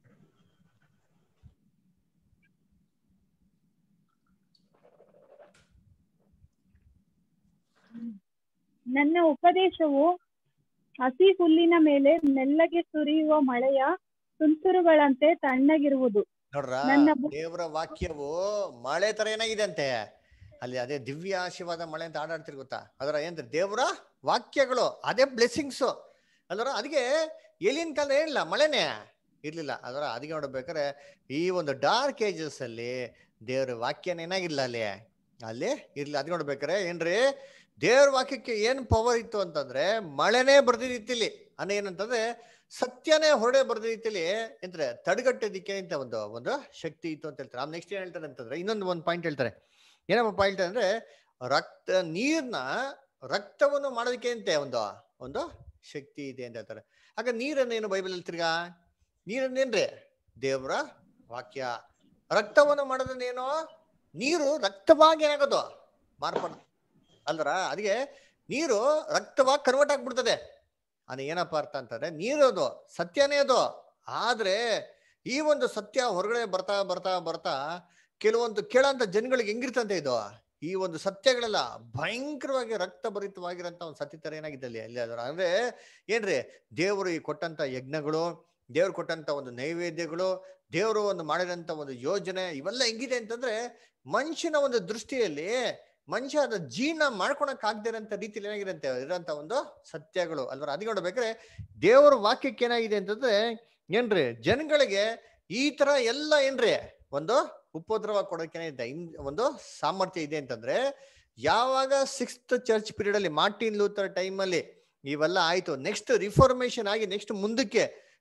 ನನ್ನ ಉಪದೇಶವು ಹಸಿ ಹುಲ್ಲಿನ ಮೇಲೆ ಮೆಲ್ಲಗೆ ಸುರಿಯುವ ಮಳೆಯ ತುಂತುರುಗಳಂತೆ ತಣ್ಣಗಿರುವುದು ನೋಡ್ರ ನನ್ನ ಬು- ದೇವರ ವಾಕ್ಯವು ಮಳೆ ತರ ಏನಾಗಿದೆ ಅಂತೆ ಅಲ್ಲಿ ಅದೇ ದಿವ್ಯ ಆಶೀರ್ವಾದ ಮಳೆ ಅಂತ ಆಡಾಡ್ತಿರ್ ಗೊತ್ತಾ ಅದರ ಏನ್ ದೇವರ ವಾಕ್ಯಗಳು ಅದೇ ಬ್ಲೆಸ್ಸಿಂಗ್ಸ್ ಅದರ ಅದಕ್ಕೆ ಎಲಿಯನ್ ಕಾಲ ಏನಿಲ್ಲ ಮಳೆನೇ ಇರ್ಲಿಲ್ಲ ಅದರ ಅದಕ್ಕೆ ನೋಡ್ಬೇಕಾದ್ರೆ ಈ ಒಂದು ಡಾರ್ಕ್ ಏಜಸ್ ಅಲ್ಲಿ ದೇವ್ರ ವಾಕ್ಯನ ಏನಾಗಿಲ್ಲ ಅಲ್ಲಿ ಅಲ್ಲಿ ಇರ್ಲಿ ಅದ್ ನೋಡ್ಬೇಕಾರೆ ಏನ್ರಿ ದೇವ್ರ ವಾಕ್ಯಕ್ಕೆ ಏನ್ ಪವರ್ ಇತ್ತು ಅಂತಂದ್ರೆ ಮಳೆನೇ ಬರ್ದ ರೀತಿಲಿ ಅನ್ನ ಏನಂತಂದ್ರೆ ಸತ್ಯನೇ ಹೊರಡೆ ಬರ್ದ ರೀತಿಲಿ ಎಂದ್ರೆ ತಡೆಗಟ್ಟೋದಿಕ್ಕೆ ಅಂತ ಒಂದು ಒಂದು ಶಕ್ತಿ ಇತ್ತು ಅಂತ ಹೇಳ್ತಾರೆ ನೆಕ್ಸ್ಟ್ ಏನ್ ಹೇಳ್ತಾರೆ ಅಂತಂದ್ರೆ ಇನ್ನೊಂದು ಒಂದು ಪಾಯಿಂಟ್ ಹೇಳ್ತಾರೆ ಏನಪ್ಪ ಪಾಯಿಂಟ್ ಅಂದ್ರೆ ರಕ್ತ ನೀರ್ನ ರಕ್ತವನ್ನು ಮಾಡೋದಕ್ಕೆ ಅಂತೆ ಒಂದು ಒಂದು ಶಕ್ತಿ ಇದೆ ಅಂತ ಹೇಳ್ತಾರೆ ಆಗ ನೀರನ್ನೇನು ಬೈಬಲ್ ಅಲ್ಲಿ ತಿರ್ಗಾ ನೀರನ್ನೇನ್ರಿ ದೇವರ ವಾಕ್ಯ ರಕ್ತವನ್ನು ಮಾಡೋದನ್ನೇನು ನೀರು ರಕ್ತವಾಗಿ ಏನಾಗೋದು ಮಾರ್ಪಡ ಅಲ್ದ್ರ ಅದಕ್ಕೆ ನೀರು ರಕ್ತವಾಗಿ ಕನ್ವರ್ಟ್ ಆಗ್ಬಿಡ್ತದೆ ಅದು ಏನಪ್ಪ ಅರ್ಥ ಅಂತಂದ್ರೆ ನೀರು ಅದು ಸತ್ಯನೇ ಅದು ಆದ್ರೆ ಈ ಒಂದು ಸತ್ಯ ಹೊರಗಡೆ ಬರ್ತಾ ಬರ್ತಾ ಬರ್ತಾ ಕೆಲವೊಂದು ಕೇಳಂತ ಜನಗಳಿಗೆ ಹೆಂಗಿರ್ತಂತೆ ಇದು ಈ ಒಂದು ಸತ್ಯಗಳೆಲ್ಲ ಭಯಂಕರವಾಗಿ ರಕ್ತ ಭರಿತವಾಗಿರಂತ ಒಂದು ಸತ್ಯ ತರ ಏನಾಗಿದೆ ಅಲ್ಲಿ ಅಲ್ಲಿ ಅದರ ಅಂದ್ರೆ ಏನ್ರಿ ದೇವರು ಈ ಕೊಟ್ಟಂತ ಯಜ್ಞಗಳು ದೇವ್ರು ಕೊಟ್ಟಂತ ಒಂದು ನೈವೇದ್ಯಗಳು ದೇವರು ಒಂದು ಮಾಡಿದಂತ ಒಂದು ಯೋಜನೆ ಇವೆಲ್ಲ ಹೆಂಗಿದೆ ಅಂತಂದ್ರೆ ಮನುಷ್ಯನ ಒಂದು ದೃಷ್ಟಿಯಲ್ಲಿ ಮನುಷ್ಯ ಅದ ಜೀರ್ಣ ಮಾಡ್ಕೊಳಕ್ ಆಗದಿರಂತ ರೀತಿಯಲ್ಲಿ ಏನಾಗಿರಂತೆ ಇರೋಂತ ಒಂದು ಸತ್ಯಗಳು ಅಲ್ವಾ ಅದಕ್ಕೆ ನೋಡ್ಬೇಕಾದ್ರೆ ದೇವರ ವಾಕ್ಯಕ್ಕೆ ಏನಾಗಿದೆ ಅಂತಂದ್ರೆ ಏನ್ರಿ ಜನಗಳಿಗೆ ಈ ತರ ಎಲ್ಲ ಏನ್ರಿ ಒಂದು ಉಪದ್ರವ ಕೊಡೋಕೆ ಇದೆ ಇನ್- ಒಂದು ಸಾಮರ್ಥ್ಯ ಇದೆ ಅಂತಂದ್ರೆ ಯಾವಾಗ ಸಿಕ್ಸ್ತ್ ಚರ್ಚ್ ಪೀರಿಯಡ್ ಅಲ್ಲಿ ಮಾರ್ಟಿನ್ ಲೂಥರ್ ಟೈಮ್ ಅಲ್ಲಿ ಇವೆಲ್ಲ ಆಯ್ತು ನೆಕ್ಸ್ಟ್ ರಿಫಾರ್ಮೇಶನ್ ಆಗಿ ನೆಕ್ಸ್ಟ್ ಮುಂದಕ್ಕೆ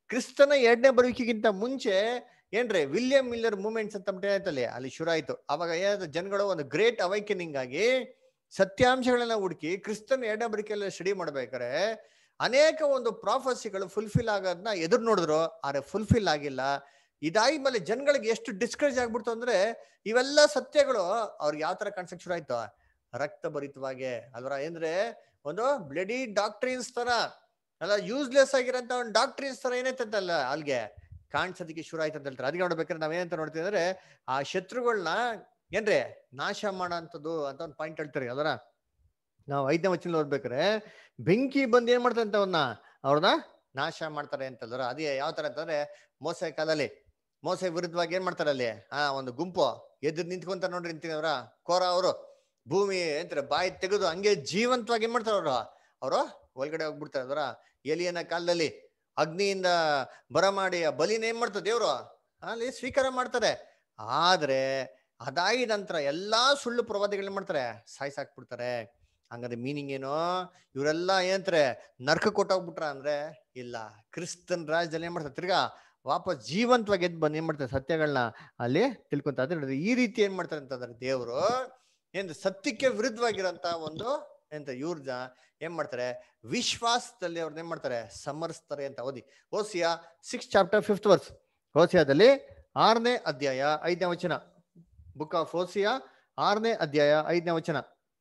ಕ್ರಿಸ್ತನ ಎರಡನೇ ಬರುವಿಕೆಗಿಂತ ಮುಂಚೆ ಏನ್ರಿ ವಿಲಿಯಂ ಮಿಲ್ಲರ್ ಮೂಮೆಂಟ್ಸ್ ಅಂತ ಏನಾಯ್ತಲ್ಲಿ ಅಲ್ಲಿ ಶುರು ಆಯ್ತು ಅವಾಗ ಏನಾಯ್ತು ಜನಗಳು ಒಂದು ಗ್ರೇಟ್ ಅವೈಕನಿಂಗ್ ಆಗಿ ಸತ್ಯಾಂಶಗಳನ್ನ ಹುಡುಕಿ ಕ್ರಿಸ್ತನ ಎರಡನೇ ಬರಿಕೆಲ್ಲ ಸ್ಟಡಿ ಮಾಡ್ಬೇಕಾರೆ ಅನೇಕ ಒಂದು ಪ್ರಾಫಸಿಗಳು ಫುಲ್ಫಿಲ್ ಆಗೋದನ್ನ ಎದುರು ನೋಡಿದ್ರು ಆದ್ರೆ ಫುಲ್ಫಿಲ್ ಆಗಿಲ್ಲ ಇದಾಗಿ ಮೇಲೆ ಜನಗಳಿಗೆ ಎಷ್ಟು ಡಿಸ್ಕರೇಜ್ ಆಗ್ಬಿಡ್ತು ಅಂದ್ರೆ ಇವೆಲ್ಲ ಸತ್ಯಗಳು ಅವ್ರಿಗೆ ಯಾವ ತರ ಕಾಣಿಸಕ್ ಶುರು ಆಯ್ತು ರಕ್ತ ಭರಿತವಾಗಿ ಅಲ್ವರ ಅಂದ್ರೆ ಒಂದು ಬ್ಲಡಿ ಡಾಕ್ಟ್ರಿನ್ಸ್ ತರ ಅಲ್ಲ ಯೂಸ್ಲೆಸ್ ಆಗಿರೋಂತ ಒಂದು ಡಾಕ್ಟ್ರಿನ್ಸ್ ತರ ಏನೈತಂತಲ್ಲ ಅಲ್ಲಿಗೆ ಕಾಣಿಸೋದಕ್ಕೆ ಶುರು ಆಯ್ತು ಅಂತ ಹೇಳ್ತಾರೆ ಅದಕ್ಕೆ ನೋಡ್ಬೇಕಾದ್ರೆ ನಾವೇನಂತ ನೋಡ್ತೀವಿ ಅಂದ್ರೆ ಆ ಶತ್ರುಗಳನ್ನ ಏನ್ರಿ ನಾಶ ಮಾಡೋಂಥದ್ದು ಅಂತ ಒಂದು ಪಾಯಿಂಟ್ ಹೇಳ್ತಾರೆ ಅದರ ನಾವು ಐದನೇ ವಚನ ಓದ್ಬೇಕಾರೆ ಬೆಂಕಿ ಬಂದು ಏನ್ ಮಾಡ್ತಾರೆ ಅಂತ ಅವ್ರನ್ನ ಅವ್ರನ್ನ ನಾಶ ಮಾಡ್ತಾರೆ ಅಂತಂದ್ರ ಅದೇ ಯಾವ ತರ ಅಂತಂದ್ರೆ ಮೋಸೆ ಕಾಲದಲ್ಲಿ ಮೋಸೆ ವಿರುದ್ಧವಾಗಿ ಏನ್ ಮಾಡ್ತಾರೆ ಅಲ್ಲಿ ಆ ಒಂದು ಗುಂಪು ಎದ್ದು ನಿಂತ್ಕೊಂತ ನೋಡ್ರಿ ನಿಂತೀನಿ ಅವ್ರ ಕೋರ ಅವರು ಭೂಮಿ ಅಂತಾರೆ ಬಾಯಿ ತೆಗೆದು ಹಂಗೆ ಜೀವಂತವಾಗಿ ಏನ್ ಮಾಡ್ತಾರೆ ಅವರು ಅವರು ಒಳಗಡೆ ಹೋಗ್ಬಿಡ್ತಾರೆ ಅದರ ಎಲಿಯನ ಕಾಲದಲ್ಲಿ ಅಗ್ನಿಯಿಂದ ಬರ ಮಾಡಿ ಆ ಬಲಿನ ಏನ್ ಮಾಡ್ತಾರೆ ದೇವ್ರು ಅಲ್ಲಿ ಸ್ವೀಕಾರ ಮಾಡ್ತಾರೆ ಆದ್ರೆ ಅದಾಗಿದ ನಂತರ ಎಲ್ಲಾ ಸುಳ್ಳು ಪ್ರವಾದಿಗಳನ್ನ ಮಾಡ್ತಾರೆ ಸಾಯ್ಸಾಕ್ಬಿಡ್ತಾರೆ ಹಂಗಾದ್ರೆ ಮೀನಿಂಗ್ ಏನು ಇವರೆಲ್ಲ ಏನಂತಾರೆ ನರ್ಕ ಕೊಟ್ಟೋಗ್ಬಿಟ್ರ ಅಂದ್ರೆ ಇಲ್ಲ ಕ್ರಿಸ್ತನ್ ರಾಜ್ಯದಲ್ಲಿ ಏನ್ ಮಾಡ್ತಾರೆ ತಿರ್ಗಾ ವಾಪಸ್ ಜೀವಂತವಾಗಿ ಎದ್ದು ಬಂದು ಏನ್ ಮಾಡ್ತಾರೆ ಸತ್ಯಗಳನ್ನ ಅಲ್ಲಿ ತಿಳ್ಕೊಂತ ಅದ್ರ ಈ ರೀತಿ ಏನ್ ಮಾಡ್ತಾರೆ ಅಂತಂದ್ರೆ ದೇವರು ಏನ್ ಸತ್ಯಕ್ಕೆ ವಿರುದ್ಧವಾಗಿರೋಂತ ಒಂದು ಎಂತ ಇವ್ರ ಏನ್ ಮಾಡ್ತಾರೆ ವಿಶ್ವಾಸದಲ್ಲಿ ಅವ್ರನ್ನ ಏನ್ ಮಾಡ್ತಾರೆ ಸಮರ್ಸ್ತಾರೆ ಅಂತ ಓದಿ Hosea six chapter fifth verse ಓಸಿಯಾದಲ್ಲಿ ಆರನೇ ಅಧ್ಯಾಯ ಐದನೇ ವಚನ ಬುಕ್ ಆಫ್ ಓಸಿಯಾ ಆರನೇ ಅಧ್ಯಾಯ ಐದನೇ ವಚನ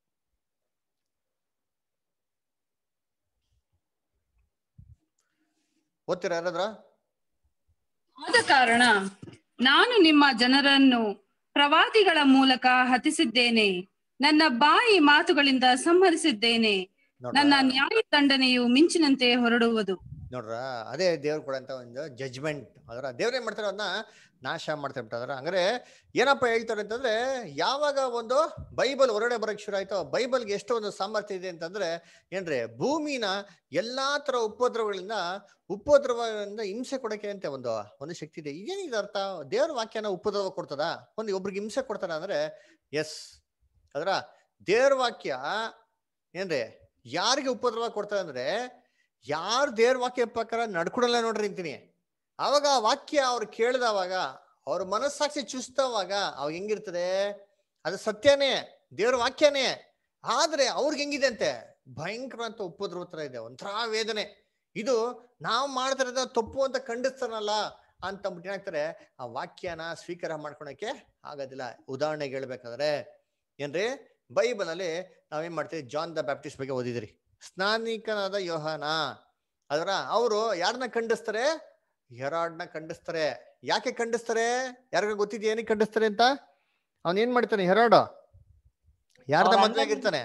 ಓದ್ತೀರಾ ಯಾರಾದ್ರ ಆದ ಕಾರಣ ನಾನು ನಿಮ್ಮ ಜನರನ್ನು ಪ್ರವಾದಿಗಳ ಮೂಲಕ ಹತಿಸಿದ್ದೇನೆ ನನ್ನ ಬಾಯಿ ಮಾತುಗಳಿಂದ ಸಂಹರಿಸಿದ್ದೇನೆ ನನ್ನ ನ್ಯಾಯ ದಂಡನೆಯು ಮಿಂಚಿನಂತೆ ಹೊರಡುವುದು ನೋಡ್ರ ಅದೇ ದೇವ್ರು ಕೊಡಂತ ಒಂದು ಜಜ್ಮೆಂಟ್ ಅದರ ದೇವ್ರ ಏನ್ ಮಾಡ್ತಾರೆ ಅದನ್ನ ನಾಶ ಮಾಡ್ತಾ ಬಿಟ್ಟಾರ ಹಂಗಾರೆ ಏನಪ್ಪ ಹೇಳ್ತಾರೆ ಅಂತಂದ್ರೆ ಯಾವಾಗ ಒಂದು ಬೈಬಲ್ ಹೊರಗಡೆ ಬರಕ್ ಶುರು ಆಯ್ತೋ ಬೈಬಲ್ಗೆ ಎಷ್ಟು ಒಂದು ಸಾಮರ್ಥ್ಯ ಇದೆ ಅಂತಂದ್ರೆ ಏನ್ರಿ ಭೂಮಿನ ಎಲ್ಲಾ ತರ ಉಪದ್ರವಗಳಿಂದ ಉಪದ್ರವದಿಂದ ಹಿಂಸೆ ಕೊಡಕ್ಕೆ ಅಂತ ಒಂದು ಒಂದು ಶಕ್ತಿ ಇದೆ ಇದೇನಿದೆ ಅರ್ಥ ದೇವ್ರ ವಾಕ್ಯನ ಉಪದ್ರವ ಕೊಡ್ತದ ಒಂದು ಒಬ್ರಿಗೆ ಹಿಂಸೆ ಕೊಡ್ತಾರ ಅಂದ್ರೆ ಎಸ್ ಅದರ ದೇವ್ರ ವಾಕ್ಯ ಏನ್ರಿ ಯಾರಿಗೆ ಉಪದ್ರವ ಕೊಡ್ತದೆ ಅಂದ್ರೆ ಯಾರು ದೇವ್ರ ವಾಕ್ಯ ಪ್ರಕಾರ ನಡ್ಕೊಡಲ್ಲ ನೋಡ್ರಿ ಅಂತೀನಿ ಅವಾಗ ಆ ವಾಕ್ಯ ಅವ್ರು ಕೇಳಿದವಾಗ ಅವ್ರ ಮನಸ್ಸಾಕ್ಷಿ ಚುಸ್ತವಾಗ ಅವಾಗ ಹೆಂಗಿರ್ತದೆ ಅದು ಸತ್ಯನೇ ದೇವ್ರ ವಾಕ್ಯನೇ ಆದ್ರೆ ಅವ್ರಿಗೆ ಹೆಂಗಿದೆ ಅಂತೆ ಭಯಂಕರ ಅಂತ ಉಪದ್ರವ ತರ ಇದೆ ಒಂಥರ ವೇದನೆ ಇದು ನಾವು ಮಾಡ್ತಿರೋದ ತಪ್ಪು ಅಂತ ಖಂಡಿಸ್ತಾನಲ್ಲ ಅಂತ ಅಂದ್ಬಿಟ್ಟು ಏನಾಗ್ತಾರೆ ಆ ವಾಕ್ಯನ ಸ್ವೀಕಾರ ಮಾಡ್ಕೊಳಕ್ಕೆ ಆಗೋದಿಲ್ಲ ಉದಾಹರಣೆಗೆ ಹೇಳ್ಬೇಕಾದ್ರೆ ಏನ್ರಿ ಬೈಬಲ್ ಅಲ್ಲಿ ನಾವೇನ್ ಮಾಡ್ತೀವಿ ಜಾನ್ ದ ಬ್ಯಾಪ್ಟಿಸ್ಟ್ ಬಗ್ಗೆ ಓದಿದ್ರಿ ಸ್ನಾನಿಕನಾದ ಯೋಹಾನ ಅದರ ಅವರು ಯಾರನ್ನ ಖಂಡಿಸ್ತಾರೆ ಹೆರಾಡ್ನ ಖಂಡಿಸ್ತಾರೆ ಯಾಕೆ ಖಂಡಿಸ್ತಾರೆ ಯಾರಿಗ ಗೊತ್ತಿದ್ಯಾ ಏನಕ್ಕೆ ಖಂಡಿಸ್ತಾರೆ ಅಂತ ಅವನ್ ಏನ್ ಮಾಡ್ತಾನೆ ಹೆರಾಡ್ ಯಾರ್ದ ಮದ್ವೆ ಆಗಿರ್ತಾನೆ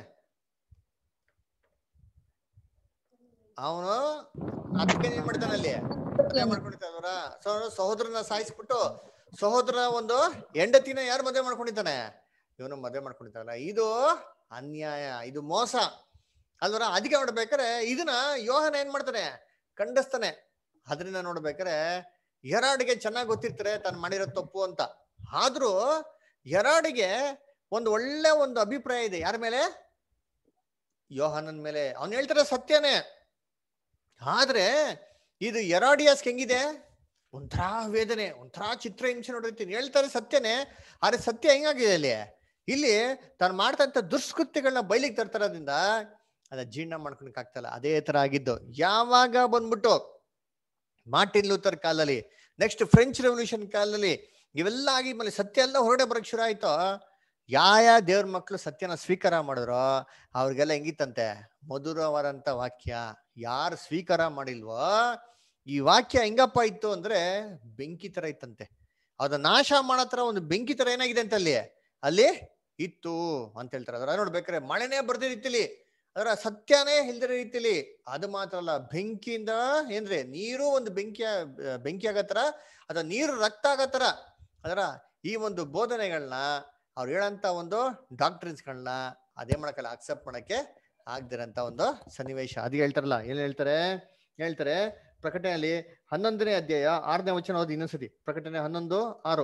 ಅವನು ಅದಕ್ಕೆ ಏನ್ ಮಾಡ್ತಾನೆ ಅಲ್ಲಿ ಮದ್ವೆ ಮಾಡ್ಕೊಂಡಿರ್ತಾನೆ ಅವರ ಸಹೋದರನ ಸಾಯಿಸ್ಬಿಟ್ಟು ಸಹೋದರ ಒಂದು ಹೆಂಡತಿನ ಯಾರು ಮದ್ವೆ ಮಾಡ್ಕೊಂಡಿದ್ದಾನೆ ಇವನು ಮದ್ವೆ ಮಾಡ್ಕೊಂಡಿದ್ದಾನಲ್ಲ ಇದು ಅನ್ಯಾಯ ಇದು ಮೋಸ ಅಲ್ವರ ಅದಕ್ಕೆ ನೋಡ್ಬೇಕಾರೆ ಇದನ್ನ ಯೋಹನ ಏನ್ ಮಾಡ್ತಾನೆ ಖಂಡಿಸ್ತಾನೆ ಅದರಿಂದ ನೋಡ್ಬೇಕಾರೆ ಹೆರಾಡಿಗೆ ಚೆನ್ನಾಗಿ ಗೊತ್ತಿರ್ತಾರೆ ತಾನು ಮಾಡಿರೋ ತಪ್ಪು ಅಂತ ಆದ್ರೂ ಹೆರಾಡಿಗೆ ಒಂದು ಒಳ್ಳೆ ಒಂದು ಅಭಿಪ್ರಾಯ ಇದೆ ಯಾರ ಮೇಲೆ ಯೋಹನನ್ ಮೇಲೆ ಅವ್ನು ಹೇಳ್ತಾರೆ ಸತ್ಯನೇ ಆದ್ರೆ ಇದು ಎರಾಡಿಯಾಸ್ ಹೆಂಗಿದೆ ಒಂಥರ ವೇದನೆ ಒಂಥರ ಚಿತ್ರ ಹಿಂಸೆ ನೋಡಿರ್ತೀನಿ ಹೇಳ್ತಾರೆ ಸತ್ಯನೇ ಆದ್ರೆ ಸತ್ಯ ಹೆಂಗಾಗಿದೆ ಇಲ್ಲಿ ಇಲ್ಲಿ ತಾನು ಮಾಡ್ತಂತ ದುಷ್ಕೃತ್ಯಗಳನ್ನ ಬಯಲಿಗೆ ತರ್ತಾರೋದ್ರಿಂದ ಅದ ಜೀರ್ಣ ಮಾಡ್ಕೊಳಕ್ ಆಗ್ತಲ್ಲ ಅದೇ ತರ ಆಗಿದ್ದು ಯಾವಾಗ ಬಂದ್ಬಿಟ್ಟು ಮಾರ್ಟಿನ್ ಲೂಥರ್ ಕಾಲದಲ್ಲಿ ನೆಕ್ಸ್ಟ್ ಫ್ರೆಂಚ್ ರೆವಲ್ಯೂಷನ್ ಕಾಲದಲ್ಲಿ ಇವೆಲ್ಲ ಆಗಿ ಮೇಲೆ ಸತ್ಯ ಎಲ್ಲ ಹೊರಗಡೆ ಬರಕ್ ಶುರು ಆಯ್ತೋ ಯಾವ ದೇವ್ರ ಮಕ್ಳು ಸತ್ಯನ ಸ್ವೀಕಾರ ಮಾಡಿದ್ರೋ ಅವ್ರಿಗೆಲ್ಲ ಹೆಂಗಿತ್ತಂತೆ ಮಧುರವಾದಂತ ವಾಕ್ಯ ಯಾರು ಸ್ವೀಕಾರ ಮಾಡಿಲ್ವೋ ಈ ವಾಕ್ಯ ಹೆಂಗಪ್ಪ ಇತ್ತು ಅಂದ್ರೆ ಬೆಂಕಿ ತರ ಇತ್ತಂತೆ ಅದ ನಾಶ ಮಾಡತ್ರ ಒಂದು ಬೆಂಕಿ ತರ ಏನಾಗಿದೆ ಅಂತ ಅಲ್ಲಿ ಅಲ್ಲಿ ಇತ್ತು ಅಂತ ಹೇಳ್ತಾರೆ ಅದರ ನೋಡ್ಬೇಕಾರೆ ಮಳೆನೇ ಬರ್ದೇ ರೀತಿಲಿ ಅದರ ಸತ್ಯನೇ ಇಲ್ದಿರೋ ರೀತಿಲಿ ಅದು ಮಾತ್ರ ಅಲ್ಲ ಬೆಂಕಿಯಿಂದ ಏನ್ರಿ ನೀರು ಒಂದು ಬೆಂಕಿ ಬೆಂಕಿ ಆಗತ್ತರ ಅದ ನೀರು ರಕ್ತ ಆಗತ್ತರ ಅದರ ಈ ಒಂದು ಬೋಧನೆಗಳನ್ನ ಅವ್ರು ಹೇಳಂತ ಒಂದು ಡಾಕ್ಟ್ರಿನ್ಸ್ಗಳನ್ನ ಅದೇ ಮಾಡಕ್ಕಲ್ಲ ಅಕ್ಸೆಪ್ಟ್ ಮಾಡಕ್ಕೆ ಆಗ್ದಿರಂತ ಒಂದು ಸನ್ನಿವೇಶ ಅದು ಹೇಳ್ತಾರಲ್ಲ ಏನ್ ಹೇಳ್ತಾರೆ ಹೇಳ್ತಾರೆ ಪ್ರಕಟಣೆಯಲ್ಲಿ ಹನ್ನೊಂದನೇ ಅಧ್ಯಾಯ ಆರನೇ ವಚನ ಓದಿ ಇನ್ನೊಂದ್ಸತಿ ಪ್ರಕಟಣೆ ಹನ್ನೊಂದು ಆರು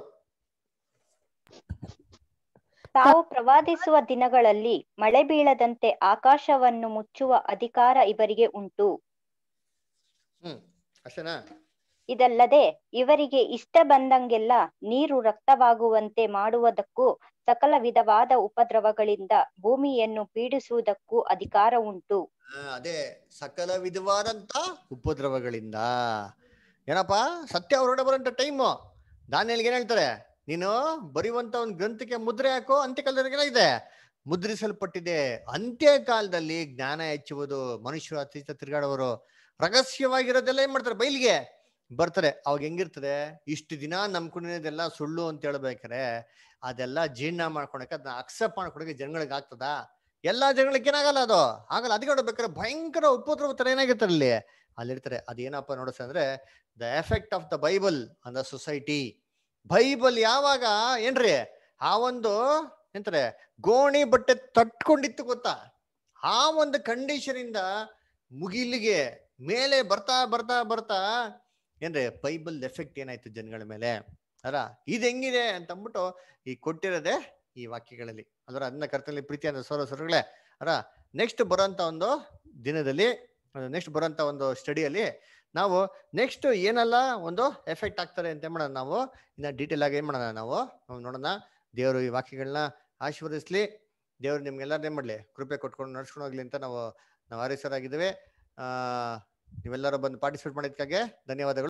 ತಾವು ಪ್ರವಾದಿಸುವ ದಿನಗಳಲ್ಲಿ ಮಳೆ ಬೀಳದಂತೆ ಆಕಾಶವನ್ನು ಮುಚ್ಚುವ ಅಧಿಕಾರ ಇವರಿಗೆ ಉಂಟು ಹ್ಮ್ ಅಷ್ಟೇನಾ ಇದಲ್ಲದೆ ಇವರಿಗೆ ಇಷ್ಟ ಬಂದಂಗೆಲ್ಲ ನೀರು ರಕ್ತವಾಗುವಂತೆ ಮಾಡುವುದಕ್ಕೂ ಸಕಲ ವಿಧವಾದ ಉಪದ್ರವಗಳಿಂದ ಭೂಮಿಯನ್ನು ಪೀಡಿಸುವುದಕ್ಕೂ ಅಧಿಕಾರ ಉಂಟು ಆ, ಅದೇ ಸಕಲ ವಿಧವಾದಂತ ಉಪದ್ರವಗಳಿಂದ ಏನಪ್ಪಾ ಸತ್ಯ ಹೊರಗಡೆ ಬರೋಂಥ ಟೈಮು ದಾನಿಯಲ್ಗೆ ಏನ್ ಹೇಳ್ತಾರೆ ನೀನು ಬರೆಯುವಂತ ಒಂದು ಗ್ರಂಥಕ್ಕೆ ಮುದ್ರೆ ಹಾಕೋ ಅಂತ್ಯಕಾಲದಲ್ಲಿ ಏನಾಗಿದೆ ಮುದ್ರಿಸಲ್ಪಟ್ಟಿದೆ ಅಂತ್ಯಕಾಲದಲ್ಲಿ ಜ್ಞಾನ ಹೆಚ್ಚುವುದು ಮನುಷ್ಯರು ಅತೀತ ತಿರುಗಾಡುವರು ರಹಸ್ಯವಾಗಿರೋದೆಲ್ಲ ಏನ್ ಮಾಡ್ತಾರೆ ಬಯಲಿಗೆ ಬರ್ತಾರೆ ಅವಾಗ ಹೆಂಗಿರ್ತದೆ ಇಷ್ಟು ದಿನ ನಂಬ್ಕೊಂಡಿರೋದೆಲ್ಲ ಸುಳ್ಳು ಅಂತ ಹೇಳ್ಬೇಕಾರೆ ಅದೆಲ್ಲ ಜೀರ್ಣ ಮಾಡ್ಕೊಳಕ್ಕೆ ಅದನ್ನ ಅಕ್ಸೆಪ್ಟ್ ಮಾಡ್ಕೊಳಕ್ಕೆ ಜನಗಳಿಗೆ ಆಗ್ತದಾ ಎಲ್ಲಾ ಜನಗಳಿಗೆ ಏನಾಗಲ್ಲ ಅದು ಆಗಲ್ಲ ಅದಕ್ಕೆ ನೋಡ್ಬೇಕಾದ್ರೆ ಭಯಂಕರ ಉಪದ್ರವ ತರ ಏನಾಗಿರ್ತಾರೆ ಅಲ್ಲಿ ಅಲ್ಲಿರ್ತಾರೆ ಅದೇನಪ್ಪ ನೋಡಿಸ್ ಅಂದ್ರೆ the effect of the Bible on the society Bible ಯಾವಾಗ ಏನ್ರಿ ಆ ಒಂದು ಎಂತಾರೆ ಗೋಣಿ ಬಟ್ಟೆ ತಟ್ಕೊಂಡಿತ್ತು ಗೊತ್ತಾ ಆ ಒಂದು ಕಂಡೀಷನ್ ಇಂದ ಮುಗಿಲಿಗೆ ಮೇಲೆ ಬರ್ತಾ ಬರ್ತಾ ಬರ್ತಾ ಏನ್ರಿ ಬೈಬಲ್ ಎಫೆಕ್ಟ್ ಏನಾಯ್ತು ಜನಗಳ ಮೇಲೆ ಅಲ್ಲ ಇದು ಹೆಂಗಿದೆ ಅಂತ ಅಂದ್ಬಿಟ್ಟು ಈ ಕೊಟ್ಟಿರೋದೇ ಈ ವಾಕ್ಯಗಳಲ್ಲಿ ಅದರ ಅದನ್ನ ಕರ್ತನಲ್ಲಿ ಪ್ರೀತಿಯಾದ ಸೋರ ಸರಗಳೇ ಅರ ನೆಕ್ಸ್ಟ್ ಬರೋಂಥ ಒಂದು ದಿನದಲ್ಲಿ ನೆಕ್ಸ್ಟ್ ಬರೋಂಥ ಒಂದು ಸ್ಟಡಿಯಲ್ಲಿ ನಾವು ನೆಕ್ಸ್ಟ್ ಏನೆಲ್ಲ ಒಂದು ಎಫೆಕ್ಟ್ ಆಗ್ತಾರೆ ಅಂತ ಏನ್ ಮಾಡೋಣ ನಾವು ಇನ್ನ ಡೀಟೇಲ್ ಆಗಿ ಏನ್ ಮಾಡೋಣ ನಾವು ನಾವು ನೋಡೋಣ ದೇವರು ಈ ವಾಕ್ಯಗಳನ್ನ ಆಶೀರ್ವದಿಸ್ಲಿ ದೇವರು ನಿಮ್ಗೆಲ್ಲರೂ ಏನ್ ಮಾಡ್ಲಿ ಕೃಪೆ ಕೊಟ್ಕೊಂಡು ನಡ್ಸ್ಕೊಂಡು ಹೋಗ್ಲಿ ಅಂತ ನಾವು ನಾವು ಆರಿಸರಾಗಿದ್ದೇವೆ ಆ ನೀವೆಲ್ಲರೂ ಬಂದು ಪಾರ್ಟಿಸಿಪೇಟ್ ಮಾಡಿದ್ದಕ್ಕಾಗೆ ಧನ್ಯವಾದಗಳು